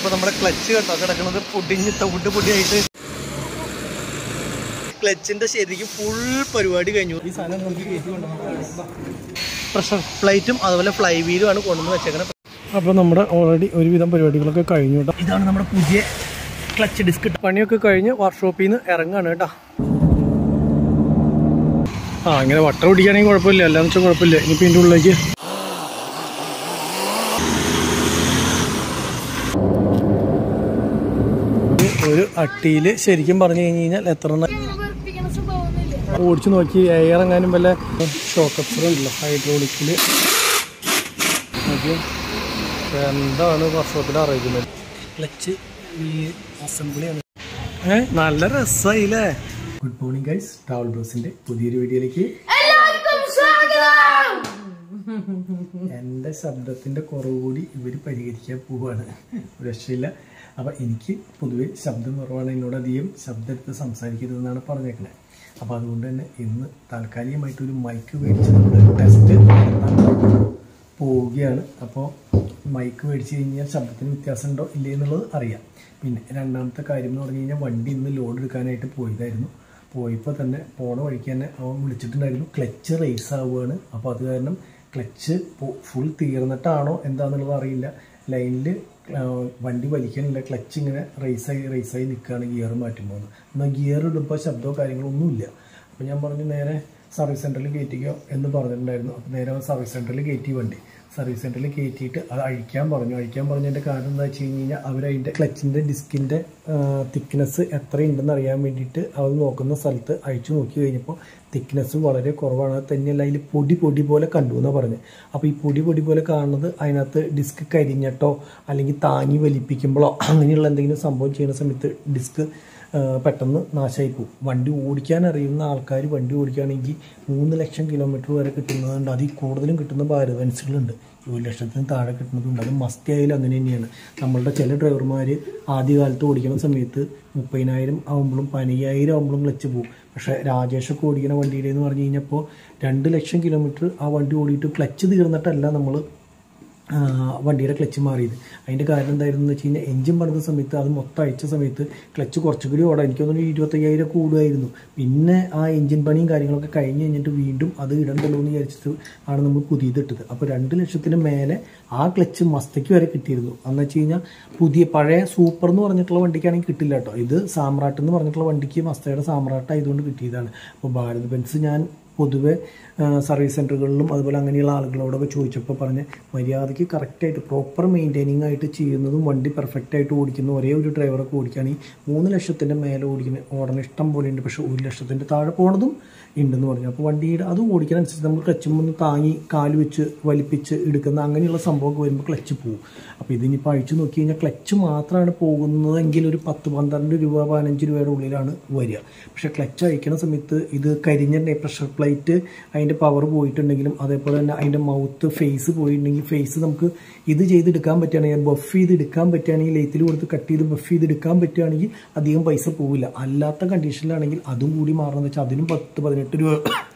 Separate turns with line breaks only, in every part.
അപ്പൊ നമ്മുടെ ക്ലച്ച് കേട്ടോ കിടക്കുന്നത് പൊടിഞ്ഞ് തവിട്ട് പൊടിയായിട്ട് ക്ലച്ചിന്റെ ശരിക്കും ഫുൾ പരിപാടി കഴിഞ്ഞു ഈ സാധനം നമുക്ക് കയറ്റി കൊണ്ടുവന്നു പ്രഷർ ഫ്ലൈറ്റും അതുപോലെ ഫ്ലൈ വീലും ആണ് കൊണ്ടുവന്ന് വെച്ചേക്കുന്നത്
അപ്പോൾ നമ്മുടെ ഓൾറെഡി ഒരുവിധം പരിപാടികളൊക്കെ കഴിഞ്ഞു കേട്ടോ
ഇതാണ് നമ്മുടെ പുതിയ ക്ലച്ച് ഡിസ്ക്
പണിയൊക്കെ കഴിഞ്ഞ് വർക്ക്ഷോപ്പിൽ നിന്ന് ഇറങ്ങാണ് കേട്ടോ ആ ഇങ്ങനെ വട്ടം ഓടിക്കുകയാണെങ്കിൽ കുഴപ്പമില്ല അല്ലാന്ന് വെച്ചാൽ കുഴപ്പമില്ല ഇനിയിപ്പോൾ ഇതിൻ്റെ ഉള്ളിലേക്ക് ഒരു അട്ടിയിൽ ശരിക്കും പറഞ്ഞു കഴിഞ്ഞ് കഴിഞ്ഞാൽ എത്ര എണ്ണം
വെറുപ്പിക്കണ സ്വഭാവമൊന്നുമില്ല
ഓടിച്ചു നോക്കി എയർ എങ്ങാനും വല്ല ഷോക്ക് അപ്സർ ഉണ്ടല്ലോ ഹൈഡ്രോളിക്കിൽ എന്താണ് വർഷത്തിൽ അറിയിക്കുന്നത്
ക്ലച്ച് ഈ അസംബ്ലിയാണ്
ഏ നല്ല രസമായില്ലേ ഗുഡ് മോർണിംഗ് ഗൈസ് ട്രാവൽ ബ്രോസിന്റെ പുതിയൊരു വീഡിയോയിലേക്ക്
എല്ലാവർക്കും സ്വാഗതം
എൻ്റെ ശബ്ദത്തിന്റെ കുറവ് കൂടി ഇവർ പരിഹരിക്കാൻ പോവാണ് ഒരു രക്ഷയില്ല അപ്പം എനിക്ക് പൊതുവെ ശബ്ദം കുറവാണ് എന്നോട് അധികം ശബ്ദം എടുത്ത് സംസാരിക്കരുതെന്നാണ് പറഞ്ഞേക്കണേ അപ്പോൾ അതുകൊണ്ട് തന്നെ ഇന്ന് താൽക്കാലികമായിട്ടൊരു മൈക്ക് മേടിച്ച് നമ്മൾ ടെസ്റ്റ് പോവുകയാണ് അപ്പോൾ മൈക്ക് മേടിച്ച് കഴിഞ്ഞാൽ ശബ്ദത്തിന് വ്യത്യാസം ഉണ്ടോ ഇല്ലേ എന്നുള്ളത് അറിയാം പിന്നെ രണ്ടാമത്തെ കാര്യം എന്ന് പറഞ്ഞു കഴിഞ്ഞാൽ വണ്ടി ഇന്ന് ലോഡ് എടുക്കാനായിട്ട് പോയതായിരുന്നു പോയപ്പോൾ തന്നെ പോണ വഴിക്ക് തന്നെ അവൻ വിളിച്ചിട്ടുണ്ടായിരുന്നു ക്ലച്ച് റേസ് ആവുകയാണ് അപ്പോൾ അത് കാരണം ക്ലച്ച് ഫുൾ തീർന്നിട്ടാണോ എന്താണെന്നുള്ളത് അറിയില്ല ലൈനിൽ വണ്ടി വലിക്കാനില്ല ക്ലച്ച് ഇങ്ങനെ റേസായി റേസായി നിൽക്കുകയാണ് ഗിയർ മാറ്റുമ്പോൾ എന്നാൽ ഗിയർ ഇടുമ്പോൾ ശബ്ദമോ കാര്യങ്ങളോ ഒന്നുമില്ല അപ്പോൾ ഞാൻ പറഞ്ഞു നേരെ സർവീസ് സെൻറ്ററിൽ കയറ്റിക്കോ എന്ന് പറഞ്ഞിട്ടുണ്ടായിരുന്നു അപ്പോൾ നേരെ അവൻ സർവീസ് സെൻറ്ററിൽ കയറ്റി വണ്ടി സർവീസ് സെൻറ്ററിൽ കയറ്റിയിട്ട് അത് അഴിക്കാൻ പറഞ്ഞു അഴിക്കാൻ പറഞ്ഞതിൻ്റെ കാരണം എന്താ വെച്ച് കഴിഞ്ഞ് കഴിഞ്ഞാൽ അവരതിൻ്റെ ക്ലച്ചിൻ്റെ ഡിസ്കിൻ്റെ തിക്നെസ് എത്രയുണ്ടെന്ന് അറിയാൻ വേണ്ടിയിട്ട് അവർ നോക്കുന്ന സ്ഥലത്ത് അഴിച്ചു നോക്കി കഴിഞ്ഞപ്പോൾ തിക്നെസ് വളരെ കുറവാണ് അത് തന്നെയല്ല അതിൽ പൊടി പൊടി പോലെ കണ്ടു എന്നാണ് പറഞ്ഞത് അപ്പോൾ ഈ പൊടി പൊടി പോലെ കാണുന്നത് അതിനകത്ത് ഡിസ്ക് കരിഞ്ഞിട്ടോ അല്ലെങ്കിൽ താങ്ങി വലിപ്പിക്കുമ്പോഴോ അങ്ങനെയുള്ള എന്തെങ്കിലും സംഭവം ചെയ്യുന്ന സമയത്ത് ഡിസ്ക് പെട്ടെന്ന് നാശമായി പോകും വണ്ടി ഓടിക്കാൻ അറിയുന്ന ആൾക്കാർ വണ്ടി ഓടിക്കുകയാണെങ്കിൽ മൂന്ന് ലക്ഷം കിലോമീറ്റർ വരെ കിട്ടുന്നതുണ്ട് അതിൽ കൂടുതലും കിട്ടുന്ന ഭാരത് ബെൻസുകളുണ്ട് ഒരു ലക്ഷത്തിന് താഴെ കിട്ടുന്നതുണ്ട് അത് മസ്തി ആയാലും അങ്ങനെ തന്നെയാണ് നമ്മളുടെ ചില ഡ്രൈവർമാർ ആദ്യകാലത്ത് ഓടിക്കുന്ന സമയത്ത് മുപ്പതിനായിരം ആകുമ്പോഴും പതിനയ്യായിരം ആകുമ്പോഴും ക്ലച്ച് പോകും പക്ഷേ രാജേഷൊക്കെ ഓടിക്കുന്ന വണ്ടിയുടെ എന്ന് പറഞ്ഞു കഴിഞ്ഞപ്പോൾ രണ്ട് ലക്ഷം കിലോമീറ്റർ ആ വണ്ടി ഓടിയിട്ട് ക്ലച്ച് തീർന്നിട്ടല്ല നമ്മൾ ആ, വണ്ടിയുടെ ക്ലച്ച് മാറിയത് അതിൻ്റെ കാരണം എന്തായിരുന്നു എന്ന് വെച്ച് കഴിഞ്ഞാൽ എഞ്ചിൻ പണിത സമയത്ത് അത് മൊത്തം അയച്ച സമയത്ത് ക്ലച്ച് കുറച്ചുകൂടി ഓടാം എനിക്ക് തോന്നുന്നു ഇരുപത്തയ്യായിരം കൂടുമായിരുന്നു പിന്നെ ആ എഞ്ചിൻ പണിയും കാര്യങ്ങളൊക്കെ കഴിഞ്ഞ് കഴിഞ്ഞിട്ട് വീണ്ടും അത് ഇടണ്ടല്ലോ എന്ന് വിചാരിച്ചിട്ട് ആണ് നമ്മൾ പുതിയതിട്ടത് അപ്പോൾ രണ്ട് ലക്ഷത്തിന് മേലെ ആ ക്ലച്ച് മസ്തയ്ക്ക് വരെ കിട്ടിയിരുന്നു എന്ന് വെച്ച് കഴിഞ്ഞാൽ പുതിയ പഴയ സൂപ്പർ എന്ന് പറഞ്ഞിട്ടുള്ള വണ്ടിക്കാണെങ്കിൽ കിട്ടില്ല കേട്ടോ ഇത് സാമ്രാട്ട് എന്ന് പറഞ്ഞിട്ടുള്ള വണ്ടിക്ക് മസ്തയുടെ സാമ്രാട്ട് ആയതുകൊണ്ട് കിട്ടിയതാണ് അപ്പോൾ ഭാരത് ബെൻസ് ഞാൻ പൊതുവെ ആ, സർവീസ് സെൻറ്ററുകളിലും അതുപോലെ അങ്ങനെയുള്ള ആളുകളോടൊക്കെ ചോദിച്ചപ്പോൾ പറഞ്ഞ് മര്യാദയ്ക്ക് കറക്റ്റായിട്ട് പ്രോപ്പർ മെയിൻറ്റെയിനിങ് ആയിട്ട് ചെയ്യുന്നതും വണ്ടി പെർഫെക്റ്റ് ആയിട്ട് ഓടിക്കുന്ന ഒരേ ഒരു ഡ്രൈവറൊക്കെ ഓടിക്കുകയാണെങ്കിൽ മൂന്ന് ലക്ഷത്തിൻ്റെ മേലെ ഓടിക്കുന്ന ഓടണ ഇഷ്ടം പോലെ ഉണ്ട് പക്ഷേ ഒരു ലക്ഷത്തിൻ്റെ താഴെ പോണതും ഉണ്ടെന്ന് പറഞ്ഞു അപ്പോൾ വണ്ടിയുടെ അത് ഓടിക്കാനനുസരിച്ച് നമ്മൾ ക്ലച്ചുമ്പോൾ താങ്ങി കാല് വെച്ച് വലിപ്പിച്ച് എടുക്കുന്ന അങ്ങനെയുള്ള സംഭവമൊക്കെ വരുമ്പോൾ ക്ലച്ച് പോകും അപ്പോൾ ഇതിനിപ്പോൾ അഴിച്ചു നോക്കി കഴിഞ്ഞാൽ ക്ലച്ച് മാത്രമാണ് പോകുന്നതെങ്കിൽ ഒരു പത്ത് പന്ത്രണ്ട് രൂപ പതിനഞ്ച് രൂപയുടെ ഉള്ളിലാണ് വരിക പക്ഷേ ക്ലച്ച് അഴിക്കുന്ന സമയത്ത് ഇത് കരിഞ്ഞ പ്രഷർ പ്ലേറ്റ് അതിൻ്റെ പവർ പോയിട്ടുണ്ടെങ്കിലും അതേപോലെ തന്നെ അതിൻ്റെ മൗത്ത് ഫേസ് പോയിട്ടുണ്ടെങ്കിൽ ഫേസ് നമുക്ക് ഇത് ചെയ്തെടുക്കാൻ പറ്റുകയാണെങ്കിൽ ബഫ് ചെയ്ത് എടുക്കാൻ പറ്റുകയാണെങ്കിൽ ലെയ്ത്തിൽ കൊടുത്ത് കട്ട് ചെയ്ത് ബഫ് ചെയ്ത് എടുക്കാൻ പറ്റുകയാണെങ്കിൽ അധികം പൈസ പോവില്ല അല്ലാത്ത കണ്ടീഷനിലാണെങ്കിൽ അതും കൂടി മാറണമെന്ന് വെച്ചാൽ അതിനും പത്ത് പതിനെട്ട് രൂപ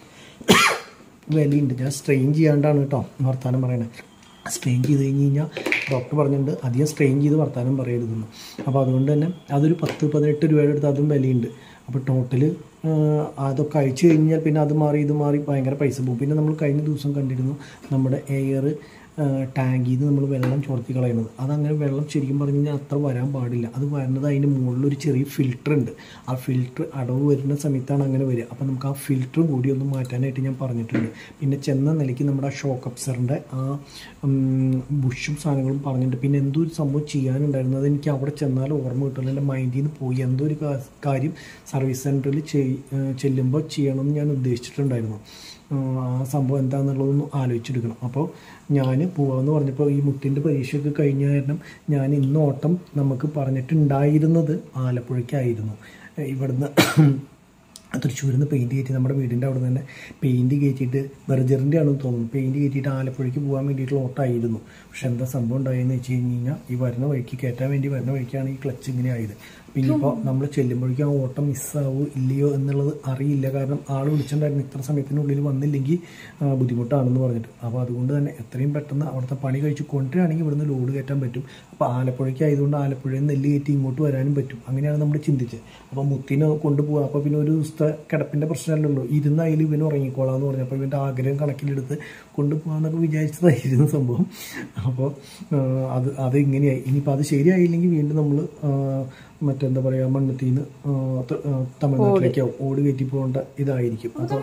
വിലയുണ്ട് ഞാൻ സ്ട്രെയിൻ ചെയ്യാണ്ടാണ് കേട്ടോ വർത്താനം പറയണത് സ്ട്രെയിൻ ചെയ്ത് കഴിഞ്ഞ് കഴിഞ്ഞാൽ ഡോക്ടർ പറഞ്ഞിട്ടുണ്ട് അധികം സ്ട്രെയിൻ ചെയ്ത് വർത്താനം പറയരുതെന്ന് അപ്പോൾ അതുകൊണ്ട് തന്നെ അതൊരു പത്ത് പതിനെട്ട് രൂപയുടെ അടുത്ത് അതും വിലയുണ്ട് അപ്പോൾ ടോട്ടൽ അതൊക്കെ അഴിച്ചു കഴിഞ്ഞാൽ പിന്നെ അത് മാറി ഇത് മാറി ഭയങ്കര പൈസ പോകും പിന്നെ നമ്മൾ കഴിഞ്ഞ ദിവസം കണ്ടിരുന്നു നമ്മുടെ എയർ ടാങ്കിൽ നിന്ന് നമ്മൾ വെള്ളം ചോർത്തി കളയുന്നത് അതങ്ങനെ വെള്ളം ശരിക്കും പറഞ്ഞു കഴിഞ്ഞാൽ അത്ര വരാൻ പാടില്ല അത് വരുന്നത് അതിൻ്റെ മുകളിൽ ഒരു ചെറിയ ഫിൽറ്റർ ഉണ്ട് ആ ഫിൽറ്റർ അടവ് വരുന്ന സമയത്താണ് അങ്ങനെ വരിക അപ്പോൾ നമുക്ക് ആ ഫിൽറ്ററും കൂടി ഒന്ന് മാറ്റാനായിട്ട് ഞാൻ പറഞ്ഞിട്ടുണ്ട് പിന്നെ ചെന്ന നിലയ്ക്ക് നമ്മുടെ ആ ഷോക്ക് അപ്സറിൻ്റെ ആ ഉം, ബുഷും സാധനങ്ങളും പറഞ്ഞിട്ടുണ്ട് പിന്നെ എന്തോ ഒരു സംഭവം ചെയ്യാനുണ്ടായിരുന്നു അത് എനിക്ക് അവിടെ ചെന്നാൽ ഓർമ്മ കിട്ടില്ല എൻ്റെ മൈൻഡിൽ നിന്ന് പോയി എന്തോ ഒരു കാ- കാര്യം സർവീസ് സെൻറ്ററിൽ ചെല്ലുമ്പോൾ ചെയ്യണമെന്ന് ഞാൻ ഉദ്ദേശിച്ചിട്ടുണ്ടായിരുന്നു ആ സംഭവം എന്താണെന്നുള്ളതൊന്ന് ആലോചിച്ചെടുക്കണം അപ്പോൾ ഞാൻ പോവാമെന്ന് പറഞ്ഞപ്പോൾ ഈ മുത്തിൻ്റെ പരീക്ഷയൊക്കെ കഴിഞ്ഞ കാരണം ഞാൻ ഇന്ന് ഓട്ടം നമുക്ക് പറഞ്ഞിട്ടുണ്ടായിരുന്നത് ആലപ്പുഴയ്ക്കായിരുന്നു ഇവിടുന്ന് തൃശ്ശൂരിൽ നിന്ന് പെയിൻറ്റ് കയറ്റി നമ്മുടെ വീടിൻ്റെ അവിടെ തന്നെ പെയിൻറ്റ് കയറ്റിയിട്ട് ബെർജറിൻ്റെ ആണെന്ന് തോന്നുന്നു പെയിൻറ്റ് കയറ്റിയിട്ട് ആലപ്പുഴയ്ക്ക് പോകാൻ വേണ്ടിയിട്ടുള്ള ഓട്ടമായിരുന്നു പക്ഷെ എന്താ സംഭവം ഉണ്ടായെന്ന് വെച്ച് കഴിഞ്ഞ് കഴിഞ്ഞാൽ ഈ വരുന്ന വഴിക്ക് കയറ്റാൻ വേണ്ടി വരുന്ന വഴിക്കാണ് ഈ ക്ലച്ച് ഇങ്ങനെ ആയത് പിന്നെ ഇപ്പോൾ നമ്മൾ ചെല്ലുമ്പോഴേക്കും ആ ഓട്ടം മിസ്സാവോ ഇല്ലയോ എന്നുള്ളത് അറിയില്ല കാരണം ആൾ വിളിച്ചിട്ടുണ്ടായിരുന്നു ഇത്ര സമയത്തിനുള്ളിൽ വന്നില്ലെങ്കിൽ ആ, ബുദ്ധിമുട്ടാണെന്ന് പറഞ്ഞിട്ട് അപ്പോൾ അതുകൊണ്ട് തന്നെ എത്രയും പെട്ടെന്ന് അവിടുത്തെ പണി കഴിച്ച് കൊണ്ടുവരികയാണെങ്കിൽ ഇവിടുന്ന് ലോഡ് കയറ്റാൻ പറ്റും അപ്പോൾ ആലപ്പുഴയ്ക്ക് ആയതുകൊണ്ട് ആലപ്പുഴയിൽ നിന്ന് നെല്ല് കയറ്റി ഇങ്ങോട്ട് വരാനും പറ്റും അങ്ങനെയാണ് നമ്മൾ ചിന്തിച്ചത് അപ്പോൾ മുത്തിനെ കൊണ്ടുപോകാം അപ്പോൾ പിന്നെ ഒരു ദിവസത്തെ കിടപ്പിൻ്റെ പ്രശ്നമല്ലല്ലോ ഇരുന്നായാലും ഇവന് ഉറങ്ങിക്കോളാം എന്ന് പറഞ്ഞു അപ്പോൾ ഇവൻ്റെ ആഗ്രഹം കണക്കിലെടുത്ത് കൊണ്ടുപോകാമെന്നൊക്കെ വിചാരിച്ചതായിരുന്നു സംഭവം അപ്പോൾ അത് അത് ഇങ്ങനെയായി ഇനിയിപ്പോൾ അത് ശരിയായില്ലെങ്കിൽ വീണ്ടും നമ്മൾ മറ്റെന്താ പറയുക മണ്ണുത്തിന്ന് തമിഴ്നാട്ടിലേക്ക് ഓട് കയറ്റി പോകേണ്ട ഇതായിരിക്കും അപ്പോൾ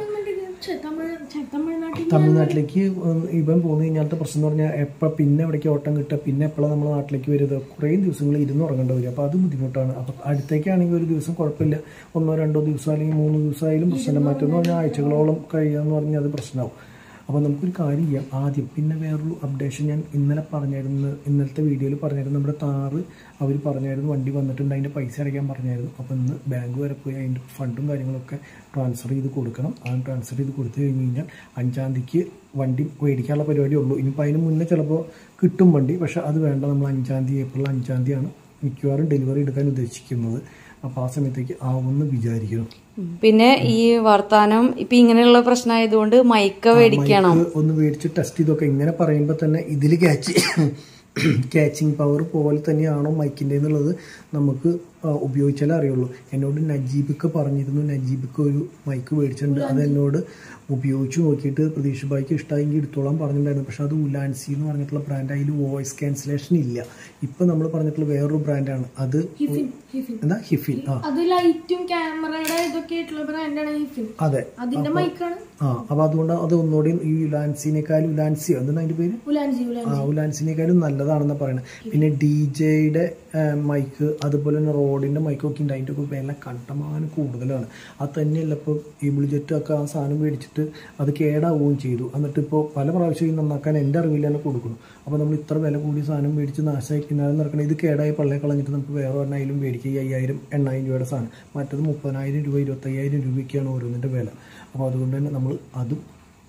തമിഴ്നാട്ടിൽ
തമിഴ്നാട്ടിലേക്ക് ഉം, ഇവൻ പോന്നു കഴിഞ്ഞാലത്തെ പ്രശ്നം എന്ന് പറഞ്ഞാൽ എപ്പോൾ പിന്നെ എവിടേക്ക് ഓട്ടം കിട്ടുക പിന്നെ എപ്പോഴാണ് നമ്മൾ നാട്ടിലേക്ക് വരുന്നത് കുറേ ദിവസങ്ങൾ ഇരുന്ന് ഉറങ്ങേണ്ടി വരും അപ്പോൾ അത് ബുദ്ധിമുട്ടാണ് അപ്പോൾ അടുത്തേക്കാണെങ്കിൽ ഒരു ദിവസം കുഴപ്പമില്ല ഒന്നോ രണ്ടോ ദിവസം അല്ലെങ്കിൽ മൂന്ന് ദിവസമായാലും പ്രശ്നമില്ല മറ്റൊന്ന് പറഞ്ഞാൽ ആഴ്ചകളോളം കഴിയുക പറഞ്ഞാൽ അത് പ്രശ്നമാവും അപ്പോൾ നമുക്കൊരു കാര്യം ചെയ്യാം ആദ്യം പിന്നെ വേറൊരു അപ്ഡേഷൻ ഞാൻ ഇന്നലെ പറഞ്ഞായിരുന്നു ഇന്നലത്തെ വീഡിയോയിൽ പറഞ്ഞായിരുന്നു നമ്മുടെ താറ് അവർ പറഞ്ഞായിരുന്നു വണ്ടി വന്നിട്ടുണ്ട് അതിൻ്റെ പൈസ അടയ്ക്കാൻ പറഞ്ഞായിരുന്നു അപ്പോൾ ഇന്ന് ബാങ്ക് വരെ പോയി അതിൻ്റെ ഫണ്ടും കാര്യങ്ങളൊക്കെ ട്രാൻസ്ഫർ ചെയ്ത് കൊടുക്കണം ആ ട്രാൻസ്ഫർ ചെയ്ത് കൊടുത്തു കഴിഞ്ഞ് കഴിഞ്ഞാൽ അഞ്ചാം തീയതിക്ക് വണ്ടി മേടിക്കാനുള്ള പരിപാടിയേ ഉള്ളൂ ഇനിയിപ്പോൾ അതിന് മുന്നേ ചിലപ്പോൾ കിട്ടും വണ്ടി പക്ഷേ അത് വേണ്ട നമ്മൾ അഞ്ചാം തീയതി ഏപ്രിൽ അഞ്ചാം തീയതിയാണ് മിക്കവാറും ഡെലിവറി എടുക്കാൻ ഉദ്ദേശിക്കുന്നത് അപ്പോൾ ആ സമയത്തേക്ക് ആവുമെന്ന് വിചാരിക്കണം
പിന്നെ ഈ വർത്താനം ഇപ്പൊ ഇങ്ങനെയുള്ള പ്രശ്നമായതുകൊണ്ട് മൈക്ക മേടിക്കണം
മൈക്ക് ഒന്ന് മേടിച്ച് ടെസ്റ്റ് ചെയ്തൊക്കെ ഇങ്ങനെ പറയുമ്പോൾ തന്നെ ഇതിൽ ക്യാച്ച് ക്യാച്ചിങ് പവർ പോലെ തന്നെയാണോ മൈക്കിൻ്റെ എന്നുള്ളത് നമുക്ക് ആ, ഉപയോഗിച്ചാലേ അറിയുള്ളൂ എന്നോട് നജീബിക്ക് പറഞ്ഞിരുന്നു നജീബിക്ക് ഒരു മൈക്ക് മേടിച്ചിട്ടുണ്ട് അത് എന്നോട് ഉപയോഗിച്ച് നോക്കിയിട്ട് പ്രതീക്ഷ ബായിക്ക് ഇഷ്ടമായെങ്കിൽ എടുത്തോളാൻ പറഞ്ഞിട്ടുണ്ടായിരുന്നു പക്ഷെ അത് ഉലാൻസി എന്ന് പറഞ്ഞിട്ടുള്ള ബ്രാൻഡ് അതിൽ വോയിസ് ക്യാൻസലേഷൻ ഇല്ല ഇപ്പം നമ്മൾ പറഞ്ഞിട്ടുള്ള വേറൊരു ബ്രാൻഡാണ് അത് എന്താ ഹിഫിൻ ആ
അത് ലൈറ്റും ക്യാമറയുടെ ഇതൊക്കെ ആയിട്ടുള്ള ബ്രാൻഡാണ് ഹിഫിൻ
അതെ
അതിന്റെ മൈക്കാണ്
ആ അപ്പോൾ അതുകൊണ്ട് അത് ഒന്നുകൂടി ഈ ഉലാൻസിനേക്കാളും ഉലാൻസിയോ എന്താണ് അതിൻ്റെ പേര്
ഉലാൻജി ഉലാൻ
ആ ഉലാൻസിനേക്കാളും നല്ലതാണെന്ന് പറയുന്നത് പിന്നെ ഡി ജെയുടെ മൈക്ക് അതുപോലെ തന്നെ റോഡിൻ്റെ മൈക്കൊക്കെ ഉണ്ട് അതിൻ്റെ ഒക്കെ വില കണ്ടമാനം കൂടുതലാണ് അത് തന്നെയല്ല ഇപ്പോൾ ഈ ബുളിജറ്റ് ഒക്കെ ആ സാധനം മേടിച്ചിട്ട് അത് കേടാവുകയും ചെയ്തു എന്നിട്ട് ഇപ്പോൾ പല പ്രാവശ്യം ഈ നന്നാക്കാൻ എൻ്റെ അറിവിൽ തന്നെ കൊടുക്കുന്നു അപ്പോൾ നമ്മൾ ഇത്ര വില കൂടിയ സാധനം മേടിച്ച് നാശമായി പിന്നാലെ നടക്കണം ഇത് കേടായി പള്ളയെ കളഞ്ഞിട്ട് നമുക്ക് വേറെ എണ്ണയിലും മേടിക്കുക ഈ അയ്യായിരം എണ്ണായിരം രൂപയുടെ സാധനം മറ്റത് മുപ്പതിനായിരം രൂപ ഇരുപത്തയ്യായിരം രൂപയ്ക്കാണ് ഓരോന്നിൻ്റെ വില അപ്പോൾ അതുകൊണ്ട് തന്നെ നമ്മൾ അതും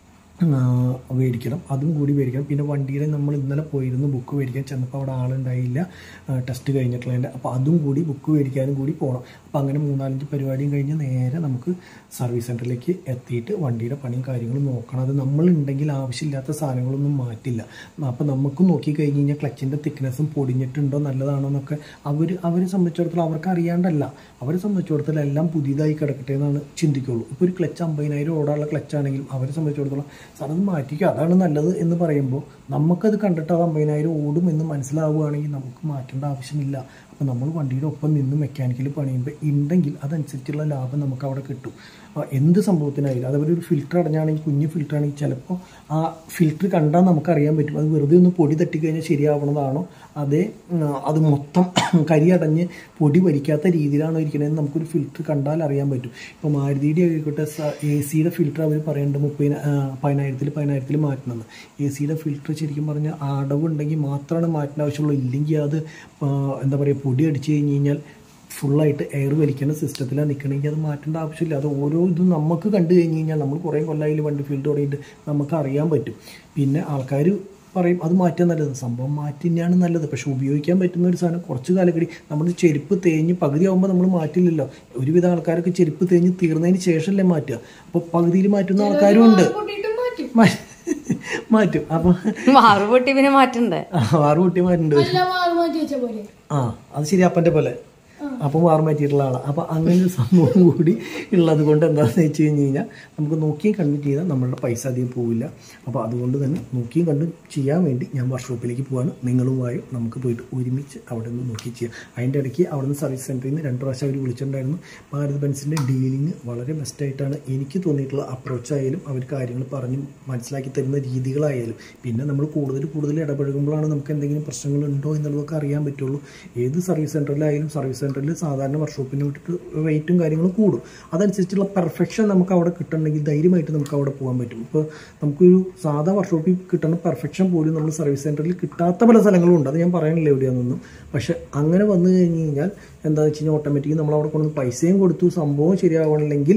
ആ, മേടിക്കണം അതും കൂടി മേടിക്കണം പിന്നെ വണ്ടിയുടെ നമ്മൾ ഇന്നലെ പോയിരുന്നു ബുക്ക് മേടിക്കാൻ ചെന്നപ്പോൾ അവിടെ ആളുണ്ടായില്ല ആ, ടെസ്റ്റ് കഴിഞ്ഞിട്ടുള്ളതിൻ്റെ അപ്പോൾ അതും കൂടി ബുക്ക് മേടിക്കാനും കൂടി പോകണം അപ്പോൾ അങ്ങനെ മൂന്നാലഞ്ച് പരിപാടിയും കഴിഞ്ഞ് നേരെ നമുക്ക് സർവീസ് സെൻറ്ററിലേക്ക് എത്തിയിട്ട് വണ്ടിയുടെ പണിയും കാര്യങ്ങളും നോക്കണം അത് നമ്മളുണ്ടെങ്കിൽ ആവശ്യമില്ലാത്ത സാധനങ്ങളൊന്നും മാറ്റില്ല അപ്പോൾ നമുക്ക് നോക്കി കഴിഞ്ഞ് കഴിഞ്ഞാൽ ക്ലച്ചിൻ്റെ തിക്നെസ്സും പൊടിഞ്ഞിട്ടുണ്ടോ നല്ലതാണോ എന്നൊക്കെ അവർ അവരെ സംബന്ധിച്ചിടത്തോളം അവർക്ക് അറിയാണ്ടല്ല അവരെ സംബന്ധിച്ചിടത്തോളം എല്ലാം പുതിയതായി കിടക്കട്ടെ എന്നാണ് ചിന്തിക്കുള്ളൂ ഇപ്പോൾ ഒരു ക്ലച്ച് അമ്പതിനായിരം ഓടാനുള്ള ക്ലച്ച് ആണെങ്കിലും അവരെ സംബന്ധിച്ചിടത്തോളം സാർ അത് മാറ്റിക്കുക അതാണ് നല്ലത് എന്ന് പറയുമ്പോൾ നമുക്കത് കണ്ടിട്ട് അത് അമ്പതിനായിരം ഓടും എന്ന് മനസ്സിലാവുകയാണെങ്കിൽ നമുക്ക് മാറ്റേണ്ട ആവശ്യമില്ല അപ്പോൾ നമ്മൾ വണ്ടിയുടെ ഒപ്പം നിന്ന് മെക്കാനിക്കൽ പണിയുമ്പോൾ ഉണ്ടെങ്കിൽ അതനുസരിച്ചുള്ള ലാഭം നമുക്ക് അവിടെ കിട്ടും ആ, എന്ത് സംഭവത്തിനായാലും അതേപോലെ ഒരു ഫിൽറ്റർ അടഞ്ഞാണെങ്കിൽ കുഞ്ഞ് ഫിൽറ്റർ ആണെങ്കിൽ ചിലപ്പോൾ ആ ഫിൽറ്റർ കണ്ടാൽ നമുക്കറിയാൻ പറ്റും അത് വെറുതെ ഒന്ന് പൊടി തട്ടിക്കഴിഞ്ഞാൽ ശരിയാവണതാണോ അതേ ഉം, അത് മൊത്തം കരി അടഞ്ഞ് പൊടി വലിക്കാത്ത രീതിയിലാണോ ഇരിക്കണതെന്ന് നമുക്കൊരു ഫിൽറ്റർ കണ്ടാൽ അറിയാൻ പറ്റും ഇപ്പോൾ മാരുതിയുടെ ആയിക്കോട്ടെ എ സിയുടെ ഫിൽറ്റർ അവർ പറയുന്നുണ്ട് മുപ്പതിന ആ, പതിനായിരത്തിൽ പതിനായിരത്തിൽ മാറ്റണമെന്ന് എ സിയുടെ ഫിൽറ്റർ ശരിക്കും പറഞ്ഞാൽ അടവുണ്ടെങ്കിൽ മാത്രമാണ് മാറ്റാൻ ആവശ്യമുള്ളൂ ഇല്ലെങ്കിൽ അത് ആ, എന്താ പറയുക പൊടി അടിച്ച് കഴിഞ്ഞ് കഴിഞ്ഞാൽ ഫുള്ളായിട്ട് എയർ വലിക്കുന്ന സിസ്റ്റത്തിലാണ് നിൽക്കണമെങ്കിൽ അത് മാറ്റേണ്ട ആവശ്യമില്ല അത് ഓരോ ഇതും നമുക്ക് കണ്ടു കഴിഞ്ഞ് കഴിഞ്ഞാൽ നമ്മൾ കുറേ കൊല്ലമായാലും വണ്ടി ഫീൽഡ് തുടങ്ങിയിട്ട് നമുക്ക് അറിയാൻ പറ്റും പിന്നെ ആൾക്കാർ പറയും അത് മാറ്റാൻ നല്ലത് സംഭവം മാറ്റി തന്നെയാണ് നല്ലത് പക്ഷെ ഉപയോഗിക്കാൻ പറ്റുന്ന ഒരു സാധനം കുറച്ച് കാലക്കടി നമ്മൾ ചെരുപ്പ് തേഞ്ഞ് പകുതി ആകുമ്പോൾ നമ്മൾ മാറ്റില്ലല്ലോ ഒരുവിധ ആൾക്കാരൊക്കെ ചെരുപ്പ് തേഞ്ഞ് തീർന്നതിന് ശേഷമല്ലേ മാറ്റുക അപ്പോൾ പകുതിയിൽ മാറ്റുന്ന ആൾക്കാരും ഉണ്ട്
കൂട്ടിയിട്ടും മാറ്റും
മാ- മാറ്റും അപ്പം
മാറു പൊട്ടി പിന്നെ മാറ്റണ്ടേ
ആറ് കുട്ടി മാറ്റുണ്ട്
എല്ലാം മാറി മാറ്റി വെച്ച പോലെ
ആ അത് ശരി അപ്പൻ്റെ പോലെ അപ്പം മാറി മാറ്റിയിട്ടുള്ള ആളാണ് അപ്പം അങ്ങനെ ഒരു സംഭവം കൂടി ഉള്ളത് കൊണ്ട് എന്താണെന്ന് വെച്ച് കഴിഞ്ഞ് കഴിഞ്ഞാൽ നമുക്ക് നോക്കിയും കണ്ടും ചെയ്താൽ നമ്മളുടെ പൈസ അധികം പോവില്ല അപ്പോൾ അതുകൊണ്ട് തന്നെ നോക്കിയും കണ്ടും ചെയ്യാൻ വേണ്ടി ഞാൻ വർക്ക്ഷോപ്പിലേക്ക് പോവാണ് നിങ്ങളുമായും നമുക്ക് പോയിട്ട് ഒരുമിച്ച് അവിടെ നിന്ന് നോക്കി ചെയ്യാം അതിൻ്റെ ഇടയ്ക്ക് അവിടെ നിന്ന് സർവീസ് സെൻറ്ററിൽ നിന്ന് രണ്ട് പ്രാവശ്യം അവർ വിളിച്ചിട്ടുണ്ടായിരുന്നു ഭാരത് ബെൻസിൻ്റെ ഡീലിംഗ് വളരെ ബെസ്റ്റായിട്ടാണ് എനിക്ക് തോന്നിയിട്ടുള്ള അപ്രോച്ച് ആയാലും അവർ കാര്യങ്ങൾ പറഞ്ഞ് മനസ്സിലാക്കി തരുന്ന രീതികളായാലും പിന്നെ നമ്മൾ കൂടുതൽ കൂടുതൽ ഇടപഴകുമ്പോഴാണ് നമുക്ക് എന്തെങ്കിലും പ്രശ്നങ്ങളുണ്ടോ എന്നുള്ളതൊക്കെ അറിയാൻ പറ്റുള്ളൂ ഏത് സർവീസ് സെൻറ്ററിലായാലും സർവീസ് സെൻറ്ററിൽ സാധാരണ വർക്ക്ഷോപ്പിന് വിട്ടിട്ട് റേറ്റും കാര്യങ്ങളും കൂടും അതനുസരിച്ചുള്ള പെർഫെക്ഷൻ നമുക്ക് അവിടെ കിട്ടണമെങ്കിൽ ധൈര്യമായിട്ട് നമുക്ക് അവിടെ പോകാൻ പറ്റും ഇപ്പോൾ നമുക്കൊരു സാധാ വർക്ക്ഷോപ്പിൽ കിട്ടുന്ന പെർഫെക്ഷൻ പോലും നമ്മൾ സർവീസ് സെൻറ്ററിൽ കിട്ടാത്ത പല സ്ഥലങ്ങളും ഉണ്ട് അത് ഞാൻ പറയാനില്ല എവിടെയാണെന്നൊന്നും പക്ഷെ അങ്ങനെ വന്നു കഴിഞ്ഞ് കഴിഞ്ഞാൽ എന്താണെന്ന് വെച്ച് കഴിഞ്ഞാൽ ഓട്ടോമാറ്റിക്കലി നമ്മൾ അവിടെ കൊണ്ടുവന്ന് പൈസയും കൊടുത്തു സംഭവം ശരിയാവണമെങ്കിൽ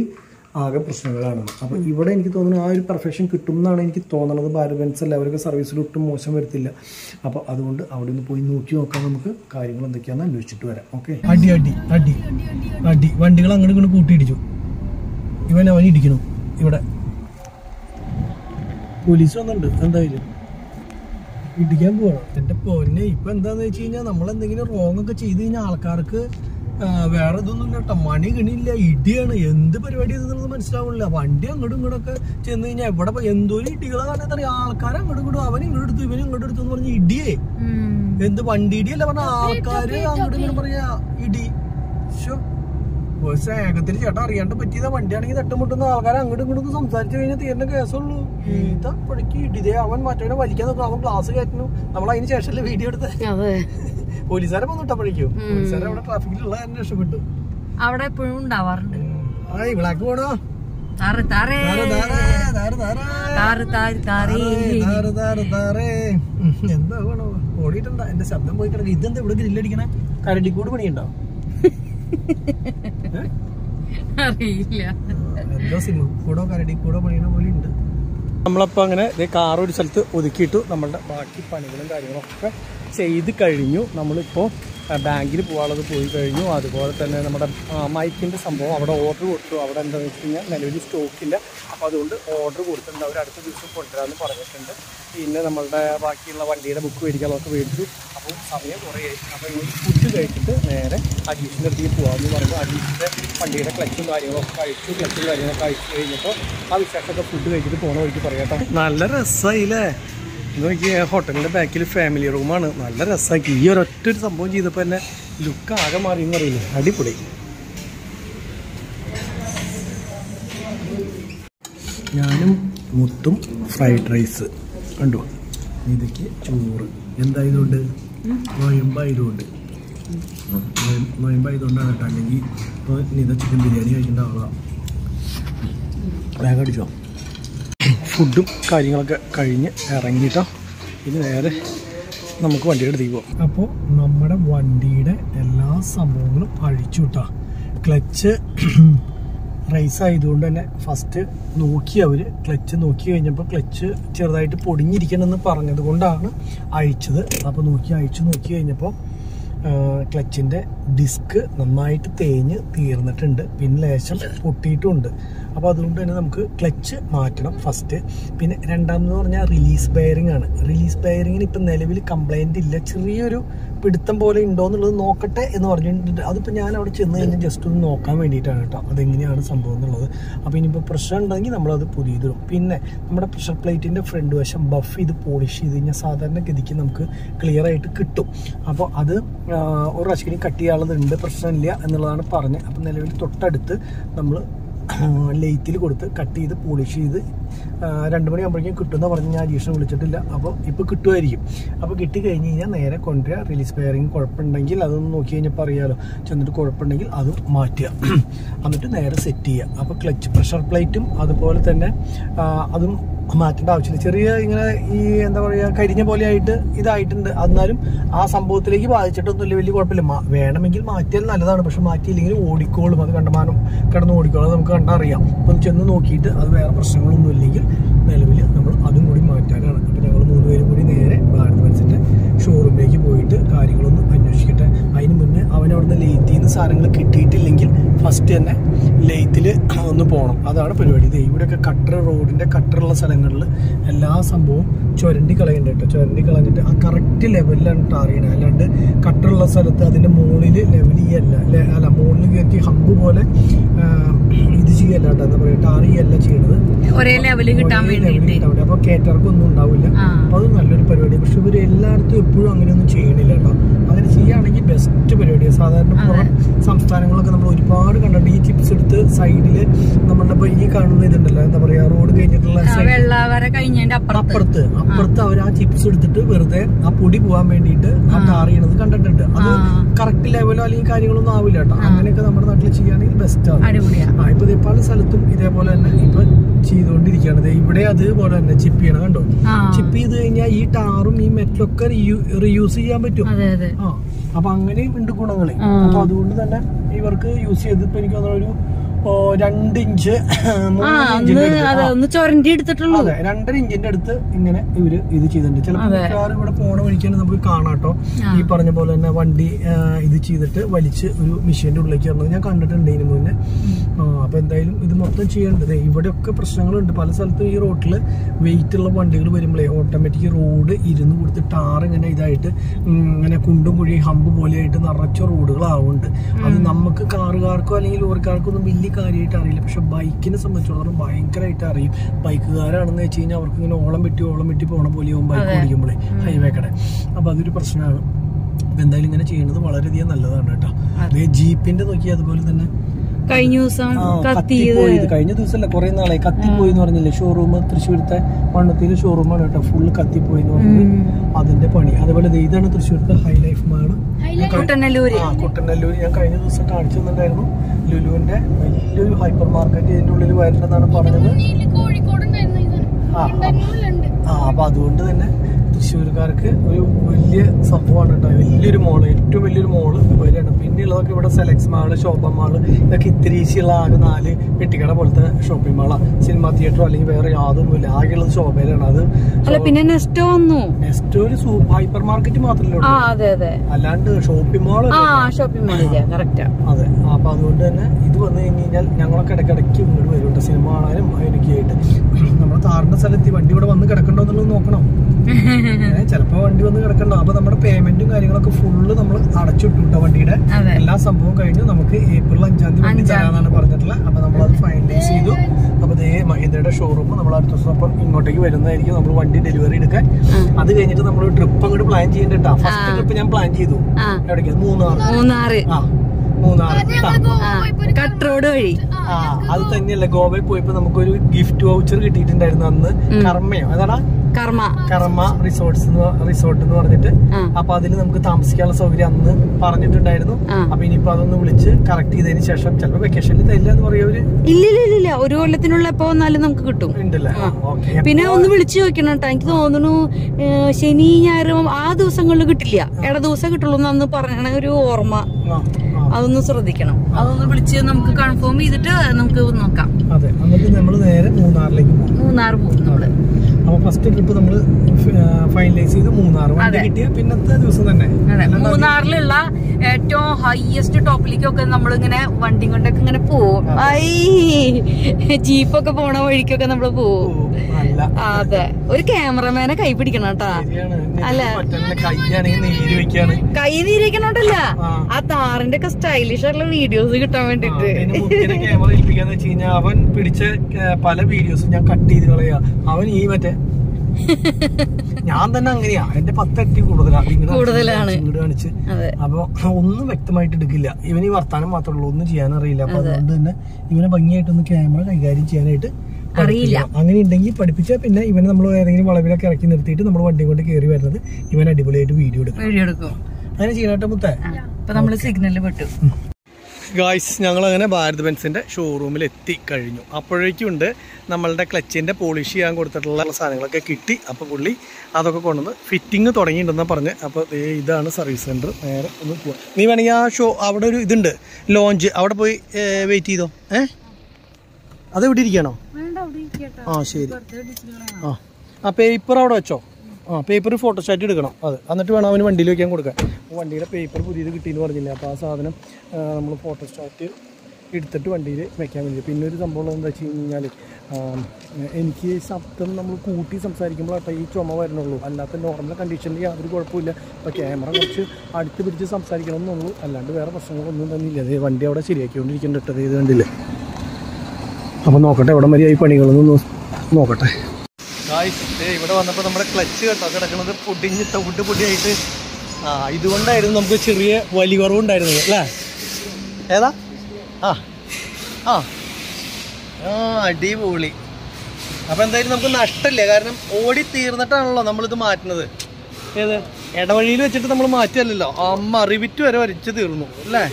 ആകെ പ്രശ്നങ്ങളാണ് അപ്പോൾ ഇവിടെ എനിക്ക് തോന്നുന്നു ആ ഒരു പെർഫെക്ഷൻ കിട്ടും എന്നാണ് എനിക്ക് തോന്നുന്നത് ഭാരത് ബെൻസ് അല്ല അവരൊക്കെ സർവീസിൽ ഒട്ടും മോശം വരത്തില്ല അപ്പോൾ അതുകൊണ്ട് അവിടെ നിന്ന് പോയി നോക്കി നോക്കാം നമുക്ക് കാര്യങ്ങൾ എന്തൊക്കെയാണെന്ന് അന്വേഷിച്ചിട്ട് വരാം ഓക്കെ അടി അടി അടി അടി വണ്ടികൾ അങ്ങോട്ട് ഇങ്ങോട്ട് കൂട്ടിയിടിച്ചു ഇവൻ അവൻ ഇടിക്കണു ഇവിടെ പോലീസ് വന്നിട്ടുണ്ട് എന്തായാലും ഇടിക്കാൻ പോകണം എന്റെ പൊന്നെ ഇപ്പൊ എന്താന്ന് വെച്ച് കഴിഞ്ഞാൽ നമ്മൾ എന്തെങ്കിലും റോങ് ഒക്കെ ചെയ്ത് കഴിഞ്ഞാൽ ആൾക്കാർക്ക് ആ, വേറെ ഇതൊന്നും ഇല്ല കേട്ടോ മണി കണിയില്ല ഇടിയാണ് എന്ത് പരിപാടി എന്നുള്ളത് മനസ്സിലാവുന്നില്ല വണ്ടി അങ്ങോട്ടും ഇങ്ങോട്ടൊക്കെ ചെന്ന് കഴിഞ്ഞാൽ എവിടെ പോയി എന്തോരം ഇടികളെ കാണാൻ അറിയാം ആൾക്കാർ അങ്ങോട്ടും ഇങ്ങോട്ടും അവൻ ഇങ്ങോട്ട് എടുത്തു ഇവൻ ഇങ്ങോട്ട് എടുത്തു എന്ന് പറഞ്ഞ് ഇടിയേ എന്ത് വണ്ടി ഇടിയല്ല പറഞ്ഞ ആൾക്കാര് അങ്ങോട്ടും ഇങ്ങോട്ടും പറയാ ഇടി ശോ സ്നേഹത്തിൽ ചേട്ടാ അറിയാണ്ട് പറ്റിയതാ വണ്ടിയാണെങ്കിൽ തട്ടുമുട്ടുന്ന ആൾക്കാർ അങ്ങോട്ടും ഇങ്ങോട്ടും സംസാരിച്ചു കഴിഞ്ഞാൽ തീരുന്ന കേസുള്ളൂ ഇതാ പണിക്ക് ഇടിതേ അവൻ മറ്റവനെ വലിക്കാൻ നോക്കും അവൻ ക്ലാസ് കയറ്റുന്നു നമ്മൾ അതിന് ശേഷമല്ലേ വീഡിയോ എടുത്ത്
അതെ
പോലീസുകാരെ വന്നു ഇട്ടപ്പോഴേക്കും പോലീസുകാരെ അവിടെ ട്രാഫിക്കിലുള്ള കാരണം രക്ഷപ്പെട്ടു
അവിടെ എപ്പോഴും ഉണ്ടാവാറുണ്ട്
ആ ഇവിളാക്ക് പോണോ
താറ് താറേ
താറ് താറ്, താറ് താറ്.
താറ് താറ് താറേ
താറ് താറ് താറ്. ഉം, എന്താ വേണോ ഓടിയിട്ടുണ്ടോ എന്റെ ശബ്ദം പോയി കിടക്കുക ഇതെന്താ ഇവിടെ ഗ്രില്ലടിക്കണേ കരടിക്കൂട് പണിയുണ്ടോ
അറിയില്ല
എന്തോ സിനിമ കൂടോ കരടി കൂടോ പണിയണ പോലെ ഉണ്ട് നമ്മളപ്പോൾ അങ്ങനെ കാർ ഒരു സ്ഥലത്ത് ഒതുക്കിയിട്ടു നമ്മളുടെ ബാക്കി പണികളും കാര്യങ്ങളും ഒക്കെ ചെയ്ത് കഴിഞ്ഞു നമ്മളിപ്പോൾ ബാങ്കിൽ പോകാനുള്ളത് പോയി കഴിഞ്ഞു അതുപോലെ തന്നെ നമ്മുടെ മൈക്കിൻ്റെ സംഭവം അവിടെ ഓർഡർ കൊടുത്തു അവിടെ എന്താണെന്ന് വെച്ച് കഴിഞ്ഞാൽ നിലവിൽ സ്റ്റോക്കില്ല അപ്പോൾ അതുകൊണ്ട് ഓർഡർ കൊടുത്തിട്ടുണ്ട് അവർ അടുത്ത ദിവസം കൊണ്ടുവരാമെന്ന് പറഞ്ഞിട്ടുണ്ട് പിന്നെ നമ്മളുടെ ബാക്കിയുള്ള വണ്ടിയുടെ ബുക്ക് മേടിക്കാനുള്ളതൊക്കെ മേടിച്ചു അപ്പോൾ സമയം കുറേ ആയി അപ്പോൾ ഇനി ഫുഡ് കഴിച്ചിട്ട് നേരെ അഡീഷൻ്റെ അടുത്തേക്ക് പോകാമെന്ന് പറഞ്ഞു അഡീഷൻ്റെ വണ്ടിയുടെ ക്ലച്ചും കാര്യങ്ങളൊക്കെ കഴിച്ചു ക്ലച്ചും കാര്യങ്ങളൊക്കെ കഴിച്ചു കഴിഞ്ഞപ്പോൾ ആ വിശേഷമൊക്കെ ഫുഡ് കഴിച്ചിട്ട് പോണ വഴിക്ക് പറയാട്ടോ നല്ല രസമായില്ലേ നോക്കിയ ഹോട്ടലിൻ്റെ ബാക്കിൽ ഫാമിലി റൂമാണ് നല്ല രസമാക്കി ഈ ഒരൊറ്റ ഒരു സംഭവം ചെയ്തപ്പോൾ തന്നെ ലുക്ക് ആകെ മാറി എന്ന് പറയില്ലേ അടിപൊളി ഞാനും മുത്തും ഫ്രൈഡ് റൈസ് കണ്ടു ഇതൊക്കെ ചോറ് എന്തായതുകൊണ്ട് നോയമ്പായതുകൊണ്ട് നോയമ്പായതുകൊണ്ടാണ് കേട്ടോ അല്ലെങ്കിൽ ഇപ്പോൾ നിത ചിക്കൻ ബിരിയാണി കഴിക്കേണ്ട ആളാണ് വേഗം അടിച്ചോ ഫുഡും കാര്യങ്ങളൊക്കെ കഴിഞ്ഞ് ഇറങ്ങിയിട്ടോ ഇനി നേരെ നമുക്ക് വണ്ടിയുടെ അടുത്തേക്ക് പോകാം അപ്പോൾ നമ്മുടെ വണ്ടിയുടെ എല്ലാ സംഭവങ്ങളും അഴിച്ചു വിട്ടാ ക്ലച്ച് റൈസ് ആയതുകൊണ്ട് തന്നെ ഫസ്റ്റ് നോക്കി അവർ ക്ലച്ച് നോക്കി കഴിഞ്ഞപ്പോൾ ക്ലച്ച് ചെറുതായിട്ട് പൊടിഞ്ഞിരിക്കണമെന്ന് പറഞ്ഞത് കൊണ്ടാണ് അഴിച്ചത് അപ്പോൾ നോക്കി അഴിച്ചു നോക്കി കഴിഞ്ഞപ്പോൾ ക്ലച്ചിൻ്റെ ഡിസ്ക് നന്നായിട്ട് തേഞ്ഞ് തീർന്നിട്ടുണ്ട് പിന്നെ ലേശം പൊട്ടിയിട്ടുമുണ്ട് അപ്പോൾ അതുകൊണ്ട് തന്നെ നമുക്ക് ക്ലച്ച് മാറ്റണം ഫസ്റ്റ് പിന്നെ രണ്ടാമെന്ന് പറഞ്ഞാൽ റിലീസ് ബെയറിംഗ് ആണ് റിലീസ് ബെയറിങ്ങിന് ഇപ്പം നിലവിൽ കംപ്ലൈൻറ്റ് ഇല്ല ചെറിയൊരു പിടുത്തം പോലെ ഉണ്ടോ എന്നുള്ളത് നോക്കട്ടെ എന്ന് പറഞ്ഞിട്ടുണ്ട് അതിപ്പോൾ ഞാൻ അവിടെ ചെന്ന് കഴിഞ്ഞാൽ ജസ്റ്റ് ഒന്ന് നോക്കാൻ വേണ്ടിയിട്ടാണ് കേട്ടോ അതെങ്ങനെയാണ് സംഭവം എന്നുള്ളത് അപ്പോൾ ഇനിയിപ്പോൾ പ്രഷർ ഉണ്ടെങ്കിൽ നമ്മളത് പുതിയതിടും പിന്നെ നമ്മുടെ പ്രഷർ പ്ലേറ്റിൻ്റെ ഫ്രണ്ട് വശം ബഫ് ചെയ്ത് പോളിഷ് ചെയ്ത് കഴിഞ്ഞാൽ സാധാരണ ഗതിക്ക് നമുക്ക് ക്ലിയർ ആയിട്ട് കിട്ടും അപ്പോൾ അത് ആ, ഒരു പ്രാവശ്യം കട്ട് ചെയ്യാനുള്ളതുണ്ട് പ്രശ്നമില്ല എന്നുള്ളതാണ് പറഞ്ഞത് അപ്പോൾ നിലവിൽ തൊട്ടടുത്ത് നമ്മൾ ലെയ്ത്തിൽ കൊടുത്ത് കട്ട് ചെയ്ത് പോളിഷ് ചെയ്ത് ആ, രണ്ട് മണിയാകുമ്പോഴേക്കും കിട്ടുമെന്ന് പറഞ്ഞ് ഞാൻ അജീഷനെ വിളിച്ചിട്ടില്ല അപ്പോൾ ഇപ്പോൾ കിട്ടുമായിരിക്കും അപ്പോൾ കിട്ടി കഴിഞ്ഞ് കഴിഞ്ഞാൽ നേരെ കൊണ്ടുവരിക റിലീസ് പെയറിങ് കുഴപ്പമുണ്ടെങ്കിൽ അതൊന്ന് നോക്കി കഴിഞ്ഞപ്പോൾ അറിയാലോ ചെന്നിട്ട് കുഴപ്പമുണ്ടെങ്കിൽ അതും മാറ്റുക എന്നിട്ട് നേരെ സെറ്റ് ചെയ്യുക അപ്പോൾ ക്ലച്ച് പ്രഷർ പ്ലേറ്റും അതുപോലെ തന്നെ ആ, അതും മാറ്റേണ്ട ആവശ്യമില്ല ചെറിയ ഇങ്ങനെ ഈ എന്താ പറയുക കരിഞ്ഞ പോലെ ആയിട്ട് ഇതായിട്ടുണ്ട് എന്നാലും ആ സംഭവത്തിലേക്ക് ബാധിച്ചിട്ടൊന്നുമില്ല വലിയ കുഴപ്പമില്ല മാ- വേണമെങ്കിൽ മാറ്റിയാൽ നല്ലതാണ് പക്ഷെ മാറ്റിയില്ലെങ്കിൽ ഓടിക്കോളും അത് കണ്ടമാനം കിടന്ന് ഓടിക്കോളും അത് നമുക്ക് കണ്ടറിയാം അപ്പം ചെന്ന് നോക്കിയിട്ട് അത് വേറെ പ്രശ്നങ്ങളൊന്നും ഇല്ലെങ്കിൽ നിലവിൽ നമ്മൾ അതും കൂടി മാറ്റാനാണ് അപ്പം ഞങ്ങൾ മൂന്നുപേരും കൂടി നേരെ ഭാരത് ബെൻസിൻ്റെ ഷോറൂമിലേക്ക് പോയിട്ട് കാര്യങ്ങളൊന്ന് അന്വേഷിക്കട്ടെ അതിന് മുന്നേ അവൻ അവിടുന്ന് ലെയ്ത്തിൽ നിന്ന് സാധനങ്ങൾ കിട്ടിയിട്ടില്ലെങ്കിൽ ഫസ്റ്റ് തന്നെ ലെയ്ത്തിൽ ഒന്ന് പോകണം അതാണ് പരിപാടി ഇത് ഇവിടെയൊക്കെ കട്ടർ റോഡിൻ്റെ കട്ടറുള്ള സ്ഥലങ്ങളിൽ എല്ലാ സംഭവവും ചുരണ്ടി കളയുന്നുണ്ട് കേട്ടോ ചുരണ്ടി കളഞ്ഞിട്ട് ആ കറക്റ്റ് ലെവലിലാണ് ടാറിയണത് അല്ലാണ്ട് കട്ടറുള്ള സ്ഥലത്ത് അതിൻ്റെ മുകളിൽ ലെവൽ ചെയ്യല്ല ലെ- അല്ല മുകളിൽ കയറ്റി ഹമ്പ് പോലെ ആ, ഇത് ചെയ്യല്ല കേട്ടോ എന്താ പറയുക ടാർ ചെയ്യല്ല ചെയ്യണത്
ഒരേ ലെവല് കിട്ടാൻ വേണ്ടിയിട്ട്
അപ്പൊ കേറ്റർക്കൊന്നും ഉണ്ടാവില്ല
ആ.
അപ്പൊ അത് നല്ലൊരു പരിപാടി പക്ഷെ ഇവര് എല്ലായിടത്തും എപ്പോഴും അങ്ങനെയൊന്നും ചെയ്യണില്ല കേട്ടോ അങ്ങനെ ചെയ്യുകയാണെങ്കിൽ ബെസ്റ്റ് പരിപാടിയാണ് സാധാരണ പുറം സംസ്ഥാനങ്ങളൊക്കെ നമ്മൾ ഒരുപാട് കണ്ടിട്ടുണ്ട് ഈ ചിപ്സ് എടുത്ത് സൈഡില് നമ്മളുടെ ഇപ്പൊ ഈ കാണുന്ന ഇതുണ്ടല്ലോ എന്താ പറയാ റോഡ് കഴിഞ്ഞിട്ടുള്ള
ആ,
side-
വെള്ളാവര കഴിഞ്ഞതിന്റെ അപ്പുറത്ത്
അപ്പുറത്ത് അപ്പുറത്ത് അവർ ആ ചിപ്സ് എടുത്തിട്ട് വെറുതെ ആ പൊടി പോകാൻ വേണ്ടിയിട്ട് ആ ടാർ ചെയ്യണത് കണ്ടിട്ടുണ്ട് അത്
ആ.
കറക്റ്റ് ലെവലോ അല്ലെങ്കിൽ കാര്യങ്ങളൊന്നും ആവില്ല കേട്ടോ അങ്ങനെയൊക്കെ നമ്മുടെ നാട്ടിൽ ചെയ്യുകയാണെങ്കിൽ ബെസ്റ്റ് ആണ്
അടിപൊളിയാ
ആ ഇപ്പൊ ദേ പല സ്ഥലത്തും ഇതേപോലെ തന്നെ ഇപ്പൊ ചെയ്തുകൊണ്ടിരിക്കുകയാണ് ദേ ഇവിടെ അതേപോലെ തന്നെ ചിപ്പ് ചെയ്യണം കണ്ടോ
ആ
ചിപ്പ് ചെയ്ത് കഴിഞ്ഞാൽ ഈ ടാറും ഈ മെറ്റലൊക്കെ റീയൂസ് ചെയ്യാൻ പറ്റും
അതെ അതെ
ആ അപ്പൊ അങ്ങനെയും ഉണ്ട് ഗുണങ്ങള്
ആ.
അപ്പൊ അതുകൊണ്ട് തന്നെ ഇവർക്ക് യൂസ് ചെയ്ത് ഇപ്പൊ എനിക്ക് തോന്നുന്നു ഒരു ഓ, രണ്ട് ഇഞ്ച് മൂന്ന്
ആ
ഇഞ്ചിന്റെ
ഒന്ന്
അടുത്ത്.
അതെ ഒന്ന് ചൊരണ്ടി എടുത്തിട്ടുള്ളൂ
അതെ രണ്ടര ഇഞ്ചിന്റെ അടുത്ത് ഇങ്ങനെ ഇവര് ഇത് ചെയ്തിട്ടുണ്ട് ചിലപ്പോൾ മിക്കവാറും ഇവിടെ പോണ വഴിക്കാണ് നമുക്ക് കാണാട്ടോ ഈ പറഞ്ഞ പോലെ തന്നെ വണ്ടി ആ, ഇത് ചെയ്തിട്ട് വലിച്ച് ഒരു മെഷീന്റെ ഉള്ളിലേക്ക് ഇറങ്ങുന്നത് ഞാൻ കണ്ടിട്ടുണ്ട് ഇതിന് മുന്നേ ആ, അപ്പൊ എന്തായാലും ഇത് മൊത്തം ചെയ്യേണ്ടത് ഇവിടെയൊക്കെ പ്രശ്നങ്ങളുണ്ട് പല സ്ഥലത്തും ഈ റോട്ടിൽ വെയിറ്റ് ഉള്ള വണ്ടികൾ വരുമ്പോഴേ ഓട്ടോമാറ്റിക് റോഡ് ഇരുന്ന് കൊടുത്ത് ടാർ ഇങ്ങനെ ഇതായിട്ട് ഉം, ഇങ്ങനെ കുണ്ടും കുഴി ഹമ്പ് പോലെയായിട്ട് നിറച്ച റോഡുകളാവുന്നുണ്ട് അത് നമുക്ക് കാറുകാർക്കോ അല്ലെങ്കിൽ ലോറിക്കാർക്കോ ഒന്നും വലിയ കാര്യമായിട്ട് അറിയില്ല പക്ഷെ ബൈക്കിനെ സംബന്ധിച്ചിടത്തോളം ഭയങ്കരമായിട്ട് അറിയും ബൈക്കുകാരാണെന്ന് വെച്ച് കഴിഞ്ഞാൽ അവർക്ക് ഇങ്ങനെ ഓളം വെട്ടി ഓളം വെട്ടി പോണ പോലെയാവും ബൈക്ക് ഓടിക്കുമ്പോഴേ ഹൈവേ കടെ അപ്പൊ അതൊരു പ്രശ്നമാണ് അപ്പൊ എന്തായാലും ഇങ്ങനെ ചെയ്യുന്നത് വളരെയധികം നല്ലതാണ് കേട്ടോ അതേ ജീപ്പിന്റെ നോക്കി അതുപോലെ തന്നെ
കഴിഞ്ഞ ദിവസം
ആ,
കത്തിയത്
കത്തിപ്പോയത് കഴിഞ്ഞ ദിവസമല്ല കുറെ നാളെ കത്തിപ്പോയി എന്ന് പറഞ്ഞില്ലേ ഷോറൂം തൃശ്ശൂരത്തെ മണ്ണത്തിലെ ഷോറൂമാണ് കേട്ടോ ഫുള്ള് കത്തിപ്പോയി എന്ന് പറഞ്ഞത് അതിന്റെ പണി അതുപോലെ ദേ ഇതാണ് തൃശ്ശൂരത്തെ ഹൈ ലൈഫ് മാള്
കുട്ടനല്ലൂര്
ആ കുട്ടനല്ലൂർ ഞാൻ കഴിഞ്ഞ ദിവസം കാണിച്ചു തന്നിട്ടുണ്ടായിരുന്നു ലുലുവിന്റെ വലിയൊരു ഹൈപ്പർ മാർക്കറ്റ് ഇതിന്റെ ഉള്ളിൽ വരേണ്ടതാണ് പറഞ്ഞത്
കോഴിക്കോട് ഉണ്ടായിരുന്നു ഇത്
ആ,
ഉണ്ടായിരുന്നുള്ളുണ്ട്
ആ അപ്പൊ അതുകൊണ്ട് തന്നെ തൃശ്ശൂർക്കാർക്ക് ഒരു വലിയ സംഭവമാണ് കേട്ടോ വലിയൊരു മോള് ഏറ്റവും വലിയൊരു മോള് വരികയാണ് പിന്നെയുള്ളതൊക്കെ ഇവിടെ സെലക്സ് മാള് ഷോപ്പ മാള് ഇതൊക്കെ ഇത്തിരി ഈസിയുള്ള ആകെ നാല് വെട്ടിക്കട പോലത്തെ ഷോപ്പിംഗ് മാളാ സിനിമ തിയേറ്ററോ അല്ലെങ്കിൽ വേറെ യാതൊന്നുമില്ല ആകെയുള്ളത് ശോഭയിലാണ് അത്
അല്ല പിന്നെ നെക്സ്റ്റ് വന്നു
നെക്സ്റ്റ് ഒരു ഹൈപ്പർ മാർക്കറ്റ് മാത്രമല്ലേ
ആ
ഉള്ളൂ
അതെ അതെ
അല്ലാണ്ട് ഷോപ്പിംഗ് മാൾ
ആ ഷോപ്പിംഗ് മാളില്ല കറക്റ്റാ
അതെ അപ്പൊ അതുകൊണ്ട് തന്നെ ഇത് വന്നു കഴിഞ്ഞ് കഴിഞ്ഞാൽ ഞങ്ങളൊക്കെ ഇടയ്ക്കിടയ്ക്ക് ഇങ്ങോട്ട് വരും കേട്ടോ സിനിമ കാണാനും അതിനൊക്കെ ആയിട്ട് നമ്മുടെ താറിന്റെ സ്ഥലത്ത് ഈ വണ്ടി ഇവിടെ വന്ന് കിടക്കണ്ടോ എന്നുള്ളത് നോക്കണം ഏ, ചിലപ്പോ വണ്ടി വന്ന് കിടക്കണ്ട അപ്പൊ നമ്മുടെ പേയ്മെന്റും കാര്യങ്ങളൊക്കെ ഫുള്ള് നമ്മൾ അടച്ചിട്ടു കേട്ടോ വണ്ടിയുടെ
അതെ
എല്ലാ സംഭവവും കഴിഞ്ഞു നമുക്ക് ഏപ്രിൽ അഞ്ചാം തീയതി വണ്ടി
അഞ്ചാം
തരാന്നാണ് പറഞ്ഞിട്ടുള്ളത് അപ്പൊ നമ്മൾ അത് ഫൈനലൈസ് ചെയ്തു അപ്പൊ ദേ മഹീന്ദ്രയുടെ ഷോറൂം നമ്മൾ അടുത്ത ദിവസം അപ്പം ഇങ്ങോട്ടേക്ക് വരുന്നതായിരിക്കും നമ്മൾ വണ്ടി ഡെലിവറി എടുക്കാൻ അത് കഴിഞ്ഞിട്ട് നമ്മൾ ട്രിപ്പ് അങ്ങോട്ട് പ്ലാൻ ചെയ്യണ്ട ഫസ്റ്റ് ട്രിപ്പ് ഞാൻ പ്ലാൻ ചെയ്തു
ആ
എവിടേക്ക് മൂന്നാർ
മൂന്നാറ്
ആ മൂന്നാർ ആ.
കട്ട് റോഡ് വഴി
ആ അത് തന്നെയല്ല ഗോവയിൽ പോയപ്പോ നമുക്കൊരു ഗിഫ്റ്റ് വൗച്ചർ കിട്ടിയിട്ടുണ്ടായിരുന്നു അന്ന് കർമ്മയോ അതാടാ
കർമ്മ
കർമ്മ റിസോർട്ട്സ് റിസോർട്ട് എന്ന് പറഞ്ഞിട്ട്
ആ.
അപ്പൊ അതിൽ നമുക്ക് താമസിക്കാനുള്ള സൗകര്യം അന്ന് പറഞ്ഞിട്ടുണ്ടായിരുന്നു
ആ.
അപ്പൊ ഇനിയിപ്പോ അതൊന്ന് വിളിച്ച് കറക്റ്റ് ചെയ്തതിന് ശേഷം ചിലപ്പോ വെക്കേഷനിൽ തരില്ല എന്ന് പറയുവര്
ഇല്ല ഇല്ല ഇല്ല, ഇല്ല ഒരു കൊല്ലത്തിനുള്ള എപ്പോ വന്നാലും നമുക്ക് കിട്ടും
ഉണ്ടല്ലേ ഓക്കെ
പിന്നെ ഒന്ന് വിളിച്ചു ചോദിക്കണം കേട്ടോ എനിക്ക് തോന്നുന്നു ഏ, ശനി ഞായറും ആ ദിവസങ്ങളിൽ കിട്ടില്ല ഇട ദിവസം കിട്ടുള്ളൂ എന്ന് അന്ന് പറഞ്ഞ ഒരു ഓർമ്മ അതൊന്ന് ശ്രദ്ധിക്കണം അതൊന്ന് വിളിച്ച് നമുക്ക് കൺഫേം ചെയ്തിട്ട് നമുക്ക് നോക്കാം
അതെ എന്നിട്ട് നമ്മൾ നേരെ മൂന്നാറിലേക്ക് പോകും
മൂന്നാർ പോകും നമ്മള്
അപ്പൊ ഫസ്റ്റ് ട്രിപ്പ് നമ്മൾ ഫൈനലൈസ് ചെയ്ത് മൂന്നാർ വണ്ടി കിട്ടിയ പിന്നത്തെ ദിവസം തന്നെ
അതെ മൂന്നാറിലുള്ള ഏറ്റവും ഹയസ്റ്റ് ടോപ്പിലേക്കൊക്കെ നമ്മളിങ്ങനെ വണ്ടി കൊണ്ടൊക്കെ ഇങ്ങനെ പോവും ഐ ജീപ്പൊക്കെ പോണ വഴിക്കൊക്കെ നമ്മള് പോവും
അല്ല
അതെ ഒരു ക്യാമറമാനെ കൈ പിടിക്കണം കേട്ടാ
ശരിയാണ്
അല്ല.
പറ്റുന്ന കൈയാണെങ്കിൽ നീര് വെക്കാണ്
കൈ നീരിക്കണോട്ടല്ല
ആ.
ആ താറിന്റെ ഒക്കെ സ്റ്റൈലിഷ് ആയിട്ടുള്ള വീഡിയോസ് കിട്ടാൻ വേണ്ടിട്ട്
ക്യാമറ ഏൽപ്പിക്കാന്ന് വെച്ച് കഴിഞ്ഞാൽ അവൻ പിടിച്ച ഏ, പല വീഡിയോസും ഞാൻ കട്ട് ചെയ്ത് കളയാ അവൻ ഈ മറ്റേ ഞാൻ തന്നെ അങ്ങനെയാ എന്റെ പത്തട്ടി കൂടുതലാ ഇങ്ങട്
കൂടുതലാണ്.
ഇങ്ങട് കാണിച്ച്
അതെ
അപ്പൊ ഒന്നും വ്യക്തമായിട്ട് എടുക്കില്ല ഇവന് ഈ വർത്താനം മാത്രമേ ഉള്ളൂ ഒന്നും ചെയ്യാൻ അറിയില്ല അപ്പൊ അതുകൊണ്ട് തന്നെ ഇവനെ ഭംഗിയായിട്ടൊന്ന് ക്യാമറ കൈകാര്യം ചെയ്യാനായിട്ട്
അറിയില്ല.
പഠിപ്പിക്കണം. അങ്ങനെ ഉണ്ടെങ്കിൽ പഠിപ്പിച്ചാൽ പിന്നെ ഇവനെ നമ്മൾ ഏതെങ്കിലും വളവിലൊക്കെ ഇറക്കി നിർത്തിയിട്ട് നമ്മൾ വണ്ടി കൊണ്ട് കയറി വരുന്നത് ഇവൻ അടിപൊളിയായിട്ട് വീഡിയോ എടുക്കണം
വീഡിയോ എടുക്കും
അങ്ങനെ ചെയ്യണട്ടെ മുത്തേ
ആ, ഇപ്പൊ നമ്മള് സിഗ്നലിൽ പെട്ടു
ഗായ്സ് ഞങ്ങൾ അങ്ങനെ ഭാരത് ബെൻസിന്റെ ഷോറൂമിൽ എത്തി കഴിഞ്ഞു അപ്പോഴേക്കും ഉണ്ട് നമ്മളുടെ ക്ലച്ചിന്റെ പോളിഷ് ചെയ്യാൻ കൊടുത്തിട്ടുള്ള സാധനങ്ങളൊക്കെ കിട്ടി അപ്പോൾ പുള്ളി അതൊക്കെ കൊണ്ടുവന്ന് ഫിറ്റിംഗ് തുടങ്ങിയിട്ടുണ്ടെന്ന് പറഞ്ഞ് അപ്പോൾ ദേ ഇതാണ് സർവീസ് സെന്റർ നേരെ ഒന്ന് പോവാം നീ വേണമെങ്കിൽ ആ ഷോ അവിടെ ഒരു ഇതുണ്ട് ലോഞ്ച് അവിടെ പോയി വെയിറ്റ് ചെയ്തോ ഏ അത് ഇവിടെ ഇരിക്കണോ ആ ശരി ആ ആ പേപ്പർ അവിടെ വെച്ചോ ആ പേപ്പർ ഫോട്ടോസ്റ്റാറ്റ് എടുക്കണം അത് എന്നിട്ട് വേണം അവന് വണ്ടിയിൽ വെക്കാൻ കൊടുക്കാൻ അപ്പോൾ വണ്ടിയുടെ പേപ്പർ പുതിയത് കിട്ടിയെന്ന് പറഞ്ഞില്ല അപ്പോൾ ആ സാധനം നമ്മൾ ഫോട്ടോസ്റ്റാറ്റ് എടുത്തിട്ട് വണ്ടിയിൽ വെക്കാൻ വേണ്ടി പിന്നെ ഒരു സംഭവം എന്താ വെച്ച് കഴിഞ്ഞാൽ എനിക്ക് ശബ്ദം നമ്മൾ കൂട്ടി സംസാരിക്കുമ്പോഴാട്ടോ ഈ ചുമ വരണുള്ളൂ അല്ലാത്ത നോർമൽ കണ്ടീഷനിൽ യാതൊരു കുഴപ്പമില്ല അപ്പോൾ ക്യാമറ കുറച്ച് അടുത്ത് പിടിച്ച് സംസാരിക്കണം എന്നുള്ളൂ അല്ലാണ്ട് വേറെ പ്രശ്നങ്ങളൊന്നും തന്നില്ല അതേ വണ്ടി അവിടെ ശരിയാക്കിക്കൊണ്ടിരിക്കുന്നുണ്ട് ഇത് കണ്ടില്ലേ അപ്പോൾ നോക്കട്ടെ എവിടെ വരെയായി പണികളൊന്നും നോ- നോക്കട്ടെ ഇവിടെ വന്നപ്പോൾ നമ്മുടെ ക്ലച്ച് കേട്ടോ കിടക്കുന്നത് പൊടിഞ്ഞ് തവിട്ട് പൊടിയായിട്ട് ആ ഇതുകൊണ്ടായിരുന്നു നമുക്ക് ചെറിയ വലി കുറവുണ്ടായിരുന്നത് അല്ലേ ഏതാ ആ ആ ആ അടിപൊളി അപ്പം എന്തായാലും നമുക്ക് നഷ്ടമില്ല കാരണം ഓടി തീർന്നിട്ടാണല്ലോ നമ്മളിത് മാറ്റുന്നത് ഏത് ഇടവഴിയിൽ വെച്ചിട്ട് നമ്മൾ മാറ്റിയല്ലോ അമ്മ റിവിറ്റ് വരെ വരച്ച് തീർന്നു അല്ലേ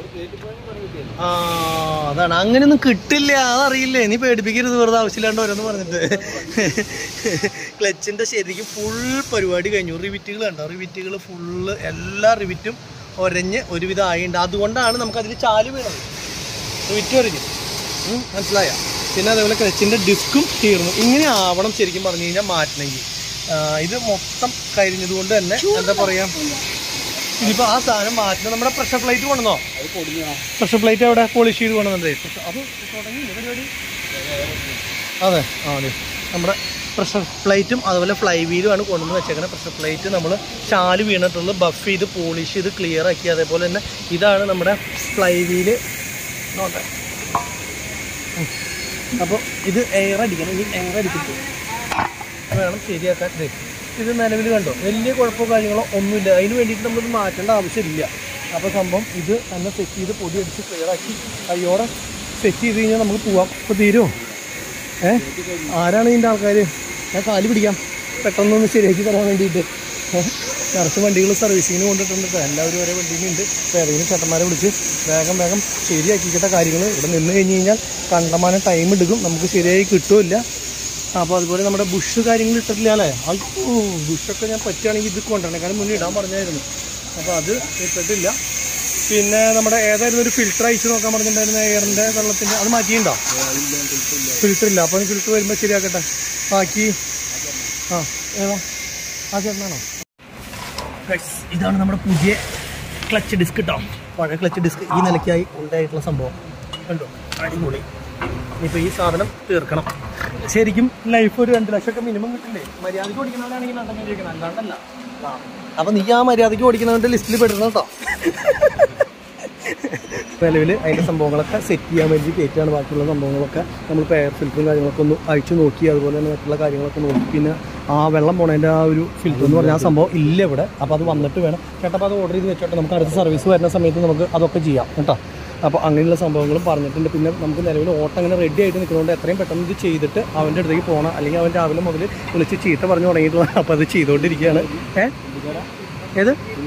ആ അതാണ് അങ്ങനെയൊന്നും കിട്ടില്ല അതറിയില്ലേ നീ പേടിപ്പിക്കരുത് വെറുതെ ആവശ്യമില്ലാണ്ട് ഓരോന്ന് പറഞ്ഞിട്ട് ക്ലച്ചിന്റെ ശരിക്കും ഫുൾ പരിപാടി കഴിഞ്ഞു റിവിറ്റുകൾ കണ്ടോ റിവിറ്റുകൾ ഫുള്ള് എല്ലാ റിവിറ്റും ഒരഞ്ഞ് ഒരുവിധം ആയിട്ടുണ്ട് അതുകൊണ്ടാണ് നമുക്ക് അതിൽ ചാല് വീണത് റിവിറ്റ് ഒരഞ്ഞു ഉം, മനസ്സിലായ പിന്നെ അതേപോലെ ക്ലച്ചിൻ്റെ ഡിസ്കും തീർന്നു ഇങ്ങനെ ആവണം ശരിക്കും പറഞ്ഞു കഴിഞ്ഞാൽ മാറ്റണമെങ്കിൽ ആ, ഇത് മൊത്തം കരിഞ്ഞതുകൊണ്ട് തന്നെ എന്താ പറയാ ഇനിയിപ്പോൾ ആ സാധനം മാറ്റണം നമ്മുടെ പ്രഷർ പ്ലേറ്റ് കൊണ്ടുവന്നോ പ്രഷർ പ്ലേറ്റ് അവിടെ പോളിഷ് ചെയ്ത് കൊണ്ടുവന്നതേ അത് തുടങ്ങി പരിപാടി അതെ ആ അതെ നമ്മുടെ പ്രഷർ പ്ലേറ്റും അതുപോലെ ഫ്ലൈ വീലുമാണ് കൊണ്ടുവന്ന് വെച്ചേക്കുന്നത് പ്രഷർ പ്ലേറ്റ് നമ്മൾ ചാല് വീണിട്ടുള്ളത് ബഫ് ചെയ്ത് പോളിഷ് ചെയ്ത് ക്ലിയർ ആക്കി അതേപോലെ തന്നെ ഇതാണ് നമ്മുടെ ഫ്ലൈ വീല് നോട്ടെ അപ്പോൾ ഇത് എയർ അടിക്കണം ഈ എയർ അടിച്ചിട്ട് വേണം ശരിയാക്കാൻ ദേ, ഇത് നിലവിൽ കണ്ടോ വലിയ കുഴപ്പമോ കാര്യങ്ങളോ ഒന്നുമില്ല അതിന് വേണ്ടിയിട്ട് നമ്മളിത് മാറ്റേണ്ട ആവശ്യമില്ല അപ്പോൾ സംഭവം ഇത് തന്നെ സെറ്റ് ചെയ്ത് പൊടി അടിച്ച് ക്ലിയർ ആക്കി കയ്യോടെ സെറ്റ് ചെയ്ത് കഴിഞ്ഞാൽ നമുക്ക് പോവാം അപ്പോൾ തീരുമോ ഏ ആരാണ് ഇതിൻ്റെ ആൾക്കാർ ഞാൻ കാല് പിടിക്കാം പെട്ടെന്നൊന്ന് ശരിയാക്കി തരാൻ വേണ്ടിയിട്ട് നിറച്ച് വണ്ടികൾ സർവീസിങ്ങിന് കൊണ്ടിട്ടുണ്ട് ട്ടോ. എല്ലാവരും ഒരേ വണ്ടിയിലുണ്ട് അപ്പോൾ ഏതെങ്കിലും ചേട്ടന്മാരെ വിളിച്ച് വേഗം വേഗം ശരിയാക്കിക്കട്ടെ കാര്യങ്ങൾ ഇവിടെ നിന്ന് കഴിഞ്ഞ് കഴിഞ്ഞാൽ കണ്ടമാനം ടൈം എടുക്കും നമുക്ക് ശരിയായി കിട്ടുമില്ല അപ്പോൾ അതുപോലെ നമ്മുടെ ബുഷ് കാര്യങ്ങൾ ഇട്ടിട്ടില്ല അല്ലേ അയ്യോ ബുഷൊക്കെ ഞാൻ പറ്റുകയാണെങ്കിൽ ഇത് കൊണ്ടുവരണേക്കാളും മുന്നേ ഇടാൻ പറഞ്ഞായിരുന്നു അപ്പോൾ അത് ഇട്ടിട്ടില്ല പിന്നെ നമ്മുടെ ഏതായിരുന്നു ഒരു ഫിൽറ്റർ അയച്ചു നോക്കാൻ പറഞ്ഞിട്ടുണ്ടായിരുന്ന എയറിൻ്റെ വെള്ളത്തിൻ്റെ അത് മാറ്റിയിട്ടുണ്ടോ ഫിൽറ്റർ ഇല്ല അപ്പോൾ ഫിൽറ്റർ വരുമ്പോൾ ശരിയാക്കട്ടെ ബാക്കി ആ ഏതാ ആ ചേട്ടനാണോ ഗൈസ് ഇതാണ് നമ്മുടെ പുതിയ ക്ലച്ച് ഡിസ്ക് കേട്ടോ പഴയ ക്ലച്ച് ഡിസ്ക് ഈ നിലയ്ക്കായി ഉണ്ടായിട്ടുള്ള സംഭവം കണ്ടോ അടിപൊളി ഇനിയിപ്പോൾ ഈ സാധനം തീർക്കണം ശരിക്കും ലൈഫ് ഒരു രണ്ട് ലക്ഷമൊക്കെ മിനിമം കിട്ടില്ലേ മര്യാദയ്ക്ക് ഓടിക്കുന്നവരാണെങ്കിൽ നടക്കാൻ ചോദിക്കണം അല്ലാണ്ടല്ല ആ അപ്പം നീ ആ മര്യാദയ്ക്ക് ഓടിക്കുന്നവൻ്റെ ലിസ്റ്റിൽ പെടുന്നു കേട്ടോ നിലവിൽ അതിൻ്റെ സംഭവങ്ങളൊക്കെ സെറ്റ് ചെയ്യാൻ വേണ്ടി കയറ്റാണ് ബാക്കിയുള്ള സംഭവങ്ങളൊക്കെ നമ്മൾ എയർ ഫിൽറ്ററും കാര്യങ്ങളൊക്കെ ഒന്ന് അഴിച്ചു നോക്കി അതുപോലെ തന്നെ മറ്റുള്ള കാര്യങ്ങളൊക്കെ നോക്കി പിന്നെ ആ വെള്ളം പോണതിൻ്റെ ആ ഒരു ഫിൽറ്റർ എന്ന് പറഞ്ഞാൽ ആ സംഭവം ഇല്ല ഇവിടെ അപ്പോൾ അത് വന്നിട്ട് വേണം ചേട്ടാ അപ്പോൾ അത് ഓർഡർ ചെയ്ത് വെച്ചോട്ടെ നമുക്ക് അടുത്ത സർവീസ് വരുന്ന സമയത്ത് നമുക്ക് അതൊക്കെ ചെയ്യാം കേട്ടോ അപ്പോൾ അങ്ങനെയുള്ള സംഭവങ്ങളും പറഞ്ഞിട്ടുണ്ട് പിന്നെ നമുക്ക് നിലവിൽ ഓട്ടം അങ്ങനെ റെഡി ആയിട്ട് നിൽക്കുന്നതുകൊണ്ട് എത്രയും പെട്ടെന്ന് ഇത് ചെയ്തിട്ട് അവൻ്റെ അടുത്തേക്ക് പോകണം അല്ലെങ്കിൽ അവൻ രാവിലെ മുതൽ വിളിച്ച് ചീത്ത പറഞ്ഞു തുടങ്ങിയിട്ടുള്ള അപ്പോൾ അത് ചെയ്തുകൊണ്ടിരിക്കുകയാണ് ഏഹ് ഏത്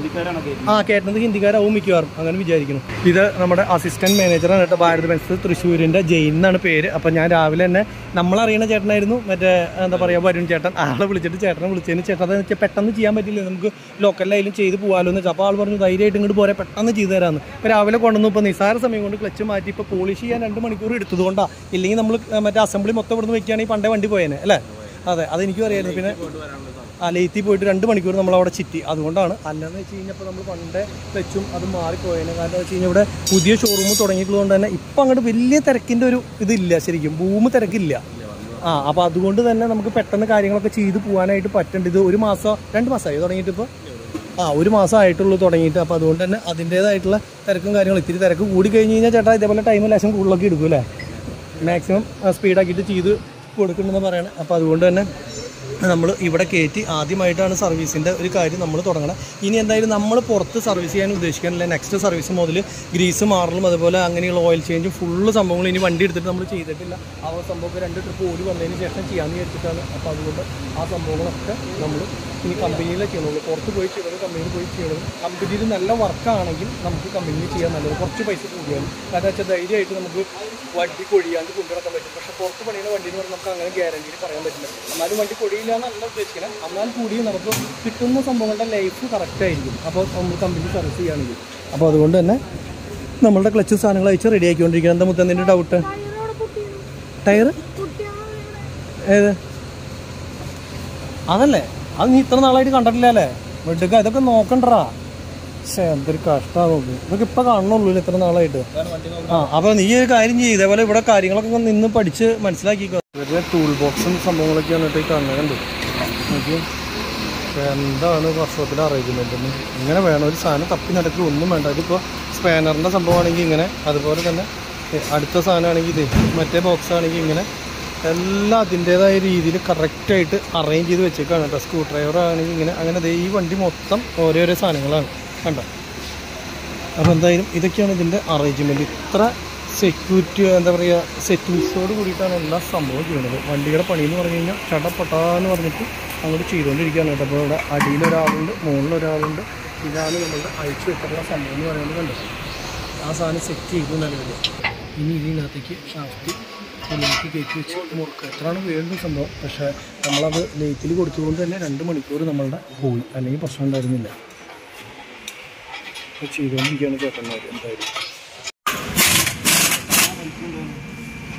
ആ കേട്ടത് ഹിന്ദിക്കാരാവും മിക്കവാറും അങ്ങനെ വിചാരിക്കുന്നു ഇത് നമ്മുടെ അസിസ്റ്റന്റ് മാനേജറാണ് കേട്ടോ ഭാരത് ബെൻസ് തൃശ്ശൂരിന്റെ ജെയിൻ എന്നാണ് പേര് അപ്പം ഞാൻ രാവിലെ തന്നെ നമ്മളറിയണ ചേട്ടനായിരുന്നു മറ്റേ എന്താ പറയുക വരുൺ ചേട്ടൻ ആളെ വിളിച്ചിട്ട് ചേട്ടനെ വിളിച്ചതിന് ചേട്ടൻ അതെന്ന് വെച്ചാൽ പെട്ടെന്ന് ചെയ്യാൻ പറ്റില്ല നമുക്ക് ലോക്കലിലായാലും ചെയ്ത് പോകാമല്ലോ എന്ന് വെച്ചാൽ അപ്പോൾ ആൾ പറഞ്ഞു ധൈര്യമായിട്ട് ഇങ്ങോട്ട് പോരെ പെട്ടെന്ന് ചെയ്തു തരാമെന്ന് ഇപ്പോൾ രാവിലെ കൊണ്ടുവന്നു ഇപ്പോൾ നിസ്സാര സമയം കൊണ്ട് ക്ലച്ച് മാറ്റി ഇപ്പോൾ പോളിഷ് ചെയ്യാൻ രണ്ട് മണിക്കൂർ എടുത്തതുകൊണ്ടാണ് ഇല്ലെങ്കിൽ നമ്മൾ മറ്റേ അസംബ്ലി മൊത്തം ഇവിടുന്ന് വെക്കുകയാണെങ്കിൽ പണ്ടേ വണ്ടി പോയേനെ അല്ലേ അതെ അതെനിക്കും അറിയായിരുന്നു പിന്നെ ആ ലേത്തി പോയിട്ട് രണ്ട് മണിക്കൂർ നമ്മൾ അവിടെ ചിറ്റി അതുകൊണ്ടാണ് അല്ലെന്ന് വെച്ച് കഴിഞ്ഞപ്പോൾ നമ്മൾ പണ്ടേ വെച്ചും അത് മാറിപ്പോയേനെ കാരണം എന്ന് വെച്ച് കഴിഞ്ഞാൽ ഇവിടെ പുതിയ ഷോറൂം തുടങ്ങിയിട്ടുള്ളത് തന്നെ ഇപ്പം അങ്ങോട്ട് വലിയ തിരക്കിൻ്റെ ഒരു ഇതില്ല ശരിക്കും ഭൂമി തിരക്കില്ല ആ അപ്പോൾ അതുകൊണ്ട് തന്നെ നമുക്ക് പെട്ടെന്ന് കാര്യങ്ങളൊക്കെ ചെയ്ത് പോകാനായിട്ട് പറ്റുന്നുണ്ട് ഇത് ഒരു മാസം രണ്ട് മാസമായി തുടങ്ങിയിട്ട് ഇപ്പോൾ ആ ഒരു മാസം ആയിട്ടുള്ളൂ തുടങ്ങിയിട്ട് അപ്പോൾ അതുകൊണ്ട് തന്നെ അതിൻ്റേതായിട്ടുള്ള തിരക്കും കാര്യങ്ങളും ഇത്തിരി തിരക്ക് കൂടി കഴിഞ്ഞ് കഴിഞ്ഞാൽ ചേട്ടാ ഇതേപോലെ ടൈം ലേശം കൂടുതലൊക്കെ എടുക്കും അല്ലേ മാക്സിമം സ്പീഡാക്കിയിട്ട് ചെയ്ത് കൊടുക്കണമെന്ന് പറയണം അപ്പോൾ അതുകൊണ്ട് തന്നെ നമ്മൾ ഇവിടെ കയറ്റി ആദ്യമായിട്ടാണ് സർവീസിൻ്റെ ഒരു കാര്യം നമ്മൾ തുടങ്ങണം ഇനി എന്തായാലും നമ്മൾ പുറത്ത് സർവീസ് ചെയ്യാൻ ഉദ്ദേശിക്കാനില്ല നെക്സ്റ്റ് സർവീസ് മുതൽ ഗ്രീസ് മാറലും അതുപോലെ അങ്ങനെയുള്ള ഓയിൽ ചേഞ്ചും ഫുള്ള് സംഭവങ്ങൾ ഇനി വണ്ടി എടുത്തിട്ട് നമ്മൾ ചെയ്തിട്ടില്ല ആ സംഭവമൊക്കെ രണ്ട് ട്രിപ്പ് ഓടി വന്നതിന് ശേഷം ചെയ്യാമെന്ന് വിചാരിച്ചിട്ടാണ് അപ്പോൾ അതുകൊണ്ട് ആ സംഭവങ്ങളൊക്കെ നമ്മൾ ഇനി കമ്പനിയിലെ ചെയ്യണുള്ളൂ പുറത്ത് പോയി ചെയ്യണത് കമ്പനിയിൽ പോയി ചെയ്യണത് കമ്പനിയിൽ നല്ല വർക്കാണെങ്കിൽ നമുക്ക് കമ്പനിയിൽ ചെയ്യാൻ നല്ലത് കുറച്ച് പൈസ കൂടിയാലും കാരണം വെച്ചാൽ ധൈര്യമായിട്ട് നമുക്ക് വണ്ടി കൊഴിയാണ്ട് കൊണ്ടുനടക്കാൻ പറ്റും പക്ഷെ പുറത്ത് പണിയുന്ന വണ്ടി എന്ന് പറഞ്ഞാൽ നമുക്ക് അങ്ങനെ ഗ്യാരണ്ടിയിൽ പറയാൻ പറ്റില്ല എന്നാലും വണ്ടി കൊടിയില്ല എന്നല്ല ഉദ്ദേശിക്കുന്നത് എന്നാൽ കൂടി നമുക്ക് കിട്ടുന്ന സംഭവങ്ങളുടെ ലൈഫ് കറക്റ്റ് ആയിരിക്കും അപ്പോൾ നമ്മൾ കമ്പനി സർവീസ് ചെയ്യുകയാണെങ്കിൽ അപ്പോൾ അതുകൊണ്ട് തന്നെ നമ്മളുടെ ക്ലച്ച് സാധനങ്ങൾ അയച്ച് റെഡി ആക്കിക്കൊണ്ടിരിക്കുന്നത് എന്താ മുത്തന്നിൻ്റെ ഡൗട്ട് ടയർ ഏത് അതല്ലേ അത് നീ ഇത്ര നാളായിട്ട് കണ്ടിട്ടില്ല അല്ലേ വെട്ടുക ഇതൊക്കെ നോക്കണ്ടറാ പക്ഷേ എന്തൊരു കഷ്ടമാണ് നോക്കി ഇതൊക്കെ ഇപ്പം കാണണുള്ളൂ ഇത്ര നാളായിട്ട് ആ അപ്പോൾ നീ ഒരു കാര്യം ചെയ്യും ഇതേപോലെ ഇവിടെ കാര്യങ്ങളൊക്കെ ഒന്ന് നിന്ന് പഠിച്ച് മനസ്സിലാക്കിക്കോ ഇവരുടെ ടൂൾ ബോക്സും സംഭവങ്ങളൊക്കെയാണ് കേട്ടോ ഈ കാണുന്നത് കണ്ടു നോക്കി എന്താണ് വർഷത്തിലെ അറേഞ്ച്മെന്റ് ഇങ്ങനെ വേണം ഒരു സാധനം തപ്പി നടക്കുക ഒന്നും വേണ്ട ഇതിപ്പോൾ സ്പാനറിൻ്റെ സംഭവമാണെങ്കിൽ ഇങ്ങനെ അതുപോലെ തന്നെ ഏ, അടുത്ത സാധനമാണെങ്കിൽ ഇത് മറ്റേ ബോക്സ് ആണെങ്കിൽ ഇങ്ങനെ എല്ലാം അതിൻ്റേതായ രീതിയിൽ കറക്റ്റായിട്ട് അറേഞ്ച് ചെയ്ത് വെച്ചേക്കാണ് കേട്ടോ സ്ക്രൂ ഡ്രൈവർ ആണെങ്കിൽ ഇങ്ങനെ അങ്ങനെ ദേ ഈ വണ്ടി മൊത്തം ഓരോരോ സാധനങ്ങളാണ് കണ്ടോ അപ്പോൾ എന്തായാലും ഇതൊക്കെയാണ് ഇതിൻ്റെ അറേഞ്ച്മെൻറ്റ് ഇത്ര സെക്യൂരിറ്റി എന്താ പറയുക സെറ്റിങ്സോട് കൂടിയിട്ടാണ് എല്ലാ സംഭവം ചെയ്യുന്നത് വണ്ടിയുടെ പണി എന്ന് പറഞ്ഞു കഴിഞ്ഞാൽ ചടപ്പട്ടാന്ന് പറഞ്ഞിട്ട് അങ്ങോട്ട് ചെയ്തുകൊണ്ടിരിക്കുകയാണ് കേട്ടോ അപ്പോൾ ഇവിടെ അടിയിൽ ഒരാളുണ്ട് മുകളിൽ ഒരാളുണ്ട് ഇതാണ് നമ്മളുടെ അഴിച്ചു വെച്ചിട്ടുള്ള സംഭവം എന്ന് പറയുന്നത് കണ്ടോ ആ സാധനം സെറ്റ് ചെയ്തു നിലവിൽ ഇനി ഇതിനകത്തേക്ക് ഷാഫ്റ്റ് ഉള്ളിലേക്ക് കയറ്റി വെച്ച് മുറുക്കുക എത്രയാണ് വേണ്ട സംഭവം പക്ഷേ നമ്മളത് ലേറ്റിൽ കൊടുത്തുകൊണ്ട് തന്നെ രണ്ട് മണിക്കൂർ നമ്മളുടെ പോയി അല്ലെങ്കിൽ പ്രശ്നം ഉണ്ടായിരുന്നില്ല അപ്പോൾ ചെയ്തുകൊണ്ടിരിക്കുകയാണ് ചേട്ടന്മാർ എന്തായാലും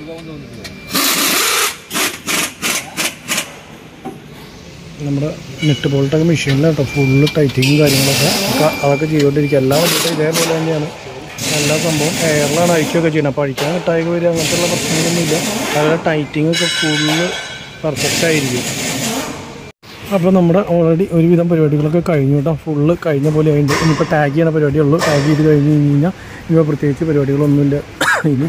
നമ്മുടെ നെറ്റ് ബോൾട്ടൊക്കെ മെഷീനിലാണ് കേട്ടോ ഫുള്ള് ടൈറ്റിങ്ങും കാര്യങ്ങളൊക്കെ ഒക്കെ അതൊക്കെ ചെയ്തുകൊണ്ടിരിക്കുക എല്ലാ വണ്ടിയിട്ടും ഇതേപോലെ തന്നെയാണ് എല്ലാ സംഭവം എയറിലാണ് അയക്കുകയൊക്കെ ചെയ്യുന്നത് അപ്പോൾ അഴിക്കാൻ കിട്ടായി വരിക അങ്ങനത്തെയുള്ള പ്രശ്നങ്ങളൊന്നുമില്ല അതുപോലെ ടൈറ്റിംഗ് ഒക്കെ ഫുള്ള് പെർഫെക്റ്റ് ആയിരിക്കും അപ്പോൾ നമ്മുടെ ഓൾറെഡി ഒരുവിധം പരിപാടികളൊക്കെ കഴിഞ്ഞു കേട്ടോ ഫുള്ള് കഴിഞ്ഞ പോലെ ആയിട്ടുണ്ട് ഇനിയിപ്പോൾ ടാഗ് ചെയ്യണ പരിപാടിയുള്ളൂ ടാഗ് ചെയ്ത് കഴിഞ്ഞ് കഴിഞ്ഞ് കഴിഞ്ഞാൽ ഇവ പ്രത്യേകിച്ച് പരിപാടികളൊന്നുമില്ല ഇനി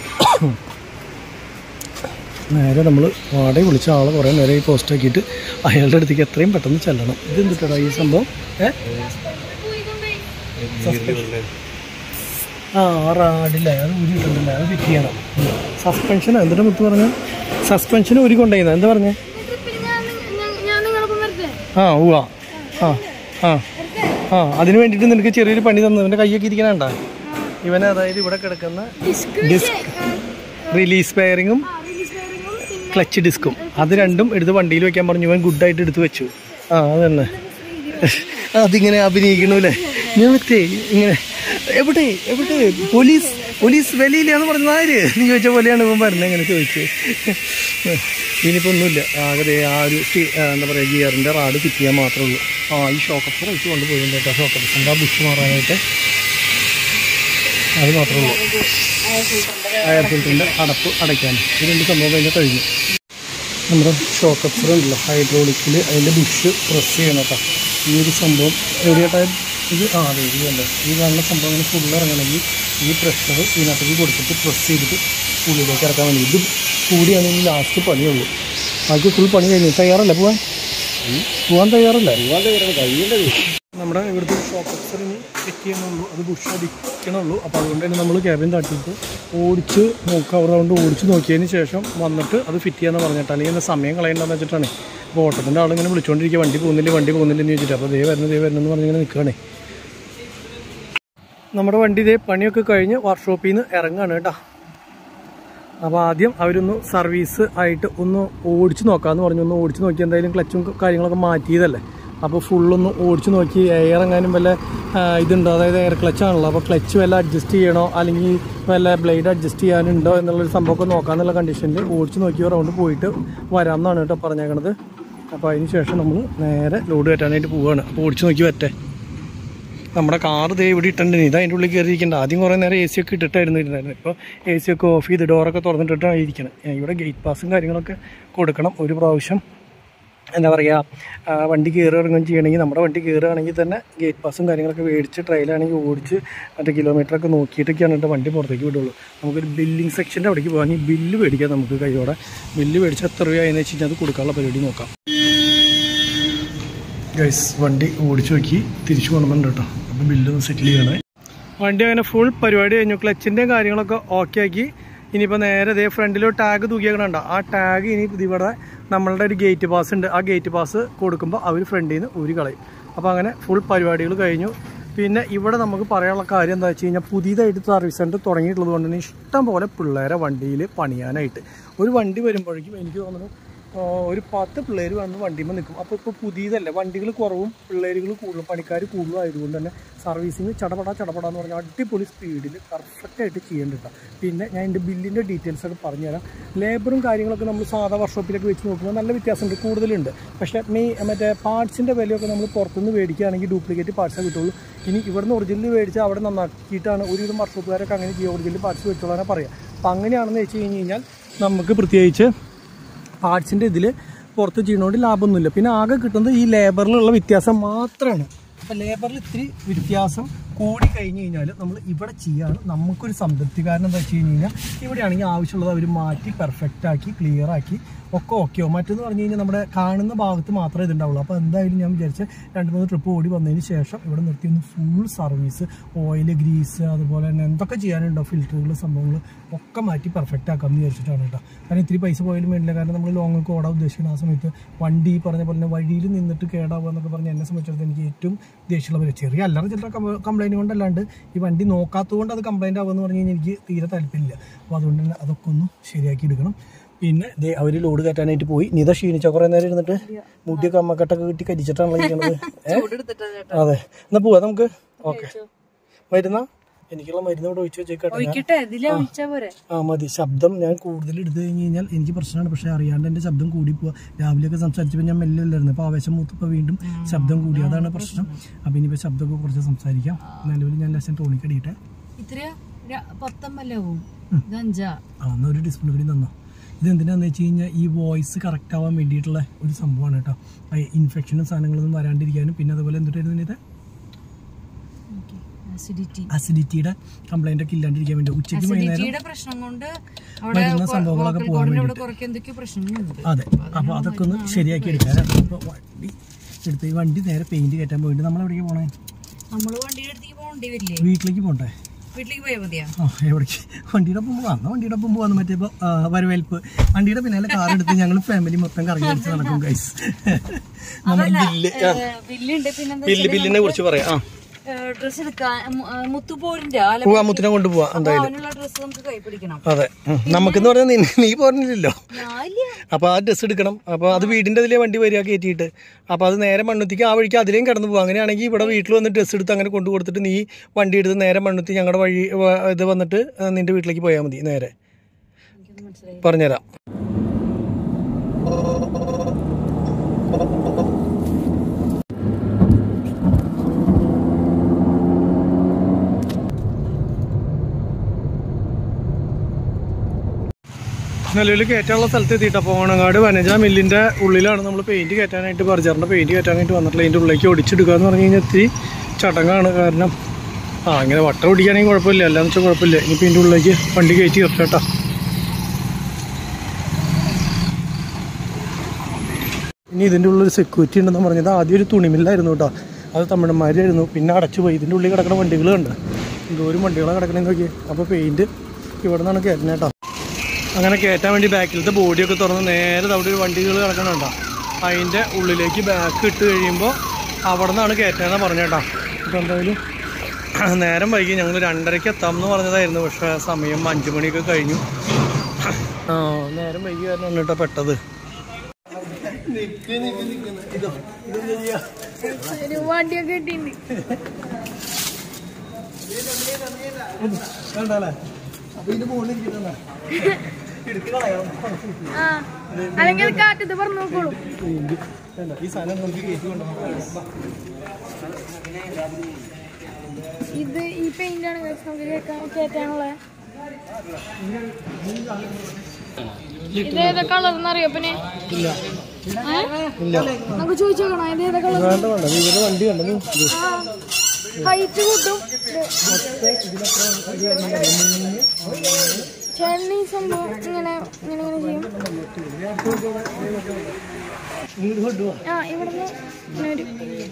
നേരെ നമ്മൾ വാടക വിളിച്ച ആളെ കുറേ നേരെ ഈ പോസ്റ്റ് ആക്കിയിട്ട് അയാളുടെ അടുത്തേക്ക് എത്രയും പെട്ടെന്ന് ചെല്ലണം ഇത് എന്തിട്ടാ ഈ സംഭവം ഏ ആ റാഡില്ലേ അത് ഊരിയിട്ടുണ്ടല്ലേ അത് ഫിറ്റ് ചെയ്യണം സസ്പെൻഷൻ എന്തിനാ മുത്ത് പറഞ്ഞു സസ്പെൻഷൻ ഊരി കൊണ്ടുപോയിരുന്ന എന്താ പറഞ്ഞേ
ട്രിപ്പിൽ ഞാൻ ഞാൻ- ഞാൻ നിങ്ങളൊപ്പം വരട്ടെ
ആ ഉവ്വ ആ ആ ആ അതിന് വേണ്ടിയിട്ട് നിനക്ക് ചെറിയൊരു പണി തന്നു ഇവൻ്റെ കൈയൊക്കെ ഇരിക്കണണ്ട ഇവനെ അതായത് ഇവിടെ കിടക്കുന്ന
ഡിസ്ക്
ഡിസ്ക് റിലീസ് പെയറിങ്ങും
റിലീസ് ബെയറിങ്ങും പിന്നെ
ക്ലച്ച് ഡിസ്കും അത് രണ്ടും എടുത്ത് വണ്ടിയിൽ വെക്കാൻ പറഞ്ഞു ഇവൻ ഗുഡായിട്ട് എടുത്ത് വെച്ചു ആ അത് തന്നെ അതിങ്ങനെ അഭിനയിക്കണല്ലേ ഞാൻ മറ്റേ ഇങ്ങനെ എവിടെ എവിടെ പോലീസ് പോലീസ് വെളിയിലാന്ന് പറഞ്ഞത് ആര് നീ ചോദിച്ച പോലെയാണ് ഇവൻ പറഞ്ഞത് ഇങ്ങനെ ചോദിച്ചു ഇനിയിപ്പോൾ ഒന്നുമില്ല ആകെ ദേ ആ ഒരു സ്റ്റീ- ആ, എന്താ പറയുക ഗിയറിൻ്റെ റാഡ് ഫിറ്റ് ചെയ്യാൻ മാത്രമേ ഉള്ളൂ ആ ഈ ഷോക്കപ്പർ വെച്ച് കൊണ്ടുപോയിട്ടുണ്ട് കേട്ടോ ഷോക്കപ്പറിൻ്റെ ആ ബുഷ് മാറാനായിട്ട് അത് മാത്രമേ ഉള്ളൂ എയർ ഫിൽറ്ററിൻ്റെ അടപ്പ് അടയ്ക്കാൻ ഇത് രണ്ട് സംഭവം കഴിഞ്ഞാൽ കഴിഞ്ഞു നമ്മുടെ ഷോക്ക് അപ്സർ ഉണ്ടല്ലോ ഹൈഡ്രോളിക്കിൽ അതിൻ്റെ ബുഷ് പ്രസ് ചെയ്യണം കേട്ടോ ഈ ഒരു സംഭവം എവിടെയായിട്ട് ഇത് ആ അതെ ഇത് കണ്ടോ ഈ കാണുന്ന സംഭവം ഇങ്ങനെ ഫുൾ ഇറങ്ങണമെങ്കിൽ ഈ പ്രഷർ ഇതിനകത്തേക്ക് കൊടുത്തിട്ട് പ്രസ് ചെയ്തിട്ട് ഉള്ളിലേക്ക് ഇറക്കാൻ വേണ്ടി ഇത് കൂടിയാണെങ്കിൽ ലാസ്റ്റ് പണിയുള്ളൂ ബാക്കി ഫുൾ പണി കഴിഞ്ഞു തയ്യാറല്ല പോവാൻ പോവാൻ തയ്യാറല്ല നമ്മുടെ ഇവിടുത്തെ ഷോപ്പ് അപ്സർ ഇനി ചെക്ക് ചെയ്യണുള്ളൂ അത് ബുഷ് അടിക്കണുള്ളൂ അപ്പോൾ അതുകൊണ്ട് തന്നെ നമ്മൾ ക്യാബിൻ തട്ടിയിട്ട് ഓടിച്ച് നോക്കുക അവിടെ കൊണ്ട് ഓടിച്ച് നോക്കിയതിന് ശേഷം വന്നിട്ട് അത് ഫിറ്റ് ചെയ്യാന്ന് പറഞ്ഞിട്ട് അല്ലെങ്കിൽ എന്താ സമയം കളയണ്ടെന്ന് വെച്ചിട്ടാണ് അപ്പോൾ ഓട്ടത്തിൻ്റെ ആളിങ്ങനെ വിളിച്ചുകൊണ്ടിരിക്കുക വണ്ടി പോകുന്നില്ല വണ്ടി പോകുന്നില്ല എന്ന് ചോദിച്ചിട്ട് അപ്പോൾ ദേ വരുന്നു ദേ വരുന്നു എന്ന് പറഞ്ഞിങ്ങനെ നിൽക്കുകയാണേ നമ്മുടെ വണ്ടി ഇതേ പണിയൊക്കെ കഴിഞ്ഞ് വർക്ക്ഷോപ്പിൽ നിന്ന് ഇറങ്ങുകയാണ് കേട്ടോ അപ്പോൾ ആദ്യം അവരൊന്ന് സർവീസ് ആയിട്ട് ഒന്ന് ഓടിച്ച് നോക്കാമെന്ന് പറഞ്ഞു ഒന്ന് ഓടിച്ച് നോക്കി എന്തായാലും ക്ലച്ചും കാര്യങ്ങളൊക്കെ മാറ്റിയതല്ലേ അപ്പോൾ ഫുള്ളൊന്ന് ഓടിച്ച് നോക്കി എയർ എങ്ങാനും വല്ല ആ, ഇതുണ്ടോ അതായത് എയർ ക്ലച്ചാണല്ലോ അപ്പോൾ ക്ലച്ച് വല്ല അഡ്ജസ്റ്റ് ചെയ്യണോ അല്ലെങ്കിൽ വല്ല ബ്ലേഡ് അഡ്ജസ്റ്റ് ചെയ്യാനുണ്ടോ എന്നുള്ളൊരു സംഭവമൊക്കെ നോക്കാമെന്നുള്ള കണ്ടീഷനിൽ ഓടിച്ച് നോക്കി റൗണ്ട് പോയിട്ട് വരാമെന്നാണ് കേട്ടോ പറഞ്ഞേക്കണത് അപ്പോൾ അതിന് ശേഷം നമ്മൾ നേരെ ലോഡ് കയറ്റാനായിട്ട് പോവുകയാണ് അപ്പോൾ ഓടിച്ച് നോക്കി വരട്ടെ നമ്മുടെ കാർ ദേ ഇവിടെ ഇട്ടുണ്ട് ഇത് അതിൻ്റെ ഉള്ളിൽ കയറിയിരിക്കേണ്ട ആദ്യം കുറേ നേരം എ സി ഒക്കെ ഇട്ടിട്ടായിരുന്നു ഇരുന്നായിരുന്നു ഇപ്പോൾ എ സി ഒക്കെ ഓഫ് ചെയ്ത് ഡോറൊക്കെ തുറന്നിട്ടിട്ടാണ് ഇരിക്കണം ഇവിടെ ഗേറ്റ് പാസും കാര്യങ്ങളൊക്കെ കൊടുക്കണം ഒരു പ്രാവശ്യം എന്താ പറയുക ആ, വണ്ടി കയറി ഇറങ്ങുകയും ചെയ്യണമെങ്കിൽ നമ്മുടെ വണ്ടി കയറുകയാണെങ്കിൽ തന്നെ ഗേറ്റ് പാസും കാര്യങ്ങളൊക്കെ മേടിച്ച് ട്രെയിലാണെങ്കിൽ ഓടിച്ച് മറ്റേ കിലോമീറ്ററൊക്കെ നോക്കിയിട്ടൊക്കെയാണ് കേട്ടോ വണ്ടി പുറത്തേക്ക് വിടുള്ളൂ നമുക്കൊരു ബില്ലിംഗ് സെക്ഷൻ്റെ അവിടേക്ക് പോകാമെങ്കിൽ ബില്ല് മേടിക്കാം നമുക്ക് കൈയോടെ ബില്ല് മേടിച്ച് എത്ര രൂപയായെന്ന് വെച്ച് കഴിഞ്ഞാൽ അത് കൊടുക്കാനുള്ള പരിപാടി നോക്കാം ഗൈസ് വണ്ടി ഓടിച്ചു നോക്കി തിരിച്ചു കൊണ്ടുവന്നിട്ടുണ്ട് കേട്ടോ അപ്പം ബില്ല് ഒന്ന് സെറ്റിൽ ചെയ്യണേ വണ്ടി അങ്ങനെ ഫുൾ പരിപാടി കഴിഞ്ഞു ക്ലച്ചിൻ്റെയും കാര്യങ്ങളൊക്കെ ഓക്കെ ആക്കി ഇനിയിപ്പോൾ നേരെ ഇതേ ഫ്രണ്ടിൽ ടാഗ് തൂക്കിയേക്കണുണ്ട് ആ ടാഗ് ഇനി ഇവിടെ നമ്മളുടെ ഒരു ഗേറ്റ് പാസ് ഉണ്ട് ആ ഗേറ്റ് പാസ് കൊടുക്കുമ്പോൾ അവർ ഫ്രണ്ടിൽ നിന്ന് ഊരി കളയും അപ്പോൾ അങ്ങനെ ഫുൾ പരിപാടികൾ കഴിഞ്ഞു പിന്നെ ഇവിടെ നമുക്ക് പറയാനുള്ള കാര്യം എന്താ വെച്ച് കഴിഞ്ഞാൽ പുതിയതായിട്ട് സർവീസ് സെൻറ്റർ തുടങ്ങിയിട്ടുള്ളത് കൊണ്ട് തന്നെ ഇഷ്ടം പോലെ പിള്ളേരെ വണ്ടിയിൽ പണിയാനായിട്ട് ഒരു വണ്ടി വരുമ്പോഴേക്കും എനിക്ക് തോന്നുന്നു ആ, ഒരു പത്ത് പിള്ളേർ വന്ന് വണ്ടിയുമ്പോൾ നിൽക്കും അപ്പോൾ ഇപ്പോൾ പുതിയതല്ലേ വണ്ടികൾ കുറവും പിള്ളേരുകൾ കൂടുതലും പണിക്കാർ കൂടുതലും ആയതുകൊണ്ട് തന്നെ സർവീസിങ് ചടപട ചടപട എന്ന് പറഞ്ഞാൽ അടിപൊളി സ്പീഡിൽ പെർഫെക്റ്റ് ആയിട്ട് ചെയ്യേണ്ടത് പിന്നെ ഞാൻ എൻ്റെ ബില്ലിൻ്റെ ഡീറ്റെയിൽസ് ഒക്കെ പറഞ്ഞുതരാം ലേബറും കാര്യങ്ങളൊക്കെ നമ്മൾ സാധാ വർക്ക്ഷോപ്പിലൊക്കെ വെച്ച് നോക്കുമ്പോൾ നല്ല വ്യത്യാസമുണ്ട് കൂടുതലുണ്ട് പക്ഷേ മെയ് മറ്റേ പാർട്സിൻ്റെ വിലയൊക്കെ നമ്മൾ പുറത്തുനിന്ന് മേടിക്കുകയാണെങ്കിൽ ഡ്യൂപ്ലിക്കേറ്റ് പാർട്സേ കിട്ടുള്ളൂ ഇനി ഇവിടുന്ന് ഒറിജിനൽ മേടിച്ച് അവിടെ നന്നാക്കിയിട്ടാണ് ഒരുവിധം വർക്ക്ഷോപ്പുകാരൊക്കെ അങ്ങനെ ചെയ്യുക ഒറിജിനൽ പാർട്സ് മേടിച്ചോളാനെ പറയാം അപ്പോൾ അങ്ങനെയാണെന്ന് വെച്ച് കഴിഞ്ഞ് കഴിഞ്ഞാൽ നമുക്ക് പ്രത്യേകിച്ച് പാർട്സിൻ്റെ ഇതിൽ പുറത്ത് ചെയ്യണോണ്ട് ലാഭമൊന്നുമില്ല പിന്നെ ആകെ കിട്ടുന്നത് ഈ ലേബറിലുള്ള വ്യത്യാസം മാത്രമാണ് അപ്പോൾ ലേബറിൽ ഇത്തിരി വ്യത്യാസം കൂടി കഴിഞ്ഞ് കഴിഞ്ഞാൽ നമ്മൾ ഇവിടെ ചെയ്യാണ് നമുക്കൊരു സംതൃപ്തി കാരണം എന്താ വെച്ച് കഴിഞ്ഞ് കഴിഞ്ഞാൽ ഇവിടെയാണെങ്കിൽ ആവശ്യമുള്ളത് അവർ മാറ്റി പെർഫെക്റ്റ് ആക്കി ക്ലിയർ ആക്കി ഒക്കെ ഓക്കെയോ മറ്റെന്ന് പറഞ്ഞു കഴിഞ്ഞാൽ നമ്മുടെ കാണുന്ന ഭാഗത്ത് മാത്രമേ ഇതുണ്ടാവുള്ളൂ അപ്പോൾ എന്തായാലും ഞാൻ വിചാരിച്ച രണ്ട് മൂന്ന് ട്രിപ്പ് ഓടി വന്നതിന് ശേഷം ഇവിടെ നിർത്തി ഒന്ന് ഫുൾ സർവീസ് ഓയിൽ ഗ്രീസ് അതുപോലെ തന്നെ എന്തൊക്കെ ചെയ്യാനുണ്ടോ ഫിൽറ്ററുകൾ സംഭവങ്ങൾ ഒക്കെ മാറ്റി പെർഫെക്റ്റ് ആക്കാമെന്ന് വിചാരിച്ചിട്ടാണ് കേട്ടോ കാരണം ഇത്തിരി പൈസ പോയാലും വേണ്ടില്ല കാരണം നമ്മൾ ലോങ്ങൊക്കെ ഓടാൻ ഉദ്ദേശിക്കുന്ന ആ സമയത്ത് വണ്ടി ഈ പറഞ്ഞ പോലെ തന്നെ വഴിയിൽ നിന്നിട്ട് കേടാവുക എന്നൊക്കെ പറഞ്ഞ് എന്നെ സംബന്ധിച്ചിടത്തോളം എനിക്ക് ഏറ്റവും ദേഷ്യമുള്ള പരിപാടി ചെറിയ അല്ലറ ചില്ലറ കംപ്ലൈൻറ്റ് കൊണ്ടല്ലാണ്ട് ഈ വണ്ടി നോക്കാത്തത് കൊണ്ട് അത് കംപ്ലൈൻറ്റ് ആവുമെന്ന് പറഞ്ഞു കഴിഞ്ഞാൽ എനിക്ക് തീരെ താല്പര്യമില്ല അപ്പോൾ അതുകൊണ്ട് തന്നെ അതൊക്കെ ഒന്ന് ശരിയാക്കി എടുക്കണം പിന്നെ ദേ അവർ ലോഡ് കയറ്റാനായിട്ട് പോയി നിത ക്ഷീണിച്ച കുറേ നേരം ഇരുന്നിട്ട് മുടിയൊക്കെ അമ്മക്കെട്ടൊക്കെ കിട്ടി കരിച്ചിട്ടാണല്ലോ ഇരിക്കണത് ഏ? അതെ എന്നാ പോവാ നമുക്ക് ഓക്കെ വരുന്ന എനിക്കുള്ള മരുന്ന് ഇവിടെ ഒഴിച്ചു വെച്ചേക്കട്ടെ
ഒഴിക്കട്ടെ ഇതിലെ ഒഴിച്ചാ പോരെ
ആ മതി ശബ്ദം ഞാൻ കൂടുതൽ എടുത്തു കഴിഞ്ഞ് കഴിഞ്ഞാൽ എനിക്ക് പ്രശ്നമാണ് പക്ഷെ അറിയാണ്ട് എൻ്റെ ശബ്ദം കൂടി പോവാ രാവിലെയൊക്കെ സംസാരിച്ചപ്പോൾ ഞാൻ മെല്ലെ അല്ലായിരുന്നു അപ്പോൾ ആവേശം മൂത്തപ്പോൾ വീണ്ടും ശബ്ദം കൂടി അതാണ് പ്രശ്നം അപ്പം ഇനിയിപ്പോൾ ശബ്ദമൊക്കെ കുറച്ച് സംസാരിക്കാം നിലവിൽ ഞാൻ ലക്ഷം ടോണിക്കടിയിട്ടെ
ഇത്ര പത്തമ്പല്ലാവും ഇത് അഞ്ചാ
ആ എന്നാൽ ഒരു ടീസ്പൂൺ കൂടി തന്നോ ഇത് എന്തിനാന്ന് വെച്ച് കഴിഞ്ഞാൽ ഈ വോയിസ് കറക്റ്റ് ആവാൻ വേണ്ടിയിട്ടുള്ള ഒരു സംഭവമാണ് കേട്ടോ ഇൻഫെക്ഷനും സാധനങ്ങളൊന്നും വരാണ്ടിരിക്കാനും പിന്നെ അതുപോലെ എന്തിട്ടായിരുന്നു ഇത്
അസിഡിറ്റി
അസിഡിറ്റിയുടെ കംപ്ലൈന്റ് ഒക്കെ ഇല്ലാണ്ടിരിക്കാൻ വേണ്ടി ഉച്ചയ്ക്ക് വൈകുന്നേരം
അസിഡിറ്റിയുടെ പ്രശ്നം കൊണ്ട് അവിടെ
വരുന്ന സംഭവങ്ങളൊക്കെ
vocal
പോകാൻ
cord ന്റെ അവിടെ
വേണ്ടിയിട്ട്
കുറയ്ക്ക് എന്തൊക്കെയോ പ്രശ്നങ്ങളുണ്ട്
അതെ അപ്പോൾ അതൊക്കെ ഒന്ന് ശരിയാക്കി എടുക്കാൻ അപ്പോൾ വണ്ടി എടുത്ത് ഈ വണ്ടി നേരെ പെയിന്റ് കയറ്റാൻ പോയിട്ട് നമ്മൾ എവിടേക്ക് പോണേ
നമ്മള് വണ്ടിയുടെ അടുത്തേക്ക് പോകേണ്ടി വരില്ലേ
വീട്ടിലേക്ക് പോകണ്ടേ
വീട്ടിലേക്ക് പോയാൽ മതിയാ
ആ എവിടേക്ക് വണ്ടിയുടെ ഒപ്പം പോവാം എന്നാ വണ്ടിയുടെ ഒപ്പം പോവാന്ന് മറ്റേ ഇപ്പോൾ വരവേൽപ്പ് വണ്ടിയുടെ പിന്നാലെ കാർ എടുത്ത് ഞങ്ങൾ ഫാമിലി മൊത്തം കറങ്ങി അടിച്ച് നടക്കും ഗൈസ് നമ്മുടെ ബില്ല്
ബില്ലുണ്ട് പിന്നെന്താ
ബില്ല് ബില്ലിനെ കുറിച്ച് പറയാം ആ
ഡ്രസ് എടുക്കാൻ മു- ആ, മുത്തുപോരിന്റെ
പോവാ മുത്തിനെ കൊണ്ടുപോവാം എന്തായാലും
അവനുള്ള ഡ്രസ് നമുക്ക് കൈപ്പിടിക്കണം
അതെ ഉം. നമുക്കെന്ന് പറഞ്ഞാൽ നീ നീ പറഞ്ഞില്ലല്ലോ
ഞാനില്ല
അപ്പോൾ ആ ഡ്രസ്സ് എടുക്കണം അപ്പോൾ അത് വീടിൻ്റെ അതിലേ വണ്ടി വരിക കയറ്റിയിട്ട് അപ്പോൾ അത് നേരെ മണ്ണുത്തിക്ക് ആ വഴിക്ക് അതിലേയും കടന്നു പോകും അങ്ങനെയാണെങ്കിൽ ഇവിടെ വീട്ടിൽ വന്ന് ഡ്രസ്സ് എടുത്ത് അങ്ങനെ കൊണ്ടു കൊടുത്തിട്ട് നീ വണ്ടി എടുത്ത് നേരെ മണ്ണുത്തി ഞങ്ങളുടെ വഴി വ- ഇത് വന്നിട്ട് ആ, നിന്റെ വീട്ടിലേക്ക് പോയാൽ മതി നേരെ പറഞ്ഞുതരാം നിലവിൽ കയറ്റാനുള്ള സ്ഥലത്ത് എത്തിയിട്ട് അപ്പോൾ ഓണങ്ങാട് വനജ മില്ലിൻ്റെ ഉള്ളിലാണ് നമ്മൾ പെയിൻറ്റ് കയറ്റാനായിട്ട് ബർജറിൻ്റെ പെയിൻറ്റ് കയറ്റാനായിട്ട് വന്നിട്ടുള്ളത് അതിൻ്റെ ഉള്ളിലേക്ക് ഒടിച്ചെടുക്കുക എന്ന് പറഞ്ഞു കഴിഞ്ഞാൽ ഇത്തിരി ചടങ്ങാണ് കാരണം ആ ഇങ്ങനെ വട്ടം ഓടിക്കുകയാണെങ്കിൽ കുഴപ്പമില്ല അല്ലാന്ന് വെച്ചാൽ കുഴപ്പമില്ല ഇനിയിപ്പോൾ ഇതിൻ്റെ ഉള്ളിലേക്ക് വണ്ടി കയറ്റി നിർത്തട്ടോ ഇനി ഇതിൻ്റെ ഉള്ളിൽ സെക്യൂരിറ്റി ഉണ്ടെന്ന് പറഞ്ഞത് ആദ്യം ഒരു തുണിമില്ലായിരുന്നു കേട്ടോ അത് തമിഴന്മാരായിരുന്നു പിന്നെ അടച്ചു പോയി ഇതിൻ്റെ ഉള്ളിൽ കിടക്കുന്ന വണ്ടികൾ കണ്ട് എന്തോരം വണ്ടികളാണ് കിടക്കണമെന്ന് നോക്കി അപ്പോൾ പെയിൻറ്റ് ഇവിടെ നിന്നാണ് കയറ്റുന്നത് കേട്ടോ അങ്ങനെ കയറ്റാൻ വേണ്ടി ബാക്കിലത്തെ ബോഡിയൊക്കെ തുറന്ന് നേരെ അവിടെ ഒരു വണ്ടികൾ കിടക്കണുണ്ടോ അതിൻ്റെ ഉള്ളിലേക്ക് ബാക്ക് ഇട്ട് കഴിയുമ്പോൾ അവിടെ നിന്നാണ് കയറ്റാനാണ് പറഞ്ഞേട്ടാ അപ്പോൾ എന്തായാലും നേരം വൈകി ഞങ്ങൾ രണ്ടരയ്ക്ക് എത്താമെന്ന് പറഞ്ഞതായിരുന്നു പക്ഷേ സമയം അഞ്ച് മണിയൊക്കെ കഴിഞ്ഞു ആ നേരം വൈകി കാരണമാണ് കേട്ടോ പെട്ടത്
ഒരു വണ്ടിയൊക്കെ കിട്ടിയിട്ടുണ്ട് ആ അല്ലെങ്കിൽ അത് കാറ്റത്ത് പറഞ്ഞു നോക്കോളൂ
ഈ സാധനം നമുക്ക് കയറ്റി കൊണ്ടുപോകാം
ഇത് ഈ പെയിന്റ് ആണ് guys നമുക്ക് കേൾക്കാൻ കേറ്റാനുള്ളത് ഇത് ഏതാ കളർ എന്നറിയോ പിന്നെ
ഇല്ല
ഏ? നമുക്ക് ചോദിച്ചു നോക്കണം ഇത് ഏതാ കളർ
വേണ്ട വേണ്ട നീ ഇവരുടെ വണ്ടി കണ്ടു നീ ഇത്
ഹൈറ്റ് കൂട്ടും ചേട്ടൻ ഈ സംഭവം ഇങ്ങനെ ഇങ്ങനെ ഇങ്ങനെ ചെയ്യും
ഇങ്ങോട്ട് കൊണ്ടുപോവാ
ആ ഇവിടുന്ന് ഇങ്ങനെ ഒരു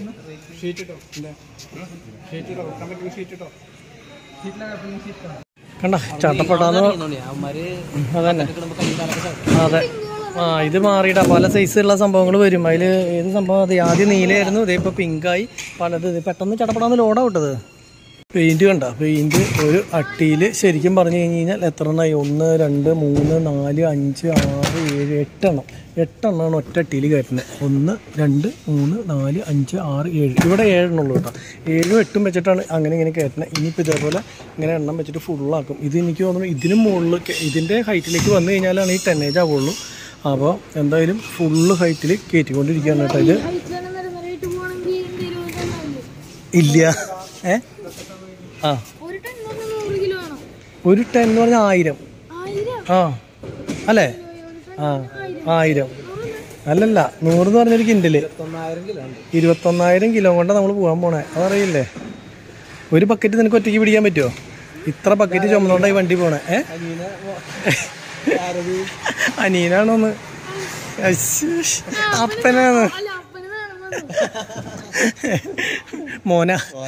കണ്ട ചട്ടപ്പെട്ടാന്ന് അതന്നെ അതെ ആ ഇത് മാറിയിട്ടാ പല സൈസുള്ള സംഭവങ്ങൾ വരും അതിൽ ഏത് സംഭവം അത് ആദ്യം നീലയായിരുന്നു ഇതേ ഇപ്പോൾ പിങ്കായി പലത് ഇത് പെട്ടെന്ന് ചട്ടപ്പെടാന്ന് ലോഡാ വിട്ടത് പെയിന്റ് കണ്ട പെയിന്റ് ഒരു അട്ടിയിൽ ശരിക്കും പറഞ്ഞു കഴിഞ്ഞ് കഴിഞ്ഞാൽ എത്ര എണ്ണമായി ഒന്ന് രണ്ട് മൂന്ന് നാല് അഞ്ച് ആറ് ഏഴ് എട്ടെണ്ണം എട്ടെണ്ണമാണ് ഒറ്റ അട്ടിയിൽ കയറ്റുന്നത് ഒന്ന് രണ്ട് മൂന്ന് നാല് അഞ്ച് ആറ് ഏഴ് ഇവിടെ ഏഴെണ്ണുള്ളൂ കേട്ടോ ഏഴും എട്ടും വെച്ചിട്ടാണ് അങ്ങനെ ഇങ്ങനെ കയറ്റുന്നത് ഇനിയിപ്പോൾ ഇതേപോലെ ഇങ്ങനെ എണ്ണം വെച്ചിട്ട് ഫുള്ളാക്കും ഇത് എനിക്ക് തോന്നുന്നു ഇതിന് മുകളിൽ ഇതിൻ്റെ ഹൈറ്റിലേക്ക് വന്നു കഴിഞ്ഞാലാണ് ഈ ടെന്നേജ് ആവുള്ളൂ അപ്പോൾ എന്തായാലും ഫുള്ള് ഹൈറ്റിൽ കയറ്റിക്കൊണ്ടിരിക്കുകയാണ് കേട്ടോ ഇത്
ഹൈറ്റ് തന്നെ നിര നിരയിട്ട് പോകണമെങ്കിൽ എന്തെങ്കിലും തന്നാലേ
ഇല്ല ഏ ആ
ഒരു ടൺ എന്ന് പറഞ്ഞാൽ നൂറ് കിലോ വേണം
ഒരു ടെൻ എന്ന് പറഞ്ഞാൽ ആയിരം
ആയിരം
ആ അല്ലേ ആ ആയിരം അല്ലല്ല നൂറ് എന്ന് പറഞ്ഞൊരു കിൻഡല് ഇരുപത്തൊന്നായിരം കിലോ കൊണ്ടാണ് നമ്മൾ പോകാൻ പോണേ അതറിയില്ലേ ഒരു ബക്കറ്റ് നിനക്ക് ഒറ്റയ്ക്ക് പിടിക്കാൻ പറ്റുമോ ഇത്ര ബക്കറ്റ് ചുമന്നുകൊണ്ടായി വണ്ടി പോണേ ഏ അനീനാണോന്ന് അശ്ശ്. അപ്പനാണ്
അല്ല അപ്പന് വേണം
മോന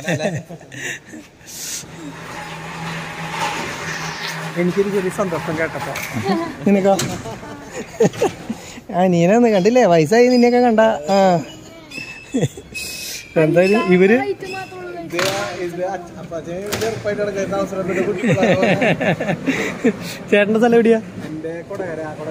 എനിക്കൊരു ചെറിയ സന്തോഷം കേട്ടപ്പോ നിനക്കോ ആ നീനൊന്ന് കണ്ടില്ലേ വയസ്സായി നിന്നെയൊക്കെ കണ്ട ആ എന്തായാലും ഇവര്
ഹൈറ്റ് മാത്രമുള്ള
ചേട്ടന്റെ സ്ഥലം എവിടെയാ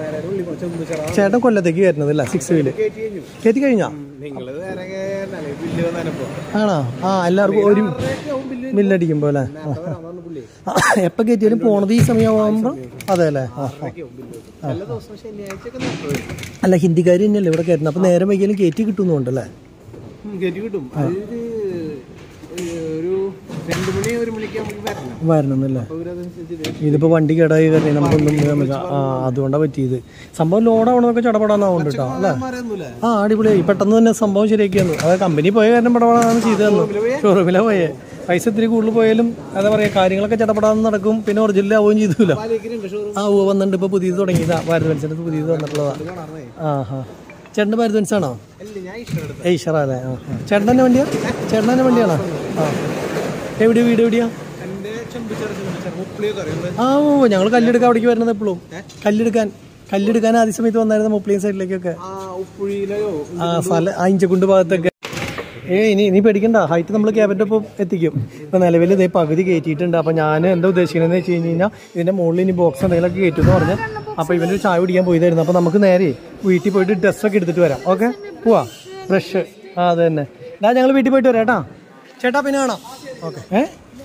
ചേട്ടൻ കൊല്ലത്തേക്ക് വരുന്നതല്ല സിക്സ് വീല് കയറ്റി കഴിഞ്ഞാ
ബില്ല് വന്നപ്പോ
ആണോ ആ എല്ലാവർക്കും ഒരു ബില്ലടിക്കുമ്പോ അല്ലേ എപ്പോ കയറ്റിയാലും പോണത് ഈ സമയമാകുമ്പോ അതെ അല്ലേ ആ, ആ.
എല്ലാ ദിവസവും ശനിയാഴ്ചയൊക്കെ നേരത്തെ വരും
അല്ല ഹിന്ദിക്കാർ തന്നെയല്ലേ ഇവിടെ കയറ്റുന്നത് അപ്പൊ നേരെ വൈകിയാലും കയറ്റി കിട്ടുന്നുണ്ടല്ലേ
ഗതി കിട്ടും അതായത് ഒരു രണ്ടു മണി ഒരു മണിക്ക് നമുക്ക് വരണം
വരണമെന്നല്ലേ
അപ്പൊ ഇവരതനുസരിച്ച്
ഇതിപ്പോ വണ്ടി കേടായി കാരണം നമുക്കൊന്നും ചെയ്യാൻ പറ്റില്ല ആ അതുകൊണ്ടാ പറ്റിയത് സംഭവം ലോഡാവണമൊക്കെ ചടപടാന്നാവുണ്ട് കേട്ടോ അല്ലേ
മാറിയൊന്നുമില്ല
ആ അടിപൊളിയായി പെട്ടെന്ന് തന്നെ സംഭവം ശരിയാക്കി തന്നു അത് കമ്പനി പോയ കാരണം പടപടാന്ന് ചെയ്തു തന്നു ഷോറൂമിലെ പോയേ പൈസ ഇത്തിരി കൂടുതൽ പോയാലും എന്താ പറയാ കാര്യങ്ങളൊക്കെ ചടപടാന്ന് നടക്കും പിന്നെ ഒറിജിനൽ ആവുകയും ചെയ്തൂല
പാലിക്കുന്നുണ്ട് ഷോറൂം
ആ ഓ വന്നിട്ടുണ്ട് ഇപ്പൊ പുതിയത് തുടങ്ങിയതാ ഭാരത് ബെൻസിന്റെ പുതിയത് വന്നിട്ടുള്ളതാ
കാണാറേ
ആ ഹാ ചേട്ടൻ്റെ ഭാരത് ബെൻസ് ആണോ
അല്ല ഞാൻ ഇഷ്ടം
ഏയ് ഷറാ അല്ലേ ആ ആ. ചേട്ടൻ്റെ വണ്ടിയാ ചേട്ടൻ്റെ വണ്ടിയാണോ ആ എവിടെയാ വീട് എവിടെയാ
എന്റെ ചെമ്പ് ചെറുക്കുന്നുണ്ട് മുപ്പിളിയൊക്കെ അറിയുന്നത്
ആ ഓ ഞങ്ങൾ കല്ലെടുക്കാൻ അവിടേക്ക് വരുന്നത് എപ്പോഴും കല്ലെടുക്കാൻ കല്ലെടുക്കാൻ ആദ്യ സമയത്ത് വന്നായിരുന്നു മുപ്ലിയൻ സൈഡിലേക്കൊക്കെ
ആ ഉപ്പുഴിയിലെയോ
ആ സ്ഥല ആ ഇഞ്ചക്കുണ്ട് ഭാഗത്തൊക്കെ ഏ ഇനി ഇനി പേടിക്കണ്ട ഹൈറ്റ് നമ്മൾ ക്യാബിൻ്റെ ഒപ്പം എത്തിക്കും ഇപ്പൊ നിലവിൽ ഇതേ പകുതി കയറ്റിയിട്ടുണ്ട് അപ്പൊ ഞാൻ എന്താ ഉദ്ദേശിക്കുന്നത് വെച്ച് കഴിഞ്ഞ് കഴിഞ്ഞാൽ ഇതിന്റെ മുകളിൽ ഇനി ബോക്സ് എന്തെങ്കിലുമൊക്കെ കയറ്റുമെന്ന് പറഞ്ഞ് അപ്പൊ ഇവന്റെ ഒരു ചായ കുടിക്കാൻ പോയതായിരുന്നു അപ്പൊ നമുക്ക് നേരെ വീട്ടിൽ പോയിട്ട് ഡ്രസ്സൊക്കെ എടുത്തിട്ട് വരാം ഓക്കെ പോവാ ബ്രഷ് ആ അത് തന്നെ ഇതാ ഞങ്ങൾ വീട്ടിൽ പോയിട്ട് വരാം കേട്ടാ ചേട്ടാ പിന്നെ കാണാം ഓക്കെ ഏ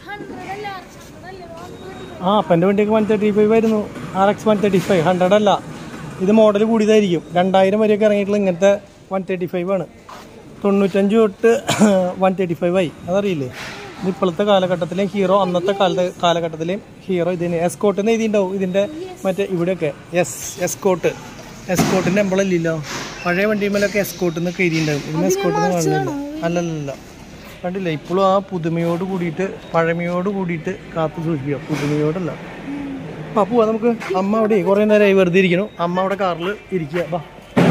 ആ അപ്പം എൻ്റെ വണ്ടിയൊക്കെ വൺ തേർട്ടി ഫൈവ് ആയിരുന്നു R X one thirty five hundred അല്ല ഇത് മോഡൽ കൂടിയതായിരിക്കും രണ്ടായിരം വരെയൊക്കെ ഇറങ്ങിയിട്ടുള്ള ഇങ്ങനത്തെ വൺ തേർട്ടി ഫൈവ് ആണ് തൊണ്ണൂറ്റഞ്ച് തൊട്ട് വൺ തേർട്ടി ഫൈവ് ആയി അതറിയില്ലേ ഇത് ഇപ്പോഴത്തെ കാലഘട്ടത്തിലെ ഹീറോ അന്നത്തെ കാലത്തെ കാലഘട്ടത്തിലെയും ഹീറോ ഇതിന് എസ്കോട്ട് എന്ന് എഴുതിയിട്ടുണ്ടാവും ഇതിൻ്റെ മറ്റേ ഇവിടെയൊക്കെ എസ് എസ്കോട്ട് എസ്കോട്ടിൻ്റെ എമ്പളമില്ലല്ലോ പഴയ വണ്ടിയുമ്പോഴൊക്കെ എസ്കോട്ട് എന്നൊക്കെ എഴുതിയിട്ടുണ്ടാവും ഇതിന് എസ്കോട്ട് എന്ന് കാണുന്നില്ല അല്ലല്ല കണ്ടില്ല ഇപ്പോഴും ആ പുതുമയോട് കൂടിയിട്ട് പഴമയോട് കൂടിയിട്ട് കാത്തു സൂക്ഷിക്കുക പുതുമയോടല്ല ആ പോവാ നമുക്ക് അമ്മ അവിടെ കുറേ നേരമായി വെറുതെ ഇരിക്കണു അമ്മ അവിടെ കാറിൽ ഇരിക്കുക ബാ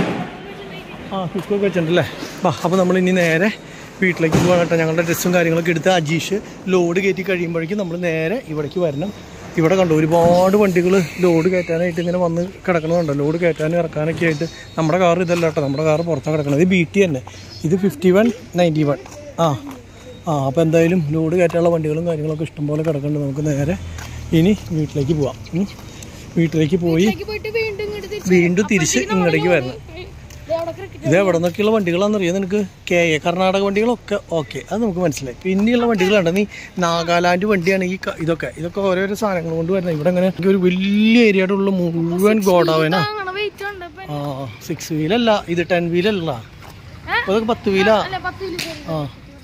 ആ കുക്കൊക്കെ വെച്ചിട്ടുണ്ടല്ലേ ബാ അപ്പോൾ നമ്മൾ ഇനി നേരെ വീട്ടിലേക്ക് പോകാൻ കേട്ടോ ഞങ്ങളുടെ ഡ്രസ്സും കാര്യങ്ങളൊക്കെ എടുത്ത് അജീഷ് ലോഡ് കയറ്റി കഴിയുമ്പോഴേക്കും നമ്മൾ നേരെ ഇവിടേക്ക് വരണം ഇവിടെ കണ്ടു ഒരുപാട് വണ്ടികൾ ലോഡ് കയറ്റാനായിട്ട് ഇങ്ങനെ വന്ന് കിടക്കണതുണ്ട് ലോഡ് കയറ്റാനും ഇറക്കാനൊക്കെ ആയിട്ട് നമ്മുടെ കാർ ഇതല്ല കേട്ടോ നമ്മുടെ കാർ പുറത്താണ് കിടക്കുന്നത് ഇത് ബി ടി തന്നെ ഇത് ഫിഫ്റ്റി വൺ നയൻറ്റി വൺ ആ ആ അപ്പോൾ എന്തായാലും ലോഡ് കയറ്റാനുള്ള വണ്ടികളും കാര്യങ്ങളൊക്കെ ഇഷ്ടംപോലെ കിടക്കുന്നുണ്ട് നമുക്ക് നേരെ ഇനി വീട്ടിലേക്ക് പോവാം ഉം. വീട്ടിലേക്ക് പോയി
പോയിട്ട് വീണ്ടും ഇങ്ങോട്ട് തിരിച്ച്
വീണ്ടും തിരിച്ച് ഇങ്ങോട്ടേക്ക് വരണം
ദേ അവിടെ cricket
ഇത് എവിടെ നിന്നൊക്കെയുള്ള വണ്ടികളാണെന്ന് അറിയാം നിനക്ക് കെ എ കർണാടക വണ്ടികളൊക്കെ ഓക്കെ അത് നമുക്ക് മനസ്സിലായി പിന്നെയുള്ള വണ്ടികളുണ്ട് നീ നാഗാലാൻഡ് വണ്ടിയാണ് ഈ ക- ഇതൊക്കെ ഇതൊക്കെ ഓരോരോ സാധനങ്ങൾ കൊണ്ട് വരുന്നത് ഇവിടെ അങ്ങനെ ഒരു വലിയ ഏരിയയുടെ ഉള്ള മുഴുവൻ ഗോഡാവേനാ
അങ്ങനെ വെയിറ്റ് ഉണ്ട് ഇപ്പൊ
ആ സിക്സ് വീലല്ല ഇത് ടെൻ വീലല്ല അതൊക്കെ പത്ത് വീലാ
അല്ല പത്ത് കിലോ
ആ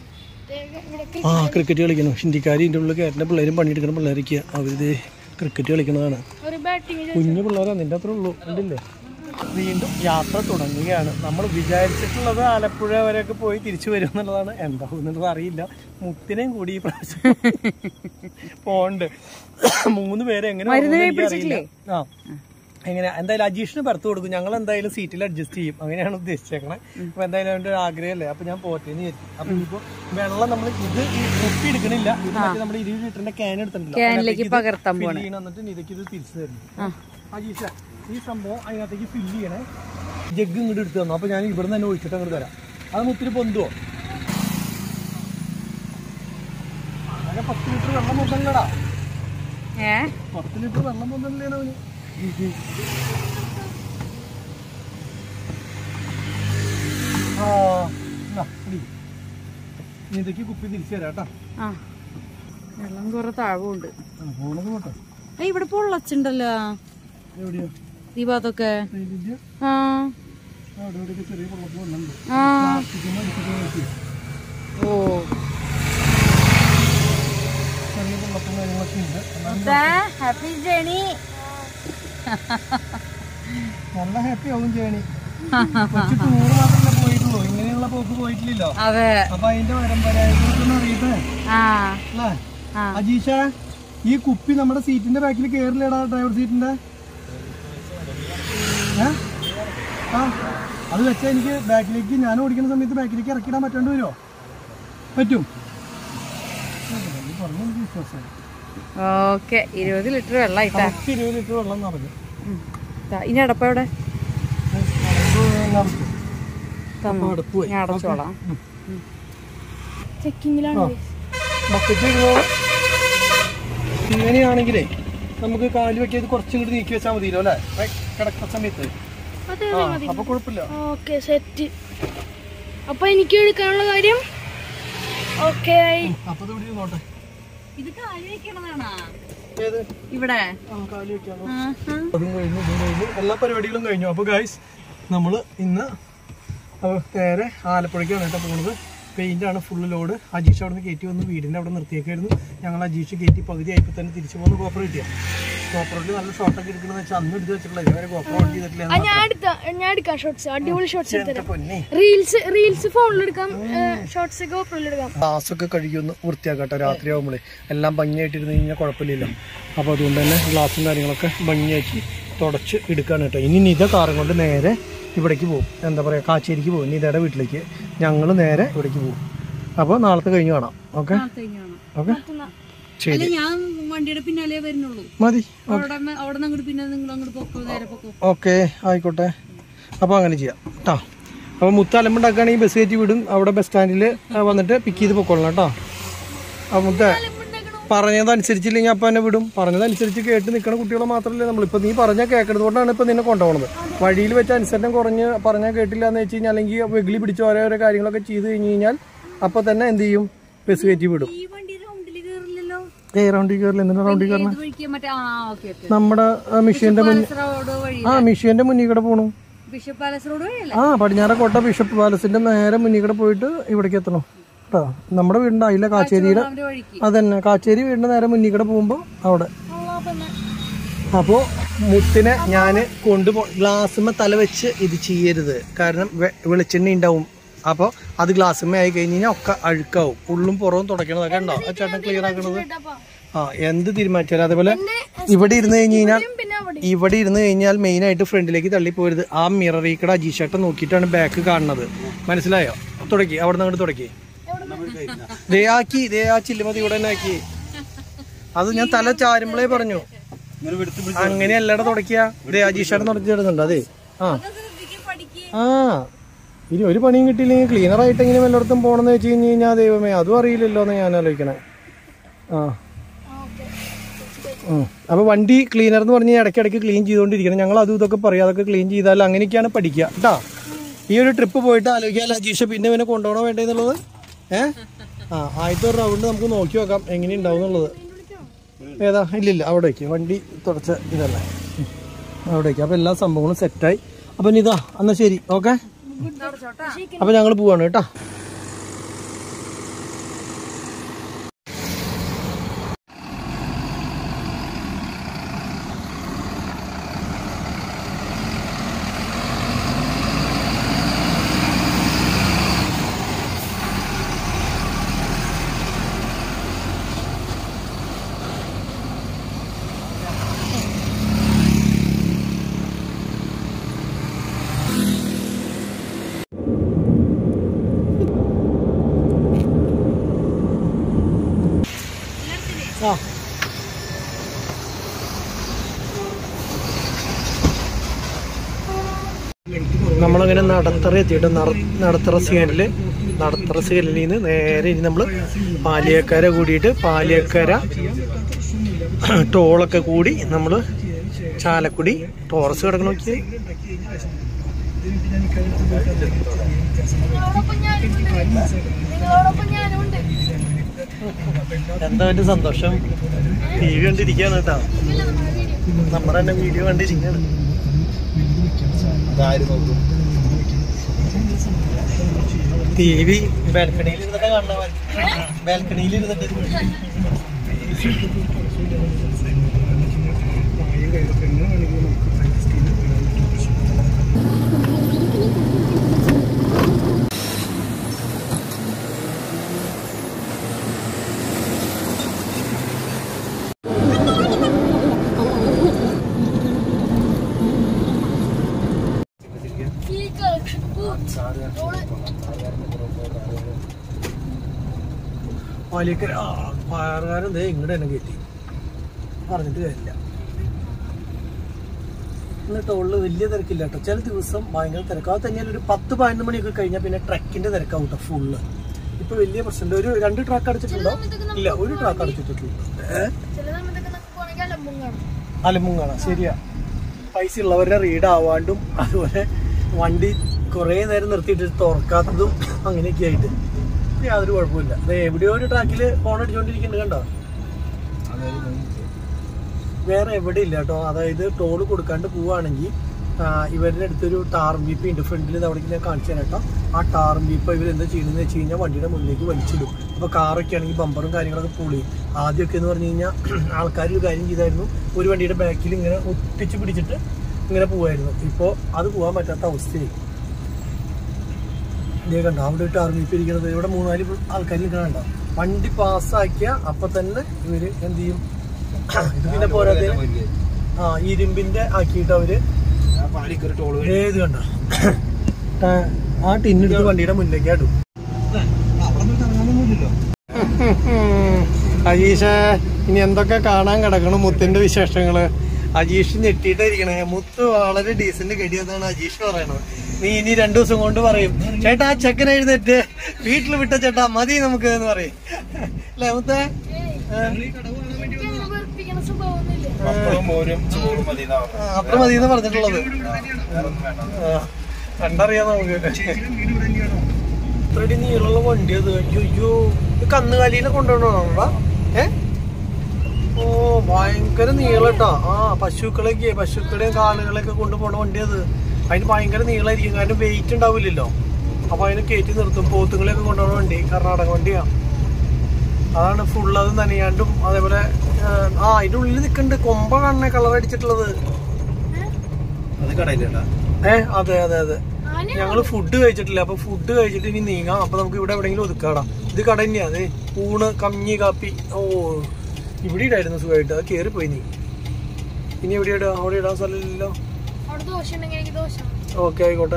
ആ ക്രിക്കറ്റ് കളിക്കുന്നു ഹിന്ദിക്കാർ ഇതിൻ്റെ ഉള്ളിൽ കയറ്റുന്ന പിള്ളേരും പണിയെടുക്കുന്ന പിള്ളേരൊക്കെ അവരിത് ക്രിക്കറ്റ് കളിക്കുന്നതാണ്
ഒരു ബാറ്റിംഗ്
കുഞ്ഞു പിള്ളേരാ നിന്റെ അത്ര ഉള്ളൂ കണ്ടില്ലേ വീണ്ടും യാത്ര തുടങ്ങുകയാണ് നമ്മൾ വിചാരിച്ചിട്ടുള്ളത് ആലപ്പുഴ വരെയൊക്കെ പോയി തിരിച്ചു വരും എന്നുള്ളതാണ് എന്താവും എന്നുള്ളത് അറിയില്ല മുത്തിനെയും കൂടി ഈ പ്രാവശ്യം പോണ്ട് മൂന്ന് പേരെ എങ്ങനെ പോകുമെന്ന് എനിക്കറിയില്ല. ആ എങ്ങനെ എന്തായാലും അജീഷിന് പുറത്ത് കൊടുക്കും ഞങ്ങൾ എന്തായാലും സീറ്റിൽ അഡ്ജസ്റ്റ് ചെയ്യും അങ്ങനെയാണ് ഉദ്ദേശിച്ചേക്കണേ അപ്പൊ എന്തായാലും അവന്റെ ഒരു ആഗ്രഹമല്ലേ അപ്പൊ ഞാൻ പോറ്റേന്ന് വിചാരിക്കും അപ്പൊ ഇനിയിപ്പോ വെള്ളം നമ്മൾ ഇത് ഈ കുപ്പി എടുക്കണില്ല ഇത് മറ്റേ നമ്മുടെ ഇരുപത് ലിറ്ററിന്റെ ക്യാൻ എടുത്തിട്ടില്ല
ക്യാനിലേക്ക് പകർത്താൻ
ഫില്ല് ചെയ്യണം എന്നിട്ട് ഇതൊക്കെ ഇത് തിരിച്ചു തരുന്നു അജീഷ ഈ സംഭവം അതിനകത്തേക്ക് ഫില്ല് ചെയ്യണേ ജഗ് ഇങ്ങോട്ട് എടുത്തു തന്നു അപ്പൊ ഞാൻ ഇവിടെ തന്നെ ഒഴിച്ചിട്ട് അങ്ങോട്ട് തരാം അത് മുത്തിരി പൊന്തുവോ അങ്ങനെ പത്ത് ലിറ്റർ വെള്ളം പൊന്തല്ലടാ
ഏ
പത്ത് ലിറ്റർ വെള്ളം പൊന്തല്ലേടാ അവന് ആ എന്നാ, കുടി. ഇനി ഇതൊക്കെ കുപ്പി തിരിച്ചു തരാം കേട്ടോ
ആ വെള്ളം കുറെ താഴമുണ്ട്
ആ, പോണത് പോട്ടെ
ഏയ് ഇവിടെ പൊള്ളച്ചുണ്ടല്ലോ
എവിടെയാ
ഈ ഭാഗത്തൊക്കെ
ഇതിന്റെ
ആ
അവിടെ ഇവിടെയൊക്കെ ചെറിയ പൊള്ളത്തിൽ വന്നുണ്ട്
ആ
ചിക്കൻ അടിച്ചിട്ട് നോക്കി
ഓ
ചെറിയ പൊള്ളത്തും കാര്യങ്ങളൊക്കെ ഉണ്ട് എന്നാലും
ഹാപ്പി ജേണി
നല്ല ഹാപ്പി ആവും ചെയ്യണി കൊച്ചു ടൂറ് മാത്രമല്ല പോയിട്ടുള്ളൂ ഇങ്ങനെയുള്ള പോക്ക് പോയിട്ടില്ലല്ലോ
അതെ
അപ്പൊ അതിന്റെ പരമ്പരായെന്ന് അറിയട്ടെ
ആ
അല്ലേ
ആ.
അജീഷ ഈ കുപ്പി നമ്മുടെ സീറ്റിന്റെ ബാക്കിൽ കേറില്ലടാ ഡ്രൈവർ സീറ്റിന്റെ ഏ? ആ അത് വെച്ചാൽ എനിക്ക് ബാക്കിലേക്ക് ഞാൻ ഓടിക്കുന്ന സമയത്ത് ബാക്കിലേക്ക് ഇറക്കിടാൻ പറ്റാണ്ട് വരുമോ പറ്റും നീ പറഞ്ഞ എനിക്ക് വിശ്വാസമായി
ഓക്കെ ഇരുപത് ലിറ്റർ വെള്ളമായിട്ടാ
പത്ത് ഇരുപത് ലിറ്റർ വെള്ളം നിറഞ്ഞു
ഇനി അടപ്പ എവിടെ
നിറച്ചു
തന്നു
അടുപ്പ് പോയി
ഞാൻ അടച്ചോളാം
ചെക്കിങ്ങിലാണ്
ബക്കറ്റ് ഇരുന്നോളാം ഇങ്ങനെയാണെങ്കിലേ നമുക്ക് കാല് വെക്കിയത് കുറച്ചും കൂടി നീക്കി വെച്ചാൽ മതിയല്ലോ അല്ലേ റൈറ്റ്, കിടക്കുന്ന സമയത്ത്
അതെ
ആ അപ്പൊ കുഴപ്പമില്ല
ഓക്കെ സെറ്റ് അപ്പൊ എനിക്ക് എടുക്കാനുള്ള കാര്യം ഓക്കെ
അപ്പൊ ഇത് ഇവിടെ നോട്ടെ
ഇത് കാലി വെക്കണതാണാ
ഏത്
ഇവിടെ
ആ കാലി വെക്കാമോ
ആഹാ.
അതും കഴിഞ്ഞു ഇതും കഴിഞ്ഞു എല്ലാ പരിപാടികളും കഴിഞ്ഞു അപ്പോൾ ഗൈസ് നമ്മൾ ഇന്ന് അഹ് നേരെ ആലപ്പുഴയ്ക്കാണ് കേട്ടോ പോകുന്നത് പെയിന്റ് ആണ് ഫുള്ള് ലോഡ് അജീഷ് അവിടെ നിന്ന് കയറ്റി വന്ന് വീടിൻ്റെ അവിടെ നിർത്തിയേക്കായിരുന്നു ഞങ്ങൾ അജീഷ് കയറ്റി പകുതി ആയപ്പോൾ തന്നെ തിരിച്ചു പോകുന്ന ഗോപ്ര കിട്ടിയ ഗോപ്രയിൽ നല്ല ഷോട്ടൊക്കെ എടുക്കണമെന്ന് വെച്ചാൽ അന്ന് എടുത്ത് വെച്ചിട്ടുള്ള ഇതുവരെ ഗോപ്ര ഓൺ ചെയ്തിട്ടില്ല
ഞാൻ എടുത്ത ഞാൻ എടുക്കാം ഷോർട്സ് അടിപൊളി ഷോർട്സ്
എൻ്റെ പൊന്നെ
റീൽസ് റീൽസ് ഫോണിൽ എടുക്കാം ഷോർട്സ് ഒക്കെ ഓപ്പറിൽ എടുക്കാം
ഗ്ലാസ്സൊക്കെ കഴുകിയൊന്ന് വൃത്തിയാക്കട്ടെ രാത്രി ആകുമ്പോഴേ എല്ലാം ഭംഗിയായിട്ടിരുന്ന് കഴിഞ്ഞാൽ കുഴപ്പമില്ലല്ലോ അപ്പോൾ അതുകൊണ്ട് തന്നെ ഗ്ലാസും കാര്യങ്ങളൊക്കെ ഭംഗിയാക്കി തുടച്ച് എടുക്കുകയാണ് കേട്ടോ ഇനി നിത കാറും കൊണ്ട് നേരെ ഇവിടേക്ക് പോകും എന്താ പറയുക കാച്ചേരിക്ക് പോകും നിതയുടെ വീട്ടിലേക്ക് ഞങ്ങൾ നേരെ ഇവിടേക്ക് പോകും അപ്പോൾ നാളത്തെ കഴിഞ്ഞ് കാണാം ഓക്കെ
കഴിഞ്ഞാണ്.
ഓക്കെ ശരി
അല്ല ഞാൻ വണ്ടിയുടെ പിന്നാലെ വരുന്നുള്ളൂ
മതി
അവിടെ അവിടെ നിന്ന് അങ്ങോട്ട് പിന്നെ നിങ്ങൾ അങ്ങോട്ട് പൊക്കോ നേരെ പൊക്കോ
ഓക്കെ ആയിക്കോട്ടെ അപ്പോൾ അങ്ങനെ ചെയ്യാം കേട്ടോ അപ്പോൾ മുത്ത് അലമ്പുണ്ടാക്കുകയാണെങ്കിൽ ബസ് കയറ്റി വിടും അവിടെ ബസ് സ്റ്റാൻഡിൽ വന്നിട്ട് പിക്ക് ചെയ്ത് പൊക്കോളണം കേട്ടോ ആ മുത്ത പറഞ്ഞതനുസരിച്ചില്ലെങ്കിൽ അപ്പം എന്നെ വിടും പറഞ്ഞതനുസരിച്ച് കേട്ട് നിൽക്കുന്ന കുട്ടികളെ മാത്രമല്ലേ നമ്മളിപ്പോൾ നീ പറഞ്ഞാൽ കേൾക്കുന്നത് കൊണ്ടാണ് ഇപ്പം നിന്നെ കൊണ്ടുപോകുന്നത് വഴിയിൽ വെച്ച് അനുസരണം കുറഞ്ഞ് പറഞ്ഞാൽ കേട്ടില്ല എന്ന് വെച്ച് കഴിഞ്ഞാൽ അല്ലെങ്കിൽ വെഗിളി പിടിച്ച് ഓരോരോ കാര്യങ്ങളൊക്കെ ചെയ്ത് കഴിഞ്ഞ് കഴിഞ്ഞാൽ അപ്പോൾ തന്നെ എന്ത് ചെയ്യും ബസ് കയറ്റി വിടും
ഈ വണ്ടി റൗണ്ടിൽ കയറില്ലല്ലോ
ഏ റൗണ്ടിൽ കയറില്ല എന്തിനാ റൗണ്ടിൽ കയറണം
ഇത് വഴിക്ക് മറ്റേ ആ ഓക്കെ ഓക്കെ
നമ്മുടെ മിഷീൻ്റെ മുന്നിൽ
റോഡ് വഴി
ആ മിഷീൻ്റെ മുന്നിൽ കൂടെ പോകണം
ബിഷപ്പ് പാലസ് റോഡ് വഴിയല്ലേ
ആ പടിഞ്ഞാറക്കോട്ട ബിഷപ്പ് പാലസിന്റെ നേരെ മുന്നിൽ കൂടെ പോയിട്ട് ഇവിടേക്ക് എത്തണം കേട്ടോ നമ്മുടെ വീടിന്റെ അതിലെ കാച്ചേരിയുടെ
അവന്റെ വഴിക്ക്
അതന്നെ കാച്ചേരി വീടിന്റെ നേരെ മുന്നിൽ കൂടെ പോകുമ്പോൾ അവിടെ അപ്പോൾ മുത്തിനെ ഞാൻ കൊണ്ടുപോ ഗ്ലാസ്സുമ്മ തല വെച്ച് ഇത് ചെയ്യരുത് കാരണം വെ- വെളിച്ചെണ്ണ ഉണ്ടാവും അപ്പോൾ അത് ഗ്ലാസ്സുമ്മ ആയി കഴിഞ്ഞ് കഴിഞ്ഞാൽ ഒക്കെ അഴുക്കാവും ഉള്ളും പുറവും തുടയ്ക്കണതൊക്കെ ഉണ്ടോ ആ ചേട്ടൻ ക്ലിയർ ആക്കണത് ആ എന്ത് തീരുമാനിച്ചാലും അതേപോലെ ഇവിടെ ഇരുന്ന് കഴിഞ്ഞ് കഴിഞ്ഞാൽ
പിന്നെ അവിടെ
ഇവിടെ ഇരുന്ന് കഴിഞ്ഞാൽ മെയിൻ ആയിട്ട് ഫ്രണ്ടിലേക്ക് തള്ളി പോരുത് ആ മിററിൽ കൂടെ അജീഷേട്ടൻ നോക്കിയിട്ടാണ് ബാക്ക് കാണുന്നത് മനസ്സിലായോ തുടക്കി അവിടെ നിന്ന് അങ്ങോട്ട് തുടക്കി ദേ ആക്കി ദേ ആ ചില്ലുമതി ഇവിടെ തന്നെ ആക്കി അത് ഞാൻ തല ചാരുമ്പളേ പറഞ്ഞു അങ്ങനെ അല്ലടെ തുടക്കിയ ദേ അജീഷേട്ടൻ തുടച്ചിടുന്നുണ്ട് അതെ ആ ആ ഇനി ഒരു പണിയും കിട്ടിയില്ലെങ്കിൽ ക്ലീനർ ആയിട്ട് എങ്ങനെ വല്ലയിടത്തും പോകണമെന്ന് വെച്ച് കഴിഞ്ഞ് കഴിഞ്ഞാൽ ദൈവമേ അതും അറിയില്ലല്ലോ എന്ന് ഞാൻ ആലോചിക്കണേ ആ ഉം. അപ്പൊ വണ്ടി ക്ലീനർ എന്ന് പറഞ്ഞ് ഇടയ്ക്കിടയ്ക്ക് ക്ലീൻ ചെയ്തുകൊണ്ടിരിക്കണം ഞങ്ങൾ അതും ഇതൊക്കെ പറയും അതൊക്കെ ക്ലീൻ ചെയ്താൽ അങ്ങനെയൊക്കെയാണ് പഠിക്കുക കേട്ടാ ഈ ഒരു ട്രിപ്പ് പോയിട്ട് ആലോചിക്കാൻ അജീഷ പിന്നെ ഇവനെ കൊണ്ടുപോകണോ വേണ്ടതെന്നുള്ളത് ഏ ആ ആദ്യത്തെ ഒരു റൗണ്ട് നമുക്ക് നോക്കി നോക്കാം എങ്ങനെ ഉണ്ടാവും എന്നുള്ളത് ഏതാ ഇല്ലില്ല അവിടെ വയ്ക്കുക വണ്ടി തുടച്ച ഇതല്ലേ ഉം. അവിടെ വയ്ക്കുക അപ്പോൾ എല്ലാ സംഭവങ്ങളും സെറ്റായി അപ്പം ഇതാ എന്നാൽ ശരി ഓക്കെ അപ്പം ഞങ്ങൾ പോവാണ് കേട്ടോ ആ നമ്മളങ്ങനെ നടത്തറ എത്തിയിട്ട് നട- നടത്തറ സീനിൽ നടത്തറ സീനിൽ നിന്ന് നേരെ ഇനി നമ്മൾ പാലിയക്കര കൂടിയിട്ട് പാലിയക്കര ടോളൊക്കെ കൂടി നമ്മൾ ചാലക്കുടി ടോറസ് കിടക്കണ നോക്കി
നിങ്ങളോടൊപ്പം ഞാനുമുണ്ട് നിങ്ങളോടൊപ്പം ഞാനുമുണ്ട്
എന്താ എൻ്റെ സന്തോഷം ടി വി കണ്ടിരിക്കുകയാണ് കേട്ടോ നമ്മുടെ തന്നെ വീഡിയോ കണ്ടിരിക്കുകയാണ് ടി വി ബാൽക്കണിയിൽ ഇരുന്നിട്ട് കാണാൻ ബാൽക്കണിയിൽ ഇരുന്നിട്ട്
ഈ കളക്ഷൻ
പാലിയക്കര ആ പാറുകാരൻ ദേ ഇങ്ങോട്ട് തന്നെ കയറ്റി പറഞ്ഞിട്ട് കാര്യമില്ല ഇന്ന് ടോളിൽ വലിയ തിരക്കില്ല കേട്ടോ ചില ദിവസം ഭയങ്കര തിരക്ക് അത് തന്നെയല്ല ഒരു പത്ത് പതിനൊന്ന് മണിയൊക്കെ കഴിഞ്ഞാൽ പിന്നെ ട്രക്കിന്റെ തിരക്കാവും കേട്ടോ ഫുള്ള് ഇപ്പൊ വലിയ പ്രശ്നമുണ്ട് ഒരു രണ്ട് ട്രാക്ക് അടച്ചിട്ടുണ്ടോ ഇല്ല ഒരു ട്രാക്ക് അടച്ചിട്ടുള്ളൂ ഏഹ്
ചില സമയത്തൊക്കെ നമുക്ക് പോണെങ്കിൽ അലമ്പും കാണും
അലമുങ്ങാണ് ശരിയാ പൈസ ഉള്ളവരുടെ റീഡ് ആവാണ്ടും അതുപോലെ വണ്ടി കുറേ നേരം നിർത്തിയിട്ട് തുറക്കാത്തതും അങ്ങനെയൊക്കെ ആയിട്ട് യാതൊരു കുഴപ്പമില്ല ദേ എവിടെയോ ഒരു ട്രാക്കില് ഫോൺ അടിച്ചോണ്ടിരിക്കുന്നുണ്ട് കണ്ടോ വേറെ എവിടെ ഇല്ല കേട്ടോ അതായത് ടോള് കൊടുക്കാണ്ട് പോവുകയാണെങ്കിൽ ഇവരുടെ അടുത്തൊരു ടാറും ബീപ്പ് ഉണ്ട് ഫ്രണ്ടിൽ അവിടേക്ക് ഞാൻ കാണിച്ചു തരാം കേട്ടോ ആ ടാറും ബീപ്പ് ഇവർ എന്താ ചെയ്യുന്നത് വെച്ച് കഴിഞ്ഞാൽ വണ്ടിയുടെ മുന്നിലേക്ക് വലിച്ചിടും അപ്പോൾ കാറൊക്കെ ആണെങ്കിൽ ബമ്പറും കാര്യങ്ങളൊക്കെ പൊളി ആദ്യമൊക്കെ എന്ന് പറഞ്ഞു കഴിഞ്ഞാൽ ആൾക്കാർ ഒരു കാര്യം ചെയ്തായിരുന്നു ഒരു വണ്ടിയുടെ ബാക്കിൽ ഇങ്ങനെ ഒട്ടിച്ച് പിടിച്ചിട്ട് ഇങ്ങനെ പോവായിരുന്നു ഇപ്പോൾ അത് പോകാൻ പറ്റാത്ത അവസ്ഥയായി ഇതേ കണ്ടോ അവിടെ ഒരു ടാർ ബീപ്പ് ഇരിക്കുന്നത് ഇവിടെ മൂന്നാല് ആൾക്കാർ നിൽക്കണുണ്ടോ വണ്ടി പാസ്സാക്കിയ അപ്പൊ തന്നെ ഇവര് എന്ത് ചെയ്യും ഇത് പിന്നെ പോരാതെ ആ ഇരുമ്പിന്റെ ആക്കിയിട്ട് അവര് ഏത് കണ്ട ആ ടിന്നെടുത്ത് വണ്ടിയുടെ മുന്നിലേക്ക് ഇടും അജീഷ ഇനി എന്തൊക്കെ കാണാൻ കിടക്കണം മുത്തിന്റെ വിശേഷങ്ങള് അജീഷ് ഞെട്ടിയിട്ടായിരിക്കണേ മുത്ത് വളരെ ഡീസന്റ് ഗഡിയെന്നാണ് അജീഷ് പറയണത് നീ ഇനി രണ്ടു ദിവസം കൊണ്ട് പറയും ചേട്ടാ ആ ചെക്കൻ എഴുന്നേറ്റ് വീട്ടിൽ വിട്ട ചേട്ടാ മതി നമുക്ക് എന്ന് പറയും അല്ലേ മുത്തേ ഏ?
എനിക്കങ്ങനെ വെറുപ്പിക്കണ സ്വഭാവമൊന്നുമില്ല
ആ, അത്ര മതി എന്ന് പറഞ്ഞിട്ടുള്ളത് ആ, കണ്ടറിയാം നമുക്ക് ഇത്രടി നീളമുള്ള വണ്ടി അത് അയ്യോ ഇത് കന്നുകാലിനെ കൊണ്ടുപോകണോ ഏ ഓ ഭയങ്കര നീളട്ടാ ആ പശുക്കളൊക്കെ പശുക്കളെയും കാളുകളെയൊക്കെ കൊണ്ടുപോണ വണ്ടി അത് അതിന് ഭയങ്കര നീളമായിരിക്കും കാരണം വെയിറ്റ് ഉണ്ടാവില്ലല്ലോ അപ്പൊ അതിനെ കയറ്റി നിർത്തും പോത്തുകളെയൊക്കെ കൊണ്ടുപോകണ വണ്ടി കർണാടക വണ്ടിയാ അതാണ് ഫുൾ അത് നനയാണ്ടും അതേപോലെ ആ, ആ അതിന്റെ ഉള്ളിൽ നിൽക്കുന്നുണ്ട് കൊമ്പ കാണണേ കളർ അടിച്ചിട്ടുള്ളത് ഏ അതെ അതെ അതെ
ആന
ഞങ്ങള് ഫുഡ് കഴിച്ചിട്ടില്ല അപ്പൊ ഫുഡ് കഴിച്ചിട്ട് ഇനി നീങ്ങാം അപ്പൊ നമുക്ക് ഇവിടെ എവിടെയെങ്കിലും ഒതുക്കാടാം ഇത് കട തന്നെയാ അതെ ഊണ് കഞ്ഞി കാപ്പി ഓ ഇവിടെ ഇടായിരുന്നു സുഖമായിട്ട് അത് കേറി പോയി നീ ഇനി എവിടെ ഇടാ അവിടെ ഇടാൻ സ്ഥലമില്ലല്ലോ
അവിടെ ദോശ ഉണ്ടെങ്കിൽ എനിക്ക് ദോശ
ഓക്കെ ആയിക്കോട്ടെ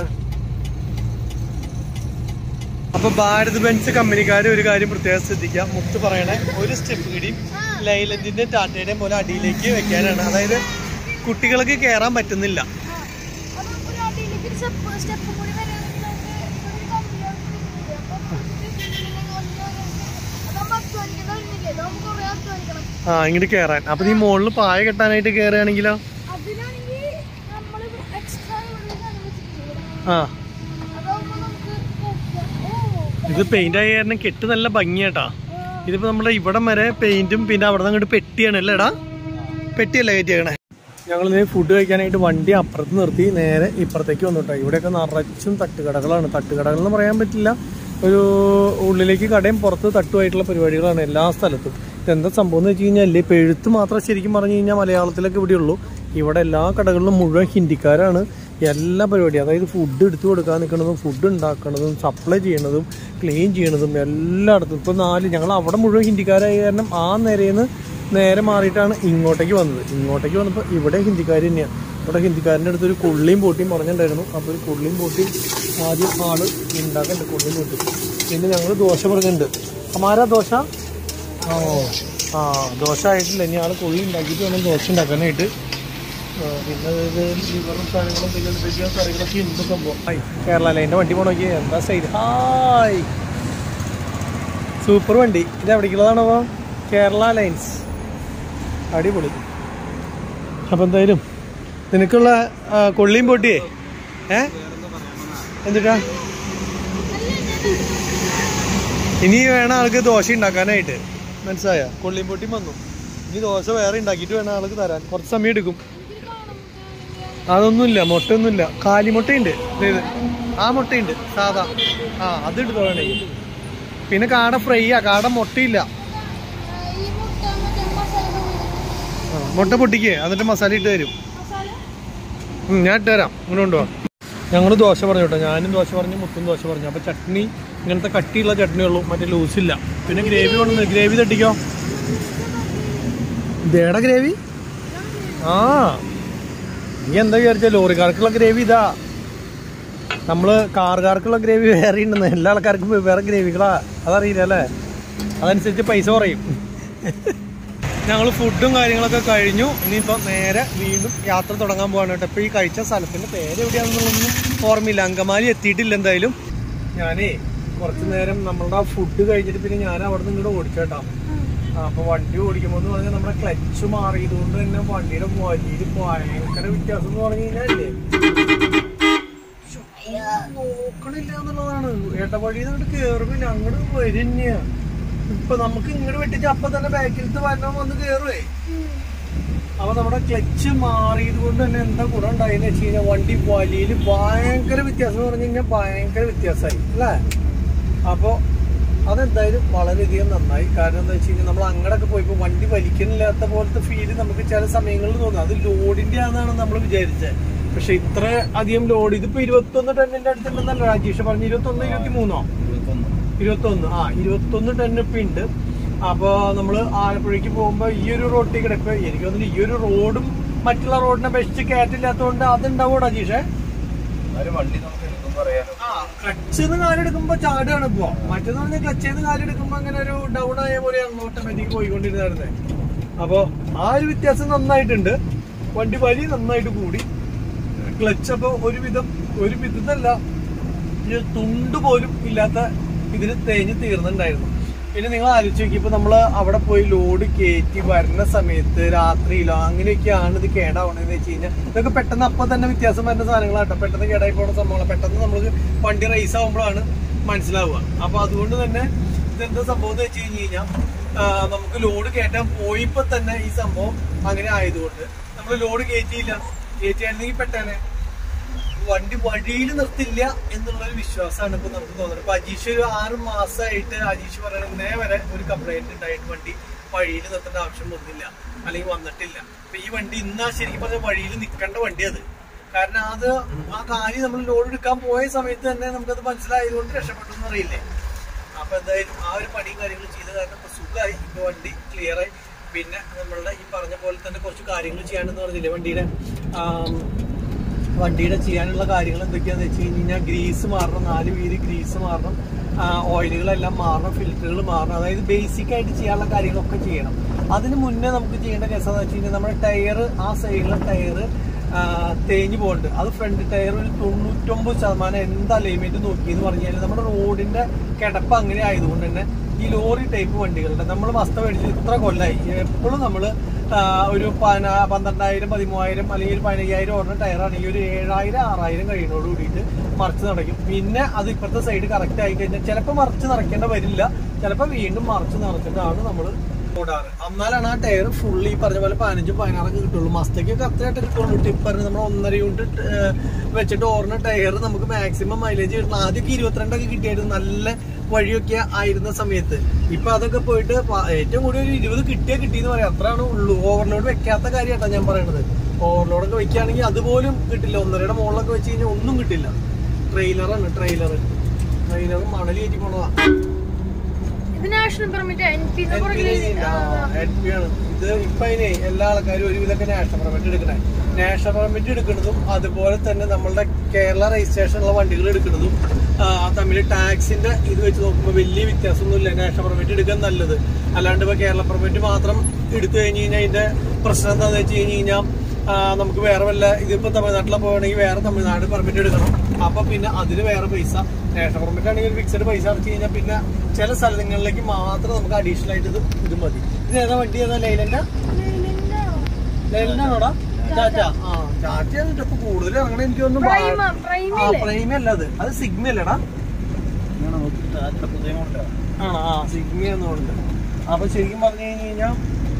അപ്പൊ ഭാരത് ബെൻസ് കമ്പനിക്കാർ ഒരു കാര്യം പ്രത്യേകം ശ്രദ്ധിക്കാം മുത്ത് പറയണേ ഒരു സ്റ്റെപ്പ് കൂടിയും ലൈലന്റിന്റെ ടാറ്റയുടെയും പോലെ അടിയിലേക്ക് വെക്കാനാണ് അതായത് കുട്ടികൾക്ക് കയറാൻ പറ്റുന്നില്ല
അത് ഒരു അടിയിലേക്ക് സ്റ്റെപ്പ് സ്റ്റെപ്പ് കൂടി വരികയാണെങ്കിൽ നമുക്ക് ഇവിടെ ഒരു കമ്പിയാണ് ഇരിക്കുന്നത്. അപ്പം ഇതിങ്ങനെ ഒന്ന് അതാകുമ്പോ അധ്വാനിക്കാൻ കഴിയുന്നില്ലേ ഇതാകുമ്പോ കുറെ അധ്വാനിക്കണം
ആ ഇങ്ങോട്ട് കയറാൻ അപ്പൊ നീ മുകളിൽ പായ കെട്ടാനായിട്ട് കയറുകയാണെങ്കിലോ
അതിനാണെങ്കിൽ നമ്മൾ എക്സ്ട്രാ ഇവിടെ അനുവദിച്ചിട്ടുണ്ട്
ആ
അതാകുമ്പോ നമുക്ക് കേൾക്കാം. ഓ
ഇത് പെയിന്റ് ആയ കാരണം കെട്ട് നല്ല ഭംഗിയാട്ടാ ഇതിപ്പോ നമ്മുടെ ഇവിടം വരെ പെയിന്റും പിന്നെ അവിടെ നിന്ന് അങ്ങോട്ട് പെട്ടിയാണ് അല്ലേടാ പെട്ടിയല്ലേ കയറ്റിയേക്കണേ ഞങ്ങൾ ഫുഡ് കഴിക്കാനായിട്ട് വണ്ടി അപ്പുറത്ത് നിർത്തി നേരെ ഇപ്പുറത്തേക്ക് വന്നിട്ടോ ഇവിടെയൊക്കെ നിറച്ചും തട്ടുകടകളാണ് തട്ടുകടകൾ എന്ന് പറയാൻ പറ്റില്ല ഒരു ഉള്ളിലേക്ക് കടയും പുറത്ത് തട്ടുമായിട്ടുള്ള പരിപാടികളാണ് എല്ലാ സ്ഥലത്തും ഇതെന്താ സംഭവം എന്ന് വെച്ച് കഴിഞ്ഞാൽ ഇപ്പം എഴുത്ത് മാത്രം ശരിക്കും പറഞ്ഞു കഴിഞ്ഞാൽ മലയാളത്തിലൊക്കെ ഇവിടെയുള്ളൂ ഇവിടെ എല്ലാ കടകളിലും മുഴുവൻ ഹിന്ദിക്കാരാണ് എല്ലാ പരിപാടിയും അതായത് ഫുഡ് എടുത്തു കൊടുക്കാൻ നിൽക്കുന്നതും ഫുഡ് ഉണ്ടാക്കുന്നതും സപ്ലൈ ചെയ്യണതും ക്ലീൻ ചെയ്യണതും എല്ലായിടത്തും ഇപ്പോൾ നാല് ഞങ്ങൾ അവിടെ മുഴുവൻ ഹിന്ദിക്കാരായ കാരണം ആ നിരയിൽ നേരെ മാറിയിട്ടാണ് ഇങ്ങോട്ടേക്ക് വന്നത് ഇങ്ങോട്ടേക്ക് വന്നപ്പോൾ ഇവിടെ ഹിന്ദിക്കാർ തന്നെയാണ് ഇവിടെ ഹിന്ദിക്കാരൻ്റെ അടുത്ത് ഒരു കുള്ളിയും പോട്ടിയും പറഞ്ഞിട്ടുണ്ടായിരുന്നു അപ്പോൾ ഒരു കുള്ളിയും പോട്ടിയും ആദ്യം ആള് ഉണ്ടാക്കുന്നുണ്ട് കുള്ളിയും പോട്ടി പിന്നെ ഞങ്ങൾ ദോശ പറഞ്ഞിട്ടുണ്ട് അമാരാ ദോശ ഓ ആ ദോശ ആയിട്ടില്ല ഇനി ആൾ കുള്ളി ഉണ്ടാക്കിയിട്ട് വേണം ദോശ ഉണ്ടാക്കാനായിട്ട് ആ, പിന്നെ ഇത് ലിവറും സാധനങ്ങളും പിന്നെ എന്തൊക്കെയോ കറികളൊക്കെ ഉണ്ട് സംഭവം ഹായ് കേരള ലൈൻ്റെ വണ്ടി പോകണ നോക്കിയേ എന്താ സൈഡ് ഹായ് സൂപ്പർ വണ്ടി ഇത് എവിടേക്കുള്ളതാണോ കേരള ലൈൻസ് അടിപൊളി അപ്പം എന്തായാലും നിനക്കുള്ള ആ, കൊള്ളിയും പൊട്ടിയേ ഏ എന്നിട്ടാ ഇനി വേണം ആൾക്ക് ദോശ ഉണ്ടാക്കാനായിട്ട് മനസ്സിലായ കൊള്ളിയും പൊട്ടിയും വന്നു ഇനി ദോശ വേറെ ഉണ്ടാക്കിയിട്ട് വേണം ആൾക്ക് തരാൻ കുറച്ച് സമയം എടുക്കും അതൊന്നുമില്ല മുട്ടയൊന്നുമില്ല കാലിമുട്ടയുണ്ട് ദേ ഇത് ആ മുട്ടയുണ്ട് സാധാ ആ അത് എടുത്തോ വേണമെങ്കിൽ പിന്നെ കാട ഫ്രൈ ആ കാട മുട്ടയില്ല
ഈ മുട്ട മറ്റേ മസാല കൂടി
ആ, മുട്ട പൊട്ടിക്കേ എന്നിട്ട് മസാല ഇട്ട് തരും
മസാല
ഉം, ഞാൻ ഇട്ട് തരാം ഇങ്ങനെ കൊണ്ടുപോവാ ഞങ്ങൾ ദോശ പറഞ്ഞു കേട്ടോ ഞാനും ദോശ പറഞ്ഞു മുത്തും ദോശ പറഞ്ഞു അപ്പോൾ ചട്നി ഇങ്ങനത്തെ കട്ടിയുള്ള ചട്നി ഉള്ളൂ മറ്റേ ലൂസില്ല പിന്നെ ഗ്രേവി കൊണ്ടുവന്ന് ഗ്രേവി തട്ടിക്കോ ഇതേടെ ഗ്രേവി ആ നീ എന്താ വിചാരിച്ച ലോറിക്കാർക്കുള്ള ഗ്രേവി ഇതാ നമ്മള് കാറുകാർക്കുള്ള ഗ്രേവി വേറെ ഉണ്ടെന്ന് എല്ലാ ആൾക്കാർക്കും വേറെ ഗ്രേവികളാ അതറിയില്ല അല്ലേ അതനുസരിച്ച് പൈസ കുറയും ഞങ്ങൾ ഫുഡും കാര്യങ്ങളൊക്കെ കഴിഞ്ഞു ഇനിയിപ്പോൾ നേരെ വീണ്ടും യാത്ര തുടങ്ങാൻ പോവാണ് കേട്ടോ ഇപ്പോൾ ഈ കഴിച്ച സ്ഥലത്തിൻ്റെ പേര് എവിടെയാണെന്നുള്ളതൊന്നും ഓർമ്മയില്ല അങ്കമാലി എത്തിയിട്ടില്ല എന്തായാലും ഞാനേ കുറച്ച് നേരം നമ്മളുടെ ആ ഫുഡ് കഴിച്ചിട്ട് പിന്നെ ഞാൻ അവിടെ നിന്ന് ഇങ്ങോട്ട് ഓടിച്ചേട്ടാ അപ്പോൾ വണ്ടി ഓടിക്കുമ്പോൾ എന്ന് പറഞ്ഞാൽ നമ്മുടെ ക്ലച്ച് മാറിയതുകൊണ്ട് തന്നെ വണ്ടിയുടെ വലിയ ഭയങ്കര വ്യത്യാസം എന്ന് പറഞ്ഞു കഴിഞ്ഞാലേ നോക്കണില്ല എന്നുള്ളതാണ് ഏട്ടവഴിയിൽ അങ്ങോട്ട് കേറുമില്ല അങ്ങോട്ട് വരുന്ന ഇപ്പൊ നമുക്ക് ഇങ്ങോട്ട് വെട്ടിച്ച് അപ്പൊ തന്നെ ബാക്കിലത്തെ വരണം വന്ന് കേറുവേ അപ്പൊ നമ്മുടെ ക്ലച്ച് മാറിയത് കൊണ്ട് തന്നെ എന്താ ഗുണം ഉണ്ടായെന്ന് വെച്ച് കഴിഞ്ഞാൽ വണ്ടി വലിയിൽ ഭയങ്കര വ്യത്യാസം എന്ന് പറഞ്ഞു കഴിഞ്ഞാൽ ഭയങ്കര വ്യത്യാസമായി അല്ലേ അപ്പോ അതെന്തായാലും വളരെയധികം നന്നായി കാരണം എന്താ വെച്ച് കഴിഞ്ഞാൽ നമ്മൾ അങ്ങടൊക്കെ പോയപ്പോൾ വണ്ടി വലിക്കുന്നില്ലാത്ത പോലത്തെ ഫീല് നമുക്ക് ചില സമയങ്ങളിൽ തോന്നും അത് ലോഡിന്റെ ആണെന്നാണ് നമ്മൾ വിചാരിച്ചത് പക്ഷെ ഇത്ര അധികം ലോഡ് ഇതിപ്പോ ഇരുപത്തൊന്ന് ടണ്ണിന്റെ അടുത്തുണ്ടെന്നല്ല രാജേഷ് പറഞ്ഞു ഇരുപത്തൊന്ന് ഇരുപത്തി മൂന്നോ ഇരുപത്തൊന്ന് ആ ഇരുപത്തൊന്ന് ടൺ ഇപ്പൊ ഉണ്ട് അപ്പൊ നമ്മള് ആലപ്പുഴയ്ക്ക് പോകുമ്പോ ഈ ഒരു റോട്ടിൽ കിടക്കുക എനിക്ക് തോന്നുന്നു ഈ ഒരു റോഡും മറ്റുള്ള റോഡിനെ അപേക്ഷിച്ച് കയറ്റില്ലാത്തതുകൊണ്ട് അതുണ്ടാവോ രാജേഷേ
വണ്ടി നമുക്ക് എടുക്കുമ്പോ അറിയാലോ
ആ ക്ലച്ചിന്ന് കാലെടുക്കുമ്പോ ചാടുകയാണ് ഇപ്പൊ മറ്റേന്ന് പറഞ്ഞാൽ ക്ലച്ചിന്ന് കാലെടുക്കുമ്പോ അങ്ങനെ ഒരു ഡൗൺ ആയ പോലെയാണ് ഓട്ടോമാറ്റിക് പോയിക്കൊണ്ടിരുന്നായിരുന്നത് അപ്പൊ ആ ഒരു വ്യത്യാസം നന്നായിട്ടുണ്ട് വണ്ടി വലി നന്നായിട്ട് കൂടി ക്ലച്ച് അപ്പൊ ഒരുവിധം ഒരു വിധത്തല്ല ഈ തുണ്ട് പോലും ഇല്ലാത്ത ഇതിന് തേഞ്ഞ് തീർന്നിട്ടുണ്ടായിരുന്നു പിന്നെ നിങ്ങൾ ആലോചിച്ച് നോക്കി ഇപ്പൊ നമ്മള് അവിടെ പോയി ലോഡ് കയറ്റി വരുന്ന സമയത്ത് രാത്രിയിലോ അങ്ങനെയൊക്കെയാണ് ഇത് കേടാവണെന്ന് വെച്ച് കഴിഞ്ഞാൽ ഇതൊക്കെ പെട്ടെന്ന് അപ്പൊ തന്നെ വ്യത്യാസം വരുന്ന സാധനങ്ങളാട്ടോ പെട്ടെന്ന് കേടായി പോകുന്ന സംഭവങ്ങൾ പെട്ടെന്ന് നമുക്ക് വണ്ടി റേസ് ആകുമ്പോഴാണ് മനസ്സിലാവുക അപ്പൊ അതുകൊണ്ട് തന്നെ ഇതെന്താ സംഭവം എന്ന് വെച്ച് കഴിഞ്ഞ് കഴിഞ്ഞാൽ നമുക്ക് ലോഡ് കയറ്റാൻ പോയപ്പോ തന്നെ ഈ സംഭവം അങ്ങനെ ആയതുകൊണ്ട് നമ്മൾ ലോഡ് കയറ്റിയില്ല കയറ്റിയായിരുന്നെങ്കിൽ പെട്ടെന്ന് വണ്ടി വഴിയിൽ നിർത്തില്ല എന്നുള്ളൊരു വിശ്വാസമാണ് ഇപ്പൊ നമുക്ക് തോന്നുന്നത് ഇപ്പൊ അജീഷ് ഒരു ആറ് മാസമായിട്ട് അജീഷ് പറയുന്നത് ഇന്നേ വരെ ഒരു കംപ്ലൈന്റ് ഉണ്ടായിട്ട് വണ്ടി വഴിയിൽ നിർത്തേണ്ട ആവശ്യം വന്നില്ല അല്ലെങ്കിൽ വന്നിട്ടില്ല അപ്പൊ ഈ വണ്ടി ഇന്നാ ശരിക്കും പറഞ്ഞ വഴിയിൽ നിൽക്കേണ്ട വണ്ടി അത് കാരണം അത് ആ കാര്യം നമ്മൾ ലോഡ് എടുക്കാൻ പോയ സമയത്ത് തന്നെ നമുക്കത് മനസ്സിലായതുകൊണ്ട് രക്ഷപ്പെട്ടു എന്ന് അറിയില്ലേ അപ്പൊ എന്തായാലും ആ ഒരു പണിയും കാര്യങ്ങളും ചെയ്ത കാരണം ഇപ്പൊ സുഖമായി ഇപ്പൊ വണ്ടി ക്ലിയർ ആയി പിന്നെ നമ്മളുടെ ഈ പറഞ്ഞ പോലെ തന്നെ കുറച്ച് കാര്യങ്ങൾ ചെയ്യാനെന്ന് പറഞ്ഞില്ലേ വണ്ടിയുടെ ആം, വണ്ടിയുടെ ചെയ്യാനുള്ള കാര്യങ്ങൾ എന്തൊക്കെയാന്ന് വെച്ച് കഴിഞ്ഞാൽ ഗ്രീസ് മാറണം നാല് വീല് ഗ്രീസ് മാറണം ഓയിലുകളെല്ലാം മാറണം ഫിൽറ്ററുകൾ മാറണം അതായത് ബേസിക് ആയിട്ട് ചെയ്യാനുള്ള കാര്യങ്ങളൊക്കെ ചെയ്യണം അതിന് മുന്നേ നമുക്ക് ചെയ്യേണ്ട കേസ് എന്ന് വെച്ച് കഴിഞ്ഞാൽ നമ്മുടെ ടയർ ആ സൈഡിലെ ടയർ തേഞ്ഞു പോകുന്നുണ്ട് അത് ഫ്രണ്ട് ടയർ ഒരു തൊണ്ണൂറ്റൊമ്പത് ശതമാനം എന്താ അലൈൻമെന്റ് നോക്കി എന്ന് പറഞ്ഞു കഴിഞ്ഞാൽ നമ്മുടെ റോഡിന്റെ കിടപ്പ് അങ്ങനെ ആയതുകൊണ്ട് തന്നെ ഈ ലോറി ടൈപ്പ് വണ്ടികളുടെ നമ്മൾ വസ്ത മേടിച്ച് ഇത്ര കൊല്ലായി എപ്പോഴും നമ്മൾ ഒരു പന പന്ത്രണ്ടായിരം പതിമൂവായിരം അല്ലെങ്കിൽ ഒരു പതിനയ്യായിരം ഓടുന്ന ടയറാണെങ്കിൽ ഒരു ഏഴായിരം ആറായിരം കഴിയുന്നതോട് കൂടിയിട്ട് മറിച്ച് നടക്കും പിന്നെ അത് ഇപ്പോഴത്തെ സൈഡ് കറക്റ്റ് ആയി കഴിഞ്ഞാൽ ചിലപ്പോൾ മറിച്ച് നിറയ്ക്കേണ്ട വരില്ല ചിലപ്പോൾ വീണ്ടും മറിച്ച് നിറച്ചിട്ടാണ് നമ്മൾ ഓടാറ് എന്നാലാണ് ആ ടയർ ഫുള്ളി പറഞ്ഞ പോലെ പതിനഞ്ചും പതിനാറൊക്കെ കിട്ടുള്ളൂ മസ്തയ്ക്ക് കറക്റ്റായിട്ട് കിട്ടുള്ളൂ ടിപ്പ് പറഞ്ഞ് നമ്മൾ ഒന്നര യൂണിറ്റ് വെച്ചിട്ട് ഓടുന്ന ടയർ നമുക്ക് മാക്സിമം മൈലേജ് കിട്ടണം ആദ്യമൊക്കെ ഇരുപത്തിരണ്ടൊക്കെ കിട്ടിയായിരുന്നു നല്ല വഴിയൊക്കെ ആയിരുന്ന സമയത്ത് ഇപ്പൊ അതൊക്കെ പോയിട്ട് പ- ഏറ്റവും കൂടുതൽ ഒരു ഇരുപത് കിട്ടിയാ കിട്ടിയെന്ന് പറയാം അത്രയാണ് ഉള്ളൂ ഓവർലോഡ് വെക്കാത്ത കാര്യമായിട്ടാണ് ഞാൻ പറയണത് ഓവർലോഡൊക്കെ വെക്കുകയാണെങ്കിൽ അതുപോലും കിട്ടില്ല ഒന്നരയുടെ മുകളിലൊക്കെ വെച്ച് കഴിഞ്ഞാൽ ഒന്നും കിട്ടില്ല ട്രെയിലറാണ് ട്രെയിലർ ട്രെയിലർ മണൽ കയറ്റി പോണതാ
ഇത് നാഷണൽ പെർമിറ്റ് എൻ പി
ആണ് ഇത് ഇപ്പൊ അതിനെ എല്ലാ ആൾക്കാരും ഒരുവിധമൊക്കെ നാഷണൽ പെർമിറ്റ് എടുക്കണേ നാഷണൽ പെർമിറ്റ് എടുക്കുന്നതും അതുപോലെ തന്നെ നമ്മളുടെ കേരള രജിസ്ട്രേഷൻ ഉള്ള വണ്ടികൾ എടുക്കുന്നതും ആ, തമ്മിൽ ടാക്സിന്റെ ഇത് വെച്ച് നോക്കുമ്പോൾ വലിയ വ്യത്യാസമൊന്നുമില്ല നാഷണൽ പെർമിറ്റ് എടുക്കാൻ നല്ലത് അല്ലാണ്ട് ഇപ്പൊ കേരള പെർമിറ്റ് മാത്രം എടുത്തു കഴിഞ്ഞ് കഴിഞ്ഞാൽ അതിന്റെ പ്രശ്നം എന്താണെന്ന് വെച്ച് കഴിഞ്ഞ് കഴിഞ്ഞാൽ ആ, നമുക്ക് വേറെ വല്ല ഇതിപ്പോ തമിഴ്നാട്ടിലെ പോകണമെങ്കിൽ വേറെ തമിഴ്നാട് പെർമിറ്റ് എടുക്കണം അപ്പൊ പിന്നെ അതിന് വേറെ പൈസ നാഷണൽ പെർമിറ്റ് ആണെങ്കിൽ ഫിക്സഡ് പൈസ അടച്ചു കഴിഞ്ഞാൽ പിന്നെ ചില സ്ഥലങ്ങളിലേക്ക് മാത്രം നമുക്ക് അഡീഷണൽ ആയിട്ട് ഇത് ഇത് മതി ഇത് ഏതാ വണ്ടി ഏതാ ലൈലന്റെ ലൈലനാണോടാ ടാറ്റ ആ ടാറ്റയാണ് ഇപ്പൊ കൂടുതൽ ഇറങ്ങണ എനിക്ക്
പ്രൈമ
തോന്നുന്നു
പ്രൈമല്ലേ
പ്രൈമ അല്ല അത് അത് സിഗ്മ അല്ലടാ
പുതിയ മോഡലാ
ആണോ ആ സിഗ്മ എന്നുണ്ട് അപ്പൊ ശരിക്കും പറഞ്ഞു കഴിഞ്ഞ് കഴിഞ്ഞാൽ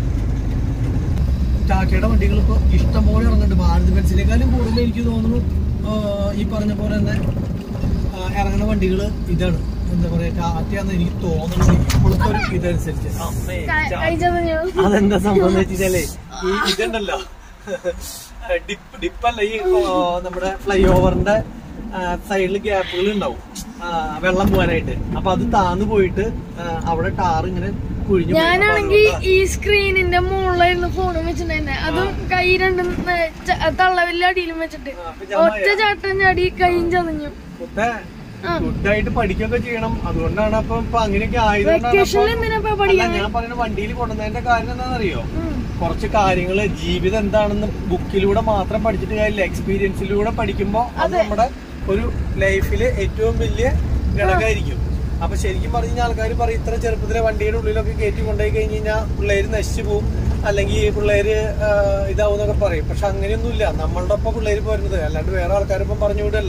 ടാറ്റയുടെ വണ്ടികൾ ഇപ്പോൾ ഇഷ്ടം പോലെ ഇറങ്ങുന്നുണ്ട് ഭാരത് ബെൻസിനേക്കാളും കൂടുതൽ എനിക്ക് തോന്നുന്നു ആ, ഈ പറഞ്ഞ പോലെ തന്നെ ആ, ഇറങ്ങുന്ന വണ്ടികൾ ഇതാണ് എന്താ പറയാ ടാറ്റയാന്ന് എനിക്ക് തോന്നുന്നത് ഇപ്പോഴത്തെ ഒരു ഇതനുസരിച്ച് അമ്മേ, ചാ-
കഴിച്ചതഞ്ഞു
അതെന്താ സംഭവം എന്ന് വെച്ചാലേ ഈ ഇതുണ്ടല്ലോ ഡിപ്പ് ഡിപ്പല്ല ഈ ഓ, നമ്മുടെ ഫ്ലൈ ഓവറിന്റെ സൈഡിൽ ഗ്യാപ്പുകൾ ഉണ്ടാവും ആ, വെള്ളം പോകാനായിട്ട് അപ്പൊ അത് താന്നു പോയിട്ട് ആ, അവിടെ ടാർ ഇങ്ങനെ കുഴിഞ്ഞു പോയി. അപ്പൊ
ഞാനാണെങ്കിൽ
അതുകൊണ്ടാ-
ഈ സ്ക്രീനിന്റെ മുകളിലായിരുന്നു ഫോണും വെച്ചിട്ടുണ്ടായിരുന്നെ അതും കൈ രണ്ടും ഏ, ച- തള്ളവില്ല അടിയിലും വെച്ചിട്ട്
ആ, അപ്പൊ ഞാൻ
ഒറ്റ ചാട്ടം ചാടി കൈയും ചതഞ്ഞു
കുത്തേ,
ആ.
ഗുഡായിട്ട് പഠിക്കുകയൊക്കെ ചെയ്യണം അതുകൊണ്ടാണ് അപ്പൊ ഇപ്പൊ അങ്ങനെയൊക്കെ ആയതുകൊണ്ടാണ്
വെക്കേഷനിൽ
അപ്പൊ-
എന്തിനാ ഇപ്പൊ
അല്ല,
പഠിക്കാൻ
ഞാൻ പറയുന്ന വണ്ടിയിൽ കൊണ്ടുവന്നതിന്റെ കാര്യം എന്താണെന്നറിയോ
ഉം.
കുറച്ച് കാര്യങ്ങള് ജീവിതം എന്താണെന്ന് ബുക്കിലൂടെ മാത്രം പഠിച്ചിട്ട് കാര്യമില്ല എക്സ്പീരിയൻസിലൂടെ പഠിക്കുമ്പോ അത് നമ്മുടെ ഒരു ലൈഫില് ഏറ്റവും വലിയ ഘടകമായിരിക്കും അപ്പൊ ശരിക്കും പറഞ്ഞു കഴിഞ്ഞാൽ ആൾക്കാർ പറയും ഇത്ര ചെറുപ്പത്തിലെ വണ്ടിയുടെ ഉള്ളിലൊക്കെ കയറ്റി കൊണ്ടുപോയി കഴിഞ്ഞ് കഴിഞ്ഞാൽ പിള്ളേര് നശിച്ചു പോകും അല്ലെങ്കിൽ പിള്ളേര് ഇതാവും എന്നൊക്കെ പറയും പക്ഷെ അങ്ങനെയൊന്നുമില്ല നമ്മളുടെ ഒപ്പം പിള്ളേര് പോരുന്നത് അല്ലാണ്ട് വേറെ ആൾക്കാരൊപ്പം പറഞ്ഞു വിടല്ല ഇപ്പൊ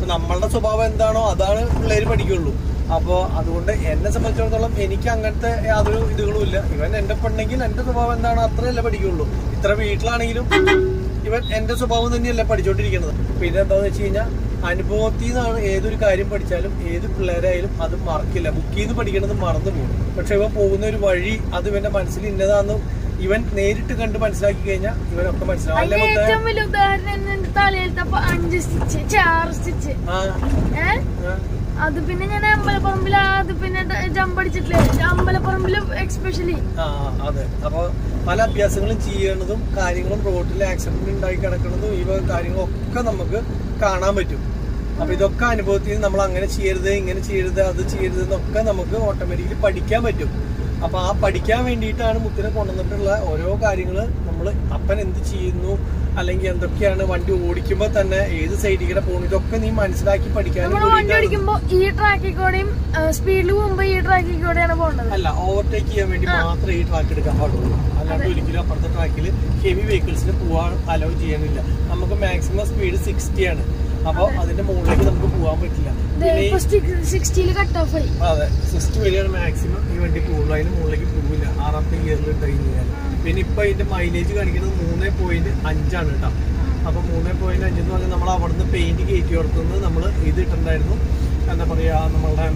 നമ്മളുടെ സ്വഭാവം എന്താണോ അതാണ് പിള്ളേര് പഠിക്കുള്ളൂ അപ്പോൾ അതുകൊണ്ട് എന്നെ സംബന്ധിച്ചിടത്തോളം എനിക്ക് അങ്ങനത്തെ യാതൊരു ഇതുകളും ഇല്ല ഇവൻ എന്റെ പെണ്ണെങ്കിൽ എന്റെ സ്വഭാവം എന്താണോ അത്രയല്ലേ പഠിക്കുള്ളൂ ഇത്ര വീട്ടിലാണെങ്കിലും ഇവൻ എന്റെ സ്വഭാവം തന്നെയല്ല പഠിച്ചോണ്ടിരിക്കുന്നത് പിന്നെ എന്താന്ന് വെച്ച് കഴിഞ്ഞാൽ അനുഭവത്തിൽ നിന്നാണ് ഏതൊരു കാര്യം പഠിച്ചാലും ഏത് പിള്ളേരായാലും അത് മറക്കില്ല ബുക്ക് ചെയ്ത് പഠിക്കണത് മറന്നു പോകും പക്ഷെ ഇവൻ പോകുന്ന ഒരു വഴി അത് ഇവന്റെ മനസ്സിൽ ഇന്നതാന്ന് ഇവൻ നേരിട്ട് കണ്ട് മനസ്സിലാക്കി കഴിഞ്ഞാൽ ഇവനൊക്കെ മനസ്സിലാവും അല്ലേ
അതിന്റെ
മൊത്തം
ഏറ്റവും വലിയ ഉദാഹരണം എന്റെ തലയിലത്തെ അപ്പൊ അഞ്ച് സ്റ്റിച്ച് ആറ് സ്റ്റിച്ച്
ആ
ഏഹ്
ആ.
അത് പിന്നെ ഞാൻ അമ്പലപ്പറമ്പിൽ അത് പിന്നെ ജമ്പ് അടിച്ചിട്ടില്ലേ അമ്പലപ്പറമ്പില് എക്സ്പെഷ്യലി
ആ അതെ അപ്പൊ പല അഭ്യാസങ്ങളും ചെയ്യണതും കാര്യങ്ങളും റോഡിൽ ആക്സിഡന്റ് ഉണ്ടായി കിടക്കുന്നതും ഈ വക കാര്യങ്ങളൊക്കെ നമുക്ക് കാണാൻ പറ്റും അപ്പൊ ഇതൊക്കെ അനുഭവത്തിൽ നിന്ന് നമ്മൾ അങ്ങനെ ചെയ്യരുത് ഇങ്ങനെ ചെയ്യരുത് അത് ചെയ്യരുത് എന്നൊക്കെ നമുക്ക് ഓട്ടോമാറ്റിക്കലി പഠിക്കാൻ പറ്റും അപ്പൊ ആ പഠിക്കാൻ വേണ്ടിയിട്ടാണ് മുത്തിനെ കൊണ്ടുവന്നിട്ടുള്ള ഓരോ കാര്യങ്ങൾ നമ്മൾ അപ്പൻ എന്ത് ചെയ്യുന്നു അല്ലെങ്കിൽ എന്തൊക്കെയാണ് വണ്ടി ഓടിക്കുമ്പോൾ തന്നെ ഏത് സൈഡിൽ കൂടെ പോകുന്നു ഇതൊക്കെ നീ മനസ്സിലാക്കി പഠിക്കാനും
നമ്മൾ വണ്ടി
കൂടിയിട്ടാണ്
ഓടിക്കുമ്പോ ഈ ട്രാക്കിൽ കൂടെയും സ്പീഡിൽ പോകുമ്പോ ഈ ട്രാക്കിൽ കൂടെയാണ് പോകേണ്ടത്
അല്ല ഓവർടേക്ക് ചെയ്യാൻ വേണ്ടി മാത്രമേ ഈ ട്രാക്ക് എടുക്കാൻ പാടുള്ളൂ അല്ലാണ്ട് ഒരിക്കലും അപ്പുറത്തെ ട്രാക്കിൽ ഹെവി വെഹിക്കിൾസിന് പോകാൻ അലോ ചെയ്യാനില്ല നമുക്ക് മാക്സിമം സ്പീഡ് സിക്സ്റ്റി ആണ് അപ്പോൾ അതിന്റെ മുകളിലേക്ക് നമുക്ക് പോകാൻ പറ്റില്ല പിന്നെ ഈ-
ഇപ്പൊ സിക്സ്റ്റിയിൽ കട്ട് ഓഫ് ആയി
അതെ സിക്സ്റ്റി വരെയാണ് മാക്സിമം ഈ വണ്ടി പോകുള്ളൂ അതിന് മുകളിലേക്ക് പോകില്ല ആറാമത്തെ ഗിയറിൽ ഇട്ട് കഴിഞ്ഞാൽ പിന്നെ ഇപ്പൊ ഇതിന്റെ മൈലേജ് കാണിക്കുന്നത് മൂന്ന് പോയിന്റ് അഞ്ചാണ് കേട്ടോ അപ്പൊ മൂന്ന് പോയിന്റ് അഞ്ച് എന്ന് പറഞ്ഞാൽ നമ്മൾ അവിടുന്ന് പെയിന്റ് കയറ്റി കൊടുത്തുനിന്ന് നമ്മൾ ഇത് ഇട്ടിട്ടുണ്ടായിരുന്നു എന്താ പറയാ നമ്മളുടെ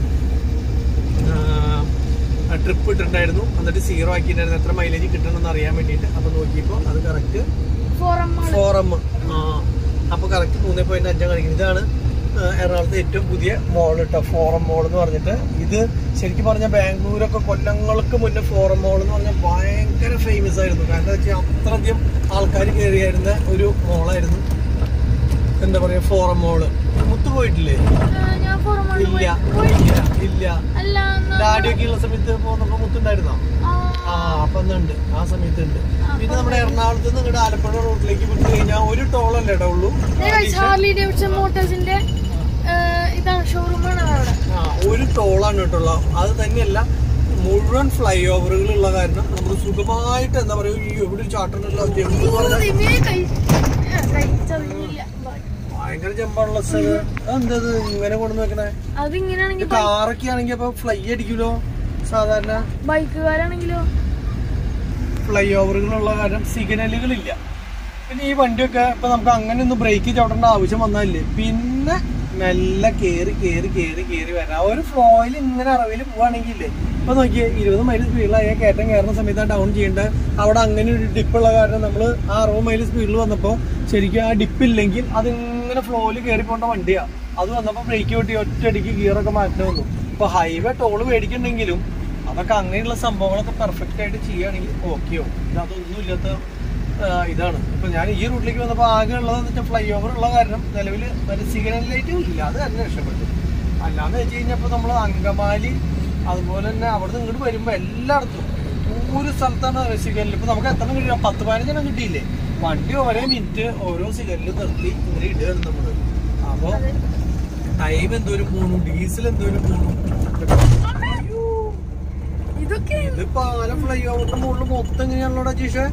ട്രിപ്പ് ഇട്ടിട്ടുണ്ടായിരുന്നു എന്നിട്ട് സീറോ ആക്കിയിട്ടുണ്ടായിരുന്നു എത്ര മൈലേജ് കിട്ടണമെന്ന് അറിയാൻ വേണ്ടിയിട്ട് അപ്പൊ നോക്കിയപ്പോൾ അത് കറക്റ്റ്
ഫോർ എം ആണ്
ഫോർ എം ആ അപ്പൊ കറക്റ്റ് മൂന്ന് പോയിന്റ് അഞ്ചാണ് കാണിക്കുന്നത് ഇതാണ് ആ, എറണാകുളത്തെ ഏറ്റവും പുതിയ മോൾ കേട്ടോ ഫോറം മോൾ എന്ന് പറഞ്ഞിട്ട് ഇത് ശരിക്കും പറഞ്ഞാൽ ബാംഗ്ലൂരൊക്കെ കൊല്ലങ്ങൾക്ക് മുന്നേ ഫോറം മോൾ എന്ന് പറഞ്ഞാൽ ഭയങ്കര ഫേമസ് ആയിരുന്നു കാരണം എന്താ വെച്ചാൽ അത്രയധികം ആൾക്കാർ കയറിയായിരുന്ന ഒരു മോളായിരുന്നു എന്താ പറയാ ഫോറം മോള് മുത്തു പോയിട്ടില്ലേ
ആ, ഞാൻ ഫോർ എം ആണ്
ഇല്ല
പോയി
ഇല്ല ഇല്ല
അല്ല എന്നാ-
ഡാഡിയൊക്കെ ഉള്ള സമയത്ത് പോകുന്നപ്പോ മുത്തുണ്ടായിരുന്നോ
ആ,
ആ അപ്പൊ ഉണ്ട് ആ സമയത്ത് ഉണ്ട് പിന്നെ നമ്മുടെ എറണാകുളത്ത് നിന്ന് ഇങ്ങോട്ട് ആലപ്പുഴ റോഡിലേക്ക് വിട്ടു കഴിഞ്ഞാൽ ഒരു ടോളല്ലേ ഇട ഉള്ളൂ
ദേ guys, ഹാർലി ഡേവിഡ്സൺ മോട്ടോഴ്സിന്റെ ആ, ഇതാണ് ഷോറൂമാണ് അവിടെ
ആ ഒരു ടോളാണ് കേട്ടുള്ള അത് തന്നെയല്ല മുഴുവൻ ഫ്ലൈ ഓവറുകളുള്ള കാരണം നമുക്ക് സുഖമായിട്ട് എന്താ പറയുക ഈ എവിടെ ചാട്ടണ്ടല്ലോ ജമ്പ് പറഞ്ഞാൽ
ദൈവമേ, കൈ ആ, കൈ ചതിഞ്ഞില്ല Bye.
ഭയങ്കര ജമ്പാണല്ലോ സ്ഥലം അതെന്തത് ഇങ്ങനെ കൊണ്ടുവന്ന് വെക്കണേ
അതിങ്ങനെയാണെങ്കിൽ
കാറൊക്കെ ആണെങ്കിൽ അപ്പൊ ഫ്ലൈ അടിക്കൂലോ സാധാരണ
ബൈക്കുകാരാണെങ്കിലോ
ഫ്ലൈ ഓവറുകളുള്ള കാരണം സിഗ്നലുകളില്ല പിന്നെ ഈ വണ്ടിയൊക്കെ ഇപ്പൊ നമുക്ക് അങ്ങനെ ഒന്നും ബ്രേക്ക് ചവിട്ടേണ്ട ആവശ്യം വന്നാലേ പിന്നെ മെല്ലെ കേറി കേറി കേറി കേറി വരാം ഒരു ഫ്ലോയിൽ ഇങ്ങനെ അറവിൽ പോവാണെങ്കിലേ ഇപ്പൊ നോക്കിയേ ഇരുപത് മൈൽ സ്പീഡിലായ കയറ്റം കയറുന്ന സമയത്ത് ഡൗൺ ചെയ്യേണ്ട അവിടെ അങ്ങനെ ഒരു ഡിപ്പുള്ള കാരണം നമ്മൾ ആ അറുപത് മൈൽ സ്പീഡിൽ വന്നപ്പോൾ ശരിക്കും ആ ഡിപ്പ് ഇല്ലെങ്കിൽ അതിങ്ങനെ ഫ്ലോയിൽ കയറി പോകേണ്ട വണ്ടിയാ അത് വന്നപ്പോൾ ബ്രേക്ക് പൊട്ടി ഒറ്റയടിക്ക് ഗിയറൊക്കെ മാറ്റം വന്നു ഇപ്പൊ ഹൈവേ ടോള് മേടിക്കണമെങ്കിലും അതൊക്കെ അങ്ങനെയുള്ള സംഭവങ്ങളൊക്കെ പെർഫെക്റ്റ് ആയിട്ട് ചെയ്യുകയാണെങ്കിൽ ഓക്കെയോ ഇത് അതൊന്നും ഇല്ലാത്ത ആ, ഇതാണ് ഇപ്പൊ ഞാൻ ഈ റൂട്ടിലേക്ക് വന്നപ്പോൾ ആകെ ഉള്ളതെന്ന് വെച്ചാൽ ഫ്ലൈ ഓവർ ഉള്ള കാരണം നിലവിൽ മറ്റേ സിഗ്നൽ ലൈറ്റും ഇല്ല അത് തന്നെ രക്ഷപ്പെട്ടു അല്ലാന്ന് വെച്ച് കഴിഞ്ഞപ്പോൾ നമ്മൾ അങ്കമാലി അതുപോലെ തന്നെ അവിടെ നിന്ന് ഇങ്ങോട്ട് വരുമ്പോൾ എല്ലായിടത്തും ഒരു സ്ഥലത്താണ് സിഗ്നലിൽ ഇപ്പൊ നമുക്ക് എത്ര കിട്ടിയ പത്ത് പതിനഞ്ചെണ്ണം കിട്ടിയില്ലേ വണ്ടി ഓരോ മിനിറ്റ് ഓരോ സിഗ്നലിൽ നിർത്തി ഇങ്ങനെ ഇടുകയാണ് നമ്മള് അപ്പോൾ ടൈം എന്തോരം പോണു ഡീസൽ എന്തോരം പോണു അയ്യോ
ഇതൊക്കെ
ഇത് പാലം ഫ്ലൈ ഓവറിന്റെ മുകളിൽ മൊത്തം എങ്ങനെയാണല്ലോ ജീഷേ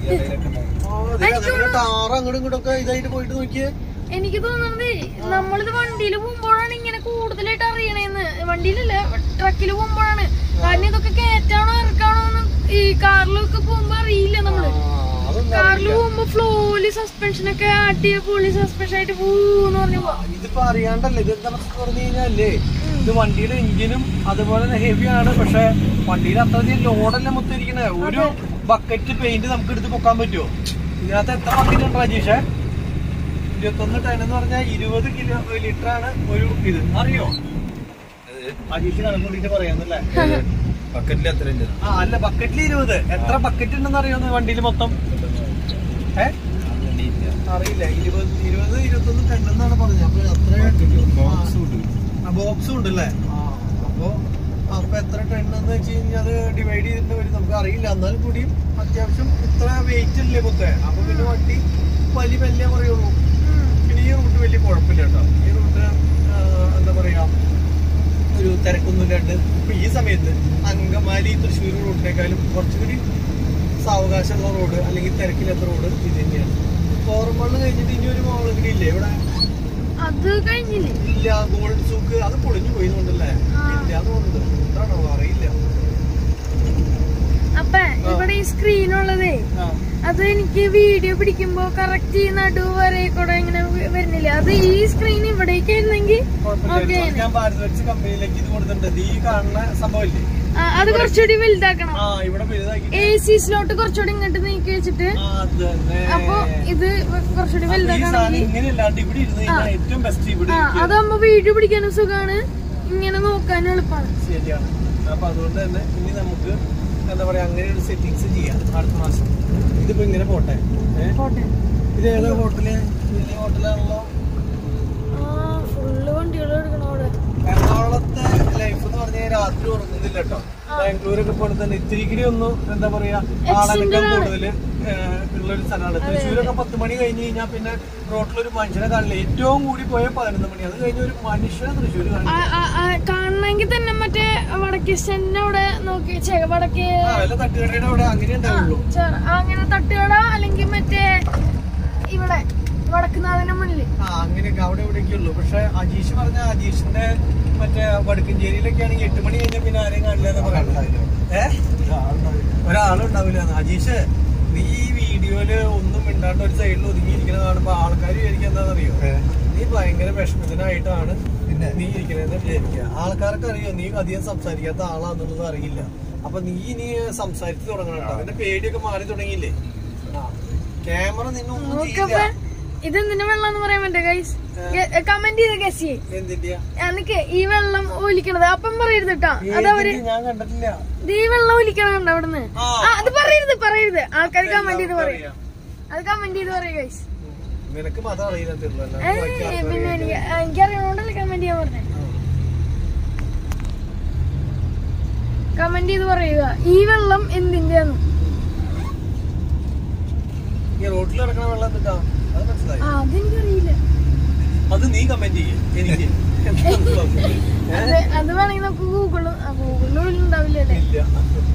ടാറ അങ്ങോട്ടും ഇങ്ങോട്ടൊക്കെ ഇതായിട്ട് പോയിട്ട് നോക്കിയേ
എനിക്ക് തോന്നുന്നത് നമ്മളിത് വണ്ടിയിൽ പോകുമ്പോഴാണ് ഇങ്ങനെ കൂടുതലായിട്ട് അറിയണേന്ന് വണ്ടിയിലല്ല ട്രക്കിൽ പോകുമ്പോഴാണ് കാരണം ഇതൊക്കെ കയറ്റാണോ ഇറക്കാണോ എന്ന് ഈ കാറിലൊക്കെ പോകുമ്പോ അറിയില്ല നമ്മള്
അതൊന്നും
കാറിൽ പോകുമ്പോ ഫ്ലോയില് സസ്പെൻഷൻ ഒക്കെ ആട്ടിയ പൊളി സസ്പെൻഷൻ ആയിട്ട് പോന്ന് പറഞ്ഞു പോവാ
ഇതിപ്പോ അറിയാണ്ടല്ലേ ഇത് എന്താ പറഞ്ഞു കഴിഞ്ഞാലേ ഇത് വണ്ടിയുടെ എഞ്ചിനും അതുപോലെ തന്നെ ഹെവി ആണ് പക്ഷെ വണ്ടിയിൽ അത്രയധികം ലോഡല്ലേ മൊത്തം ഇരിക്കണേ ഒരു ബക്കറ്റ് പെയിന്റ് നമുക്ക് എടുത്ത് പൊക്കാൻ പറ്റുമോ ഇതിനകത്ത് എത്ര ബക്കറ്റ് ഉണ്ട് രാജേഷേ ഇരുപത്തൊന്ന് ടൺ എന്ന് പറഞ്ഞാൽ ഇരുപത് കിലോ ലിറ്റർ ആണ് ഒരു ഇത് അറിയോ അജീഷ് കണക്കൂട്ടിട്ട് പറയാന്നല്ലേ
ബക്കറ്റിൽ എത്ര ഉണ്ട്
ആ അല്ല ബക്കറ്റിൽ ഇരുപത് എത്ര ബക്കറ്റ് ഉണ്ടെന്ന് അറിയാവുന്ന വണ്ടിയിൽ മൊത്തം ഏ അറിയില്ല ഇരുപത് ഇരുപത് ഇരുപത്തൊന്ന് ടൺ എന്നാണ് പറഞ്ഞത് അപ്പൊ അത്ര ബോക്സും ഉണ്ട് അല്ലേ അപ്പൊ അപ്പൊ എത്ര ടൺ എന്ന് വെച്ച് കഴിഞ്ഞാൽ അത് ഡിവൈഡ് ചെയ്തിട്ട് വരും നമുക്ക് അറിയില്ല എന്നാൽ കൂടിയും അത്യാവശ്യം ഇത്ര വെയിറ്റ് അല്ലേ മൊത്തം അപ്പൊ പിന്നെ വണ്ടി വലിയ വലിയ പറയുള്ളൂ പിന്നെ ഈ റൂട്ട് വലിയ കുഴപ്പമില്ല കേട്ടോ ഈ റൂട്ട് എന്താ പറയാ ഒരു തിരക്കൊന്നും ഇല്ലാണ്ട് ഇപ്പൊ ഈ സമയത്ത് അങ്കമാലി തൃശ്ശൂർ റൂട്ടിനേക്കാളും കുറച്ചുകൂടി സാവകാശമുള്ള റോഡ് അല്ലെങ്കിൽ തിരക്കില്ലാത്ത റോഡ് ഇത് തന്നെയാണ് ഫോറമണ്ണ് കഴിഞ്ഞിട്ട് ഇനി ഒരു മോൾ കൂടി ഇല്ലേ ഇവിടെ
അത് കഴിഞ്ഞില്ലേ
ഇല്ല ഗോൾഡ് സൂക്ക് അത് പൊളിഞ്ഞു പോയിന്നുണ്ടല്ലേ
ആ.
ഇല്ല തോന്നുന്നു എന്താണോ അറിയില്ല
അപ്പൊ ഇവിടെ ഈ സ്ക്രീൻ ഉള്ളതേ
ആ.
അത് എനിക്ക് വീഡിയോ പിടിക്കുമ്പോ കറക്റ്റ് ഈ നടു വരെ കൂടെ ഇങ്ങനെ വ- വരുന്നില്ല അത് ഈ സ്ക്രീൻ ഇവിടേക്ക് ആയിരുന്നെങ്കിൽ
കുഴപ്പമില്ല.
ഓക്കെ
ഇത് ഞാൻ ഭാരത് വെച്ച് കമ്പനിയിലേക്ക് ഇത് കൊടുത്തിട്ടുണ്ട് ഇത് ഈ കാണുന്ന സംഭവമില്ലേ
അത് കുറച്ചുകൂടി വലുതാക്കണം
ആ ഇവിടെ വലുതാക്കി
എ സി സ്ലോട്ട് കുറച്ചുകൂടി ഇങ്ങോട്ട് നീക്കി വെച്ചിട്ട്
ആ, അത് തന്നെ.
അപ്പൊ ഇത് കുറച്ചുകൂടി
അപ്പൊ ഈ സാധനം
വലുതാക്കണമെങ്കിൽ
ഇങ്ങനെ അല്ലാണ്ട് ഇവിടെ ഇരുന്ന് കഴിഞ്ഞാൽ ഏറ്റവും ബെസ്റ്റ് ഇവിടെ
ആ
ഇരിക്കുക.
അതാകുമ്പോ വീഡിയോ പിടിക്കാനും സുഖാണ് ഇങ്ങനെ നോക്കാനും എളുപ്പമാണ്
ശരിയാണ് അപ്പൊ അതുകൊണ്ട് തന്നെ ഇനി നമുക്ക് എന്താ പറയാ അങ്ങനെ ഒരു സെറ്റിങ്സ് ചെയ്യാം അടുത്ത മാസം ഇതിപ്പോ ഇങ്ങനെ പോട്ടെ ഏഹ്
പോട്ടെ
ഇത് ഏതാ ഹോട്ടല് വലിയ ഹോട്ടലാണല്ലോ
ആ ഫുള്ള് വണ്ടികൾ എടുക്കണം അവിടെ
എറണാകുളത്തെ ലൈഫ് എന്ന് പറഞ്ഞാൽ രാത്രി ഉറങ്ങുന്നില്ല കേട്ടോ ബാംഗ്ലൂരൊക്കെ പോലെ തന്നെ ഇത്തിരി കൂടി ഒന്നും എന്താ പറയാ ആളനക്കം കൂടുതൽ ഉള്ളൊരു സ്ഥലമാണ് തൃശ്ശൂരൊക്കെ പത്ത് മണി കഴിഞ്ഞ് കഴിഞ്ഞാൽ പിന്നെ റോട്ടിലൊരു മനുഷ്യനെ കാണില്ല ഏറ്റവും കൂടി പോയ പതിനൊന്ന് മണി അത് കഴിഞ്ഞ ഒരു മനുഷ്യനെ തൃശ്ശൂർ കാണില്ല
ആ, ആ, ആ, കാണണമെങ്കിൽ തന്നെ മറ്റേ വടക്കേ സ്റ്റേഷന്റെ അവിടെ നോക്കി ചെ വടക്കേ
ആ വല്ല തട്ടുകടയുടെ അവിടെ അങ്ങനെ ഉണ്ടാവുള്ളൂ
ചെ- അങ്ങനെ തട്ടുകട അല്ലെങ്കിൽ മറ്റേ ഇവിടെ വടക്കുന്നാഥിന്റെ മുന്നില്
ആ അങ്ങനെയൊക്കെ അവിടെ ഇവിടെയൊക്കെ ഉള്ളൂ പക്ഷെ അജീഷ് പറഞ്ഞ അജീഷിന്റെ മറ്റേ വടക്കഞ്ചേരിയിലൊക്കെ ആണെങ്കിൽ എട്ട് മണി കഴിഞ്ഞാൽ പിന്നെ ആരെയും കാണില്ല എന്ന് പറയുന്നത് ഏഹ് ഒരാളുണ്ടാവില്ല അജീഷ് നീ ഈ വീഡിയോയില് ഒന്നും മിണ്ടാണ്ട് ഒരു സൈഡിൽ ഒതുങ്ങിയിരിക്കണ കാണുമ്പോ ആൾക്കാർ വിചാരിക്കുക എന്താണെന്നറിയോ നീ ഭയങ്കര വിഷമത്തിനായിട്ടാണ് നീ ഇരിക്കണെന്ന് വിചാരിക്കുക ആൾക്കാർക്ക് അറിയോ നീ അധികം സംസാരിക്കാത്ത ആളാന്നുള്ളത് അറിയില്ല അപ്പൊ നീ ഇനി സംസാരിച്ചു തുടങ്ങണം കേട്ടോ അതിന്റെ പേടിയൊക്കെ മാറി തുടങ്ങിയില്ലേ ക്യാമറ നിന്നെ ഒന്നും
നോക്കപ്പ
ചെയ്യില്ല
ഇതെന്തിന്റെ വെള്ളം എന്ന് പറയാൻ പറ്റേ ഗൈസ് കമന്റ് ചെയ്ത ഗസ് ചെയ്യേ
എന്തിന്റെയാ
എനിക്ക് ഈ വെള്ളം ഒലിക്കണത് അപ്പം പറയരുത് കേട്ടാ അത് അവര്
ഏതിന്റെ? ഞാൻ കണ്ടിട്ടില്ല
ഇത് ഈ വെള്ളം ഒലിക്കണുണ്ട് അവിടുന്ന്
ആ.
ആ അത് പറയരുത് പറയരുത് ആൾക്കാർ കമന്റ് ചെയ്ത് പറയും
അറിയാം.
അത് കമന്റ് ചെയ്ത് പറയും ഗൈസ്
നിനക്ക് മതം അറിയില്ല
ഏ പിന്നെ എനിക്ക് എനിക്കറിയണോണ്ടല്ലേ കമന്റ് ചെയ്യാൻ പറഞ്ഞേ കമന്റ് ചെയ്ത് പറയുക ഈ വെള്ളം എന്തിന്റെയാന്ന്
ഈ റോട്ടിൽ കിടക്കണ വെള്ളം എന്തിട്ടാ അത് മനസ്സിലായി
ആ അതെനിക്കറിയില്ല
അത് നീ കമന്റ് ചെയ്യേ എനിക്ക് എന്താണെന്നുള്ളത്.
അത് അത് വേണമെങ്കിൽ നമുക്ക് ഗൂഗിളിൽ ഗൂഗിളിൽ ഉണ്ടാവില്ലല്ലേ
ഇല്ല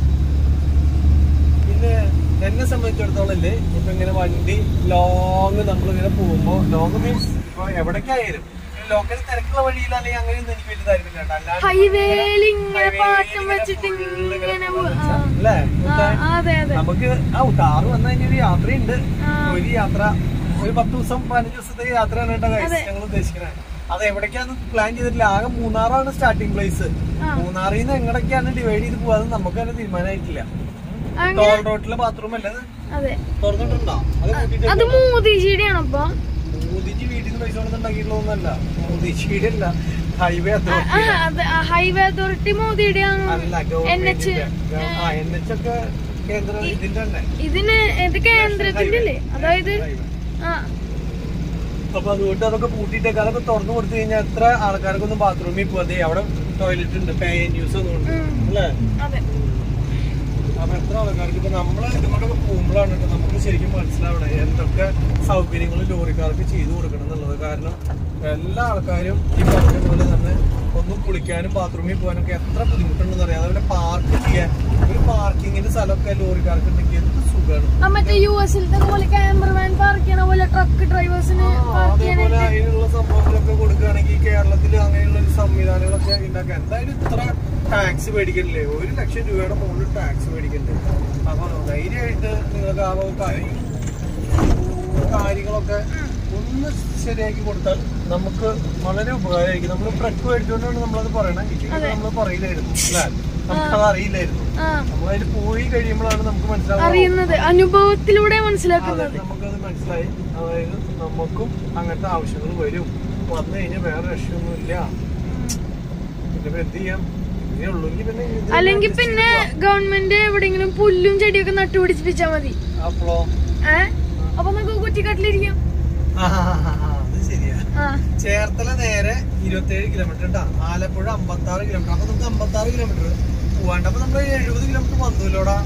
പിന്നെ എന്നെ സംബന്ധിച്ചിടത്തോളം ഇല്ലേ ഇപ്പൊ ഇങ്ങനെ വണ്ടി ലോങ് നമ്മളിങ്ങനെ പോകുമ്പോ ലോങ് മീൻസ് ഇപ്പൊ എവിടേക്കായാലും ലോക്കൽ തിരക്കുള്ള വഴിയിൽ അല്ലെങ്കിൽ അങ്ങനെയൊന്നും എനിക്ക് വലിയ താല്പര്യം കേട്ടോ അല്ലാണ്ട്
ഹൈവേയിൽ ഇങ്ങനെ
highway
പാട്ടും
ഇങ്ങനെ
വെച്ചിട്ട്
full ഇങ്ങനെ
ഇങ്ങനെ
പോകുന്ന
പോ- ആ.
അല്ലേ
ആ, അതെ അതെ
നമുക്ക് ആ കാറ് വന്നു കഴിഞ്ഞ ഒരു യാത്രയുണ്ട്
ആ.
ഒരു യാത്ര ഒരു പത്ത് ദിവസം പതിനഞ്ച് ദിവസത്തെ യാത്രയാണ് കേട്ടോ guys ഞങ്ങൾ ഉദ്ദേശിക്കുന്നത് അത് എവിടേക്കാന്ന് പ്ലാൻ ചെയ്തിട്ടില്ല ആകെ മൂന്നാറാണ് സ്റ്റാർട്ടിംഗ് പ്ലേസ് മൂന്നാറിൽ നിന്ന് എങ്ങടൊക്കെയാണ് ഡിവൈഡ് ചെയ്ത് പോവാന്ന് നമുക്ക് തന്നെ തീരുമാനമായിട്ടില്ല
അങ്ങനെ
ടോൾ റോട്ടിലെ ബാത്റൂം അല്ലേ അത്
അതെ
തുറന്നിട്ടുണ്ടോ അത് കൂട്ടിട്ട്
അത് മോദിജിയുടെ ആണോ അപ്പൊ
മോദിജി വീട്ടിൽ നിന്ന് പൈസ കൊണ്ടുണ്ടാക്കിയിട്ടുള്ളതൊന്നല്ല മോദിജിയുടെ അല്ല ഹൈവേ
ആ,
അതോറിറ്റി
ആ, അത് ഹൈവേ അതോറിറ്റി മോദിയുടെ ആണോ
അല്ല
എൻ എച്ച്
ഗവൺമെന്റിന്റെ ആ എൻ എച്ച് ഒക്കെ കേന്ദ്ര ഇതിന്റെ തന്നെ
ഇതിന് ഇത് കേന്ദ്രത്തിന്റെ അല്ലേ അതായത് ആ
അപ്പൊ അതുകൊണ്ട് അതൊക്കെ പൂട്ടിയിട്ടേക്ക് അതൊക്കെ തുറന്നു കൊടുത്തു കഴിഞ്ഞാൽ എത്ര ആൾക്കാർക്കൊന്നും ബാത്റൂമിൽ പോകാതെ അവിടെ ടോയ്ലറ്റ് ഉണ്ട് പേ ന്യൂസ് ഒന്നും അല്ലേ
അതെ
അപ്പൊ എത്ര ആൾക്കാർക്ക് ഇപ്പൊ നമ്മള് ഇതുകൊണ്ടൊക്കെ പോകുമ്പോഴാണ് കേട്ടോ നമുക്ക് ശരിക്കും മനസ്സിലാവണേ എന്തൊക്കെ സൗകര്യങ്ങൾ ലോറിക്കാർക്ക് ചെയ്തു കൊടുക്കണം എന്നുള്ളത് കാരണം എല്ലാ ആൾക്കാരും ഈ പറഞ്ഞ പോലെ തന്നെ ഒന്നും കുളിക്കാനും ബാത്റൂമിൽ പോകാനൊക്കെ എത്ര ബുദ്ധിമുട്ടുണ്ടെന്ന് അറിയാം അതുപോലെ പാർക്ക് ചെയ്യാൻ ഒരു പാർക്കിങ്ങിന്റെ സ്ഥലമൊക്കെ ലോറിക്കാർക്ക് ഉണ്ടെങ്കിൽ എന്ത് സുഖമാണ്
ആ മറ്റേ യു എസിലത്തെ പോലെ ക്യാമറമാൻ പാർക്ക് ചെയ്യണ പോലെ ട്രക്ക് ഡ്രൈവേഴ്സിന് പാർക്ക്
അതേപോലെ
ചെയ്യാനായിട്ട്
അതിനുള്ള സംഭവങ്ങളൊക്കെ കൊടുക്കുകയാണെങ്കിൽ കേരളത്തിൽ അങ്ങനെയുള്ള ഒരു സംവിധാനങ്ങളൊക്കെ ഉണ്ടാക്കാം എന്തായാലും ഇത്ര ടാക്സ് മേടിക്കണില്ലേ ഒരു ലക്ഷം രൂപയുടെ മുകളിൽ ടാക്സ് മേടിക്കണ്ടേ അപ്പൊ ധൈര്യമായിട്ട് നിങ്ങൾക്ക് ആ വക കാര്യം കാര്യങ്ങളൊക്കെ ഒന്ന് ശരിയാക്കി കൊടുത്താൽ നമുക്ക് വളരെ ഉപകാരമായിരിക്കും നമ്മൾ ട്രക്ക് മേടിച്ചുകൊണ്ടാണ് നമ്മളത് പറയണത് ഇല്ലെങ്കിൽ നമ്മൾ പറയില്ലായിരുന്നു അല്ലേ നമുക്കത് അറിയില്ലായിരുന്നു
ആ
നമ്മളതിൽ പോയി കഴിയുമ്പോഴാണ് നമുക്ക് മനസ്സിലാവുക
അറിയുന്നത് അനുഭവത്തിലൂടെ
അതെ
മനസ്സിലാക്കുന്നത്
നമുക്കത് മനസ്സിലായി അതായത് നമുക്കും അങ്ങനത്തെ ആവശ്യങ്ങൾ വരും വന്നു കഴിഞ്ഞാൽ വേറെ രക്ഷയൊന്നുമില്ല പിന്നെ ഇപ്പൊ എന്ത് ചെയ്യാം ഇതേ ഉള്ളൂങ്കിൽ പിന്നെ ഇത്
അല്ലെങ്കിൽ പിന്നെ ഗവൺമെന്റ് എവിടെയെങ്കിലും പുല്ലും ചെടിയൊക്കെ നട്ടുപിടിപ്പിച്ചാ മതി
അപ്പളോ
ഏ അപ്പൊ നമുക്ക് കുറ്റിക്കാട്ടിലിരിക്കാം
ആ, ആ, ആ, ആ, അത് ശരിയാ
ആ
ചേർത്തല നേരെ ഇരുപത്തേഴ് കിലോമീറ്റർ ഉണ്ടാ ആലപ്പുഴ അമ്പത്തി ആറ് കിലോമീറ്റർ അപ്പൊ നമുക്ക് അമ്പത്തി ആറ് കിലോമീറ്റർ പോവാണ്ട് അപ്പൊ നമ്മള് എഴുപത് കിലോമീറ്റർ വന്നൂലോടാ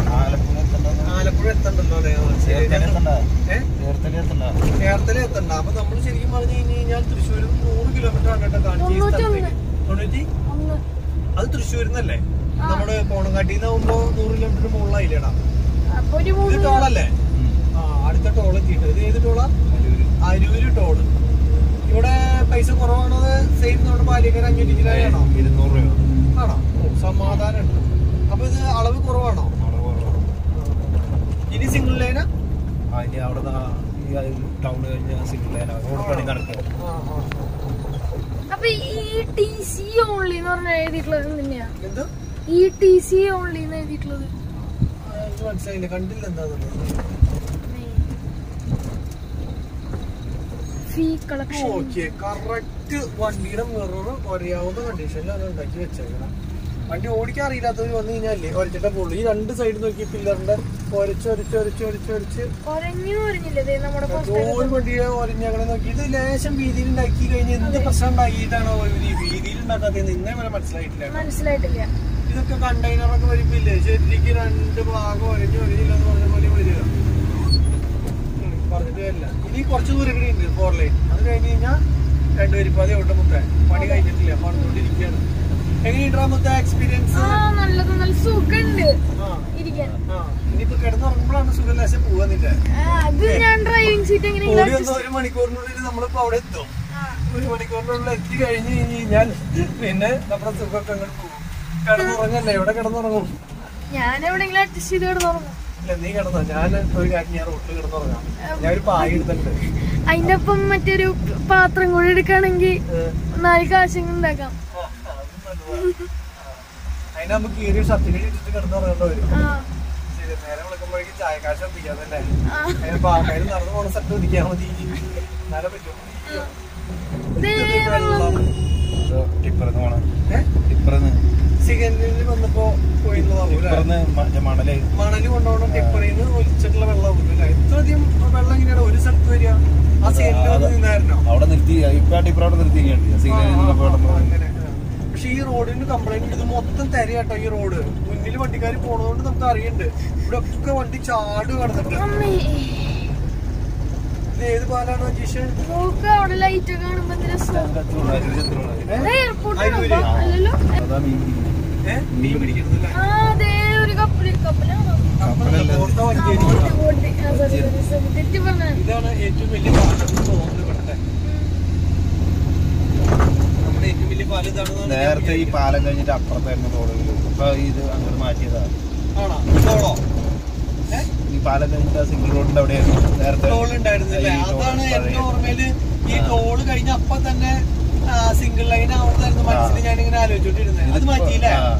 ആലപ്പുഴ എത്തണ്ടല്ലോ അല്ലേ ആ, ശരി. ഏ? ചേർത്തല എത്തണ്ട അപ്പൊ നമ്മൾ ശരിക്കും പറഞ്ഞു കഴിഞ്ഞു കഴിഞ്ഞാൽ തൃശ്ശൂരിൽ നിന്ന് നൂറ് കിലോമീറ്റർ ആണ് കേട്ടോ കാണിച്ച ഈ സ്ഥലത്തേക്ക് തൊണ്ണൂറ്റി
ഒന്ന്
അത് തൃശ്ശൂരിൽ നിന്നല്ലേ നമ്മുടെ പോണങ്കാട്ടിൽ നിന്നാവുമ്പോ നൂറ് കിലോമീറ്റർ മുകളിലായില്ലേടാ
അപ്പൊ ഒരു
ഇത്
മൂന്ന്
ടോളല്ലേ ആ അടുത്ത ടോൾ എത്തിയിട്ട് ഇത് ഏത് ടോളാ അരൂര് ടോള് ഇവിടെ പൈസ കുറവാണോ സെയിം നമ്മുടെ പാലിയേക്കര അഞ്ഞൂറ്റി കിലോയാണോ
ഇരുന്നൂറ് രൂപ
ആണോ ഓ സമാധാനം ഉണ്ട് അപ്പൊ ഇത് അളവ് കുറവാണോ
അവിടെ കുറവാണ്.
ഇനി സിംഗിൾ ലൈനാ
ആ ഇനി അവിടെ ഈ ടൗൺ കഴിഞ്ഞ സിംഗിൾ ലൈൻ റോഡ് പണി നടക്കുക
അപ്പൊ ഈ ടി സി ഓൺലി എന്ന് പറഞ്ഞ എഴുതിയിട്ടുള്ളത് തന്നെയാ
എന്ത്
ഈ ടി സി ഓൺലി എന്ന് എഴുതിയിട്ടുള്ളത്
ആ, എനിക്ക് മനസ്സിലായില്ല കണ്ടില്ല എന്താന്നുള്ളത്
ഫീ കളക്ഷൻ
ഓക്കെ കറക്റ്റ് വണ്ടിയുടെ മിറർ ഒരയാവുന്ന കണ്ടീഷനിലാണ് ഉണ്ടാക്കി വെച്ചേക്കണം വണ്ടി ഓടിക്കാൻ അറിയില്ലാത്തവർ വന്നു കഴിഞ്ഞാലേ ഒരച്ചിട്ട പുള്ളി ഈ രണ്ട് സൈഡ് നോക്കി പില്ലറിന്റെ ഒരച്ച് ഒരച്ച് ഒരച്ച് ഒരച്ച് ഒരച്ച്
ഒരഞ്ഞു പറഞ്ഞില്ലേ ദേ നമ്മുടെ
ഒരു വണ്ടിയെ ഒരഞ്ഞങ്ങനെ നോക്കി ഇത് ലേശം വീതിയിൽ ഉണ്ടാക്കി കഴിഞ്ഞ് എന്ത് പ്രശ്നം ഉണ്ടാക്കിയിട്ടാണോ ഈ വീതിയിൽ ഉണ്ടാക്കാത്തത് ഇന്നേ വരെ മനസ്സിലായിട്ടില്ല
മനസ്സിലായിട്ടില്ല
ഇതൊക്കെ കണ്ടെയ്നറൊക്കെ വരുമ്പില്ലേ ശരിക്ക് രണ്ട് ഭാഗം ഒരഞ്ഞ് ഒരഞ്ഞില്ല എന്ന് പറഞ്ഞ പോലെ വരിക ഉം, പറഞ്ഞിട്ട് കാര്യമില്ല ഇനി കുറച്ച് ദൂരം കൂടി ഉണ്ട് ഫോർ ലൈൻ അത് കഴിഞ്ഞ് കഴിഞ്ഞാൽ രണ്ടുപേരിപ്പാതെ ഓട്ടം മുത്തേ പണി കഴിഞ്ഞിട്ടില്ല പറഞ്ഞുകൊണ്ടിരിക്കുകയാണ് എങ്ങനെയുണ്ടാ മുത്തേ എക്സ്പീരിയൻസ്
ആ നല്ലത് നല്ല സുഖണ്ട്
ആ
ഇരിക്കാൻ
ആ ഇനിയിപ്പോ കിടന്നുറങ്ങുമ്പോഴാണ് സുഖം ലേശം പോവാന്നില്ല
ആ, അത് ഞാൻ ഡ്രൈവിംഗ് സീറ്റ്
ഓടി
എങ്ങനെയെങ്കിലും
വന്ന ഒരു മണിക്കൂറിനുള്ളിൽ നമ്മളിപ്പോ അവിടെ എത്തും ഒരു മണിക്കൂറിനുള്ളിൽ എത്തി കഴിഞ്ഞ് കഴിഞ്ഞ് കഴിഞ്ഞാൽ പിന്നെ നമ്മുടെ സുഖമൊക്കെ അങ്ങോട്ട് പോകും കിടന്നുറങ്ങല്ലേ എവിടെ കിടന്നുറങ്ങും
ഞാൻ എവിടെയെങ്കിലും അഡ്ജസ്റ്റ് ചെയ്ത് കിടന്നുറങ്ങും
ഇല്ല നീ കിടന്നോ ഞാൻ ഒരു കാര്യം ഞാൻ റോട്ടിൽ കിടന്നുറങ്ങാം ഞാൻ ഒരു പായ എടുത്തിട്ടുണ്ട്
അതിന്റെ ഒപ്പം മറ്റൊരു പാത്രം കൂടി എടുക്കുകയാണെങ്കിൽ നാല് കാശെങ്കിലും ഉണ്ടാക്കാം
ആ, അതും നല്ലതാ. ആ. അതിന് നമുക്ക് കീറിയ ഷർട്ടിനെ ഇട്ടിട്ട് കിടന്നുറങ്ങേണ്ട വരും
ആ
ശരി നേരെ വിളിക്കുമ്പോഴേക്കും ചായക്കാശ് എത്തിക്കാതല്ലേ
ആ.
അതിന് പാക്കാര് നടന്നു പോണ സ്ഥലത്ത് ഒതുക്കിയാൽ മതി എന്നാലേ പറ്റും
ദേ വെള്ളം.
ടിപ്പറന്ന് പോണം
ഏഹ്
ടിപ്പറന്ന്
സിഗരറ്റിൽ വന്നപ്പോ പോയിരുന്നതാവൂല
ടിപ്പറന്ന് മ- മണല്
മണല് കൊണ്ടുപോകണം ടിപ്പറിന്ന് ഒലിച്ചിട്ടുള്ള വെള്ളം ഇല്ല ഇത്രയധികം വെള്ളം എങ്ങനെയാണ് ഒരു സ്ഥലത്ത് വരിക ആ സിഗരറ്റിൽ വന്ന് നിന്നായിരുന്നോ
അവിടെ നിർത്തി ഇപ്പൊ ആ ടിപ്പർ അവിടെ നിർത്തിയിട്ടുണ്ട് സിഗ്നൽ
അങ്ങനെ പക്ഷെ ഈ റോഡിന് കംപ്ലൈന്റ് ഇത് മൊത്തം തരയാട്ടോ ഈ റോഡ് മുന്നിൽ വണ്ടിക്കാർ പോണതുകൊണ്ട് നമുക്ക് അറിയണ്ട് ഇവിടെ ഒക്കെ വണ്ടി ചാട് കടന്നിട്ട്
അമ്മേ
ഇത് ഏത് പാലാണ് അജീഷ്
നോക്ക് അവിടെ ലൈറ്റ് ഒക്കെ കാണുമ്പോ എന്ത് രസം എയർപോർട്ട്
അരൂര്.
അല്ലല്ലോ
അതാ മീൻ
ഏഹ് മീൻ പിടിക്കുന്നതല്ലേ
ആ അതേ ഒരു കപ്പല് കപ്പലാണോ
കപ്പലല്ല.
ഓർത്ത വണ്ടി
ബോട്ട് ബോട്ട് ആ സോറി സോറി സോറി തെറ്റി പറഞ്ഞ
ഇതാണ് ഏറ്റവും വലിയ പാലം തോന്നുന്നത് ഇവിടുത്തെ നമ്മുടെ ഏറ്റവും വലിയ പാലം ഇതാണെന്നാണ് ഞാൻ
നേരത്തെ ഈ
വിചാരിക്കുന്നത്.
പാലം കഴിഞ്ഞിട്ട് അപ്പുറത്തായിരുന്നു റോഡുകൾ ഇപ്പൊ ഇത് അങ്ങോട്ട് മാറ്റിയതാ
ആണോ ടോളോ ഏഹ്
ഈ പാലം കഴിഞ്ഞിട്ട് ആ സിംഗിൾ റോഡിന്റെ അവിടെയായിരുന്നു നേരത്തെ
ടോൾ ഉണ്ടായിരുന്നില്ലേ
ഈ ടോൾ
അതാണ് എന്റെ
പഴയ-
ഓർമ്മയില് ഈ
ആ.
ടോള് കഴിഞ്ഞ അപ്പൊ തന്നെ സിംഗിൾ ലൈൻ ആവുന്നതായിരുന്നു മനസ്സിൽ ഞാനിങ്ങനെ ആലോചിച്ചോണ്ടിരുന്നത് അത്
ഇതിപ്പോ-
മാറ്റിയില്ലേ
ആ.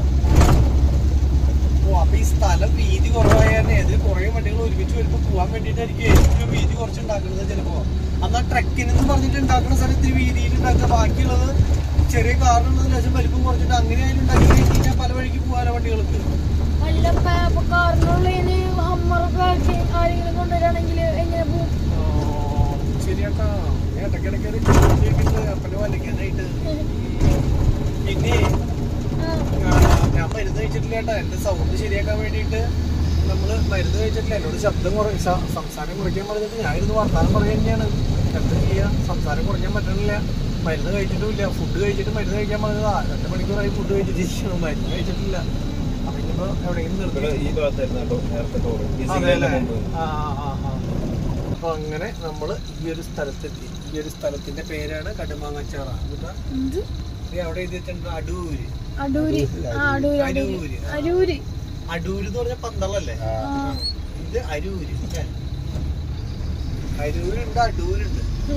ഓ അപ്പൊ ഈ സ്ഥലം വീതി കുറവായ കാരണം ഇതിൽ കുറെ വണ്ടികൾ ഒരുമിച്ച് വരുമ്പോ പോവാൻ വേണ്ടിയിട്ടായിരിക്കും ഏറ്റവും വീതി കുറച്ച് ഉണ്ടാക്കുന്നത് ചിലപ്പോ അന്ന് ആ ട്രക്കിനെന്ന് പറഞ്ഞിട്ട് ഉണ്ടാക്കുന്ന സ്ഥലം ഇത്തിരി വീതിയിൽ ഉണ്ടാക്കുക ബാക്കിയുള്ളത് ചെറിയ കാറിനുള്ളത് ലേശം വലിപ്പം കുറച്ചിട്ട് അങ്ങനെ ആയാലും ഉണ്ടാക്കി കഴിഞ്ഞാൽ പല വഴിക്ക് പോകാനോ വണ്ടികൾക്ക്
അല്ല ഇപ്പൊ കാറിനുള്ളതിന് ഹമ്മറൊക്കെ ആക്കി ആരെങ്കിലും കൊണ്ടുവരാണെങ്കിൽ എങ്ങനെ പോകും
ശരിയാട്ടാ ഞാൻ ഇടയ്ക്കിടയ്ക്ക് ഒരു ചോദിക്കുന്നത് അപ്പനെ വലയ്ക്കാനായിട്ട് പിന്നെ
ആ,
ആ, ഞാൻ മരുന്ന് കഴിച്ചിട്ടില്ല കേട്ടാ എന്റെ സൗണ്ട് ശരിയാക്കാൻ വേണ്ടിയിട്ട് നമ്മള് മരുന്ന് കഴിച്ചിട്ടില്ല എന്നോട് ശബ്ദം കുറ ശ- സംസാരം കുറയ്ക്കാൻ പറഞ്ഞിട്ട് ഞാൻ ഇരുന്ന് വർത്താനം പറയുക തന്നെയാണ് എന്താ ചെയ്യാ സംസാരം കുറയ്ക്കാൻ പറ്റണില്ല മരുന്ന് കഴിച്ചിട്ടുമില്ല ഫുഡ് കഴിച്ചിട്ട് മരുന്ന് കഴിക്കാൻ പറഞ്ഞതാ രണ്ട് മണിക്കൂറായി ഫുഡ് കഴിച്ചിട്ട് മരുന്ന് കഴിച്ചിട്ടില്ല അപ്പൊ ഇനിയിപ്പോ എവിടെയെങ്കിലും
ഇവിടെ
നിർത്തി
ഈ ഭാഗത്തായിരുന്നു കേട്ടോ നേരത്തെ ടോള് ഈ
അതെ
സിഗ്നലിന്റെ
അല്ലേ?
മുമ്പ്
ആ, ആ, ആ, ആ. അപ്പൊ അങ്ങനെ നമ്മള് ഈ ഒരു സ്ഥലത്തെത്തി ഈ ഒരു സ്ഥലത്തിന്റെ പേരാണ് കടുമാങ്ങച്ചാറ എന്നിട്ടാ
എന്ത്
ദേ അവിടെ എഴുതിയിട്ടുണ്ട് അടൂര്
അടൂര് ആ അടൂര് അടൂര്
അരൂര്.
അരൂര്
അടൂര് എന്ന് പറഞ്ഞ പന്തളല്ലേ
ആ.
ആ
ഇത് അരൂര് ല്ലേ? അരൂരുണ്ട് അടൂരുണ്ട്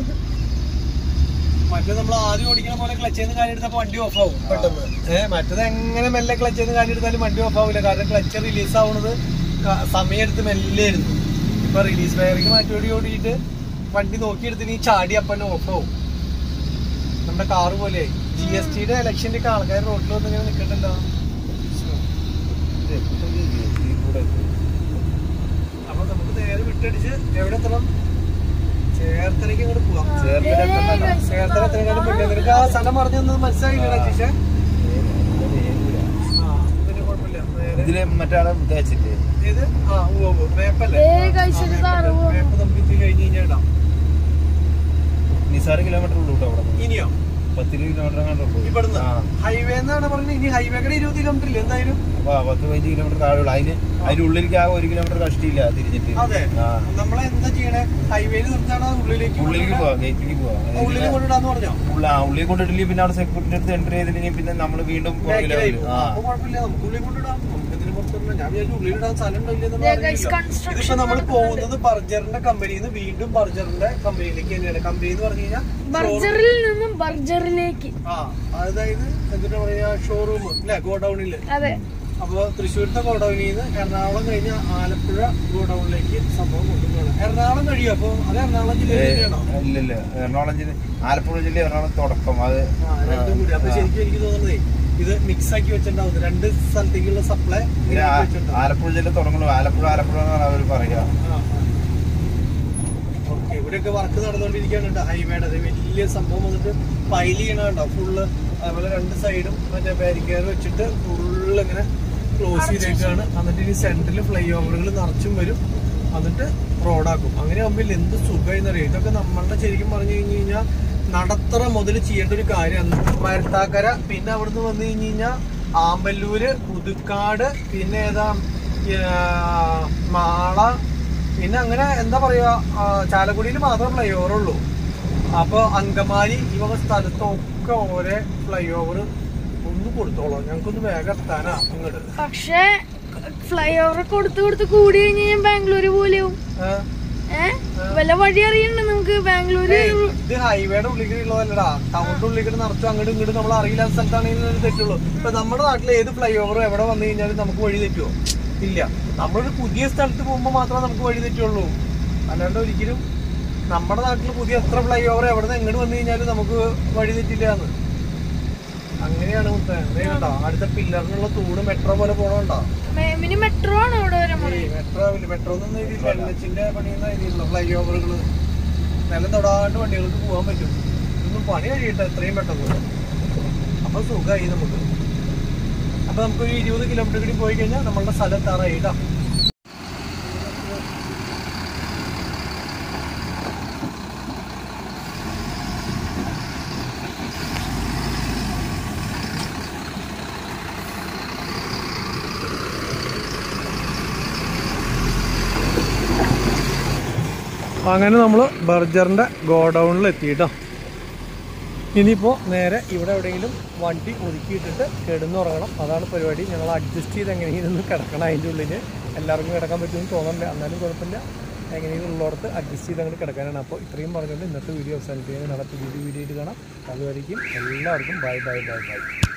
മറ്റേ നമ്മൾ ആദ്യം ഓടിക്കുന്ന പോലെ ക്ലച്ച് ചെയ്യുന്ന കാര്യം എടുത്തപ്പോ വണ്ടി ഓഫ് ആവും പെട്ടെന്ന് ഏഹ് മറ്റേത് എങ്ങനെ മെല്ലെ ക്ലച്ച് ചെയ്യുന്ന കാര്യം എടുത്താലും വണ്ടി ഓഫ് ആവില്ല കാരണം ക്ലച്ച് റിലീസ് ആവുന്നത് ക- സമയമെടുത്ത് മെല്ലായിരുന്നു ഇപ്പൊ റിലീസ് വയറിങ് മാറ്റി ഓടിയിട്ട് വണ്ടി നോക്കിയെടുത്തിന് ഈ ചാടി അപ്പന്നെ ഓഫ് ആവും നമ്മുടെ കാറ് പോലെ ജി എസ് ടിയുടെ ഇലക്ഷന്റെ ഒക്കെ ആൾക്കാർ റോഡിൽ വന്ന് ഇങ്ങനെ നിൽക്കണ്ടല്ലോ
ഇത് എത്ര ഈ കൂടെ
അപ്പൊ നമുക്ക് നേരെ വിട്ടടിച്ച് എവിടെ എത്തണം ചേർത്തലയ്ക്ക് അങ്ങോട്ട് പോവാം
ചേർത്തല എത്തണ്ടല്ലോ.
ചേർത്തല എത്രയും മുന്നേ നിനക്ക് ആ സ്ഥലം പറഞ്ഞു തന്നത് മനസ്സിലായില്ല ടീച്ചേ ആ പിന്നെ കുഴപ്പമില്ല നേരെ
ഇതില് മറ്റാളെ തേച്ചിട്ട്
ഇത് ആ ഉവ്വ് ഉവ്വ് മേപ്പല്ലേ
ദേ
ആ,
കഴിച്ചിട്ട്
ആ,
താറ്
മേപ്പല്ലേ.
പോകുന്നു.
മേപ്പ് നമുക്ക് ഇത്തിരി കഴിഞ്ഞ് കഴിഞ്ഞാൽ ഇടാം
നിസാറ് കിലോമീറ്റർ ഉള്ളൂ കേട്ടോ അവിടെ നിന്ന്.
ഇനിയോ
പത്തിരുപത് കിലോമീറ്റർ കണ്ടു
ഇവിടുന്ന്
ആ
ഹൈവേ എന്നാണ് പറഞ്ഞത് ഇനി ഹൈവേക്കടെ ഇരുപത് കിലോമീറ്റർ ഇല്ല എന്തായാലും
അപ്പൊ ആ പത്ത് പതിനഞ്ച് കിലോമീറ്റർ താഴെയുള്ളൂ അതിന് അതിന്റെ ഉള്ളിലേക്ക് ആ ഒരു കിലോമീറ്റർ കഷ്ടിയില്ല തിരിഞ്ഞിട്ട്
അതെ
ആ
നമ്മളെ എന്താ ചെയ്യണേ ഹൈവേയിൽ നിർത്താണോ ഉള്ളിലേക്ക്
ഉള്ളിലേക്ക് പോവാം ഗേറ്റിലേക്ക് പോവാം
ഉള്ളിൽ കൊണ്ടിടാന്ന് പറഞ്ഞോ
ഉള്ള ആ ഉള്ളിൽ കൊണ്ടിട്ടില്ലെങ്കിൽ പിന്നെ അവിടെ സെക്യൂരിറ്റി അടുത്ത് എൻ്റർ ചെയ്തില്ലെങ്കിൽ പിന്നെ നമ്മൾ വീണ്ടും
ബാക്കിലായി
പുറകിലാവും.
പോകും.
ആ
അപ്പൊ കുഴപ്പമില്ല നമുക്ക് ഉള്ളിൽ കൊണ്ടിടാം നമുക്ക് ഇതിന് പുറത്തിടണം ഞാൻ വിചാരിച്ചു ഉള്ളിലിടാൻ സ്ഥലം ഉണ്ടോ ഇല്ലെന്ന്
ദേ guys, construction
ഇതിപ്പോ നമ്മൾ പോകുന്നത് ബർജറിന്റെ കമ്പനിയിൽ നിന്ന് വീണ്ടും ബർജറിന്റെ കമ്പനിയിലേക്ക് തന്നെയാണ് കമ്പനി എന്ന് പറഞ്ഞു കഴിഞ്ഞാൽ
ബർജറിൽ നിന്നും ബർജറിലേക്ക്
ആ അതായത് എന്താ പറയാ ഷോറൂം അല്ലെ ഗോഡൌണില്
അതെ
അപ്പൊ തൃശ്ശൂരത്തെ ഗോഡൌണിൽ നിന്ന് എറണാകുളം കഴിഞ്ഞ ആലപ്പുഴ ഗോഡൌണിലേക്ക് സംഭവം കൊണ്ടുപോകണം എറണാകുളം കഴിയും അപ്പൊ അത് എറണാകുളം ജില്ലയിൽ തന്നെയാണോ
ഇല്ലില്ല എറണാകുളം ജില്ല ആലപ്പുഴ ജില്ല എറണാകുളം തുടക്കം അത്
ആ, രണ്ടും കൂടി അപ്പൊ ശരിക്കും എനിക്ക് തോന്നുന്നതേ ഇത് മിക്സ് ആക്കി വെച്ചിട്ടുണ്ടാവും രണ്ട് സ്ഥലത്തേക്കുള്ള സപ്ലൈ
പിന്നെ ആ- ആലപ്പുഴ ജില്ല തുടങ്ങുള്ളൂ ആലപ്പുഴ ആലപ്പുഴ എന്നാണ് അവർ പറയുക
ഓക്കെ ഇവിടെയൊക്കെ വർക്ക് നടന്നുകൊണ്ടിരിക്കുകയാണ് കേട്ടോ ഹൈവേയുടെ അത് വലിയ സംഭവം വന്നിട്ട് പൈൽ ചെയ്യണുണ്ടോ ഫുള്ള് അതുപോലെ രണ്ട് സൈഡും മറ്റേ ബാരിക്കേർ വെച്ചിട്ട് ഫുള്ള് ഇങ്ങനെ ക്ലോസ് ചെയ്തേക്കാണ് എന്നിട്ട് ഇനി സെന്ററിൽ ഫ്ലൈ ഓവറുകൾ നിറച്ചും വരും എന്നിട്ട് റോഡാക്കും അങ്ങനെ ആകുമ്പോൾ എന്ത് സുഖമായിരുന്നറിയാം ഇതൊക്കെ നമ്മളുടെ ശരിക്കും പറഞ്ഞു കഴിഞ്ഞു കഴിഞ്ഞാൽ നടത്തറ മുതൽ ചെയ്യേണ്ട ഒരു കാര്യമാണ് മരത്താക്കര പിന്നെ അവിടുന്ന് വന്നു കഴിഞ്ഞു കഴിഞ്ഞാൽ ആമ്പല്ലൂര് പുതുക്കാട് പിന്നെ ഏതാ ആ, മാള പിന്നെ അങ്ങനെ എന്താ പറയാ ആ, ചാലക്കുടിയിൽ മാത്രമേ ഫ്ലൈ ഓവർ ഉള്ളൂ അപ്പൊ അങ്കമാലി ഈ വക സ്ഥലത്തൊക്കെ ഓരോ ഫ്ലൈ ഓവർ ഒന്ന് കൊടുത്തോളാം ഞങ്ങൾക്കൊന്ന് വേഗം എത്താനാ ഇങ്ങോട്ട്
പക്ഷേ ഫ്ലൈ ഓവർ കൊടുത്ത് കൊടുത്ത് കൂടി കഴിഞ്ഞ് കഴിഞ്ഞാൽ ബാംഗ്ലൂര് പോലെയാവും ഏ വല്ല വഴി അറിയണ്ട നമുക്ക് ബാംഗ്ലൂര്
ഇത് ഹൈവേയുടെ ഉള്ളിൽ ഉള്ളതല്ലടാ ടൗണിന്റെ ഉള്ളിൽ നിറച്ചു അങ്ങോട്ടും ഇങ്ങോട്ടും നമ്മൾ അറിയില്ലാത്ത സ്ഥലത്താണെങ്കിൽ ഒരു തെറ്റുള്ളൂ ഇപ്പൊ നമ്മുടെ നാട്ടിൽ ഏത് ഫ്ലൈ ഓവറും എവിടെ വന്നു കഴിഞ്ഞാലും നമുക്ക് വഴി തെറ്റുമോ ഇല്ല നമ്മളൊരു പുതിയ സ്ഥലത്ത് പോകുമ്പോൾ മാത്രമേ നമുക്ക് വഴി തെറ്റുള്ളൂ അല്ലാണ്ട് ഒരിക്കലും നമ്മുടെ നാട്ടിൽ പുതിയ എത്ര ഫ്ലൈ ഓവർ എവിടെ നിന്ന് എങ്ങോട്ട് വന്നു കഴിഞ്ഞാലും നമുക്ക് വഴി തെറ്റില്ല എന്ന് അങ്ങനെയാണ് മുത്തേ ദേ കണ്ടോ അടുത്ത പില്ലറിനുള്ള തൂണ് മെട്രോ പോലെ പോണോണ്ടോ
മിനി മെട്രോ ആണ് ഇവിടെ വരെ മോളെ.
മെട്രോ മെട്രോ ഒന്നും എഴുതിയില്ല എൻ എച്ചിന്റെ പണിയൊന്നും എഴുതിയില്ല ഫ്ലൈ ഓവറുകൾ നിലം തൊടാണ്ട് വണ്ടികൾക്ക് പോകാൻ പറ്റും ഇതൊന്നും പണി കഴിയട്ടെ എത്രയും പെട്ടെന്ന് അപ്പൊ സുഖമായി നമുക്ക് അപ്പൊ നമുക്കൊരു ഇരുപത് കിലോമീറ്റർ കൂടി പോയി കഴിഞ്ഞാൽ നമ്മളുടെ സ്ഥലം എത്താറായി കേട്ടോ അങ്ങനെ നമ്മൾ ബർജറിൻ്റെ ഗോഡൗണിൽ എത്തിയിട്ടോ ഇനിയിപ്പോൾ നേരെ ഇവിടെ എവിടെയെങ്കിലും വണ്ടി ഒതുക്കിയിട്ടിട്ട് കിടന്നുറങ്ങണം അതാണ് പരിപാടി ഞങ്ങൾ അഡ്ജസ്റ്റ് ചെയ്ത് എങ്ങനെയെങ്കിലും കിടക്കണം അതിൻ്റെ ഉള്ളിൽ എല്ലാവർക്കും കിടക്കാൻ പറ്റുമെന്ന് തോന്നുന്നില്ല എന്നാലും കുഴപ്പമില്ല എങ്ങനെയെങ്കിലും ഉള്ളിടത്ത് അഡ്ജസ്റ്റ് ചെയ്ത് അങ്ങോട്ട് കിടക്കാനാണ് അപ്പോൾ ഇത്രയും പറഞ്ഞുകൊണ്ട് ഇന്നത്തെ വീഡിയോ അവസാനിപ്പിക്കുന്നത് നാളെ പുതിയൊരു വീഡിയോ ആയിട്ട് കാണാം അതുവരെയും എല്ലാവർക്കും ബൈ ബൈ ബൈ ബൈ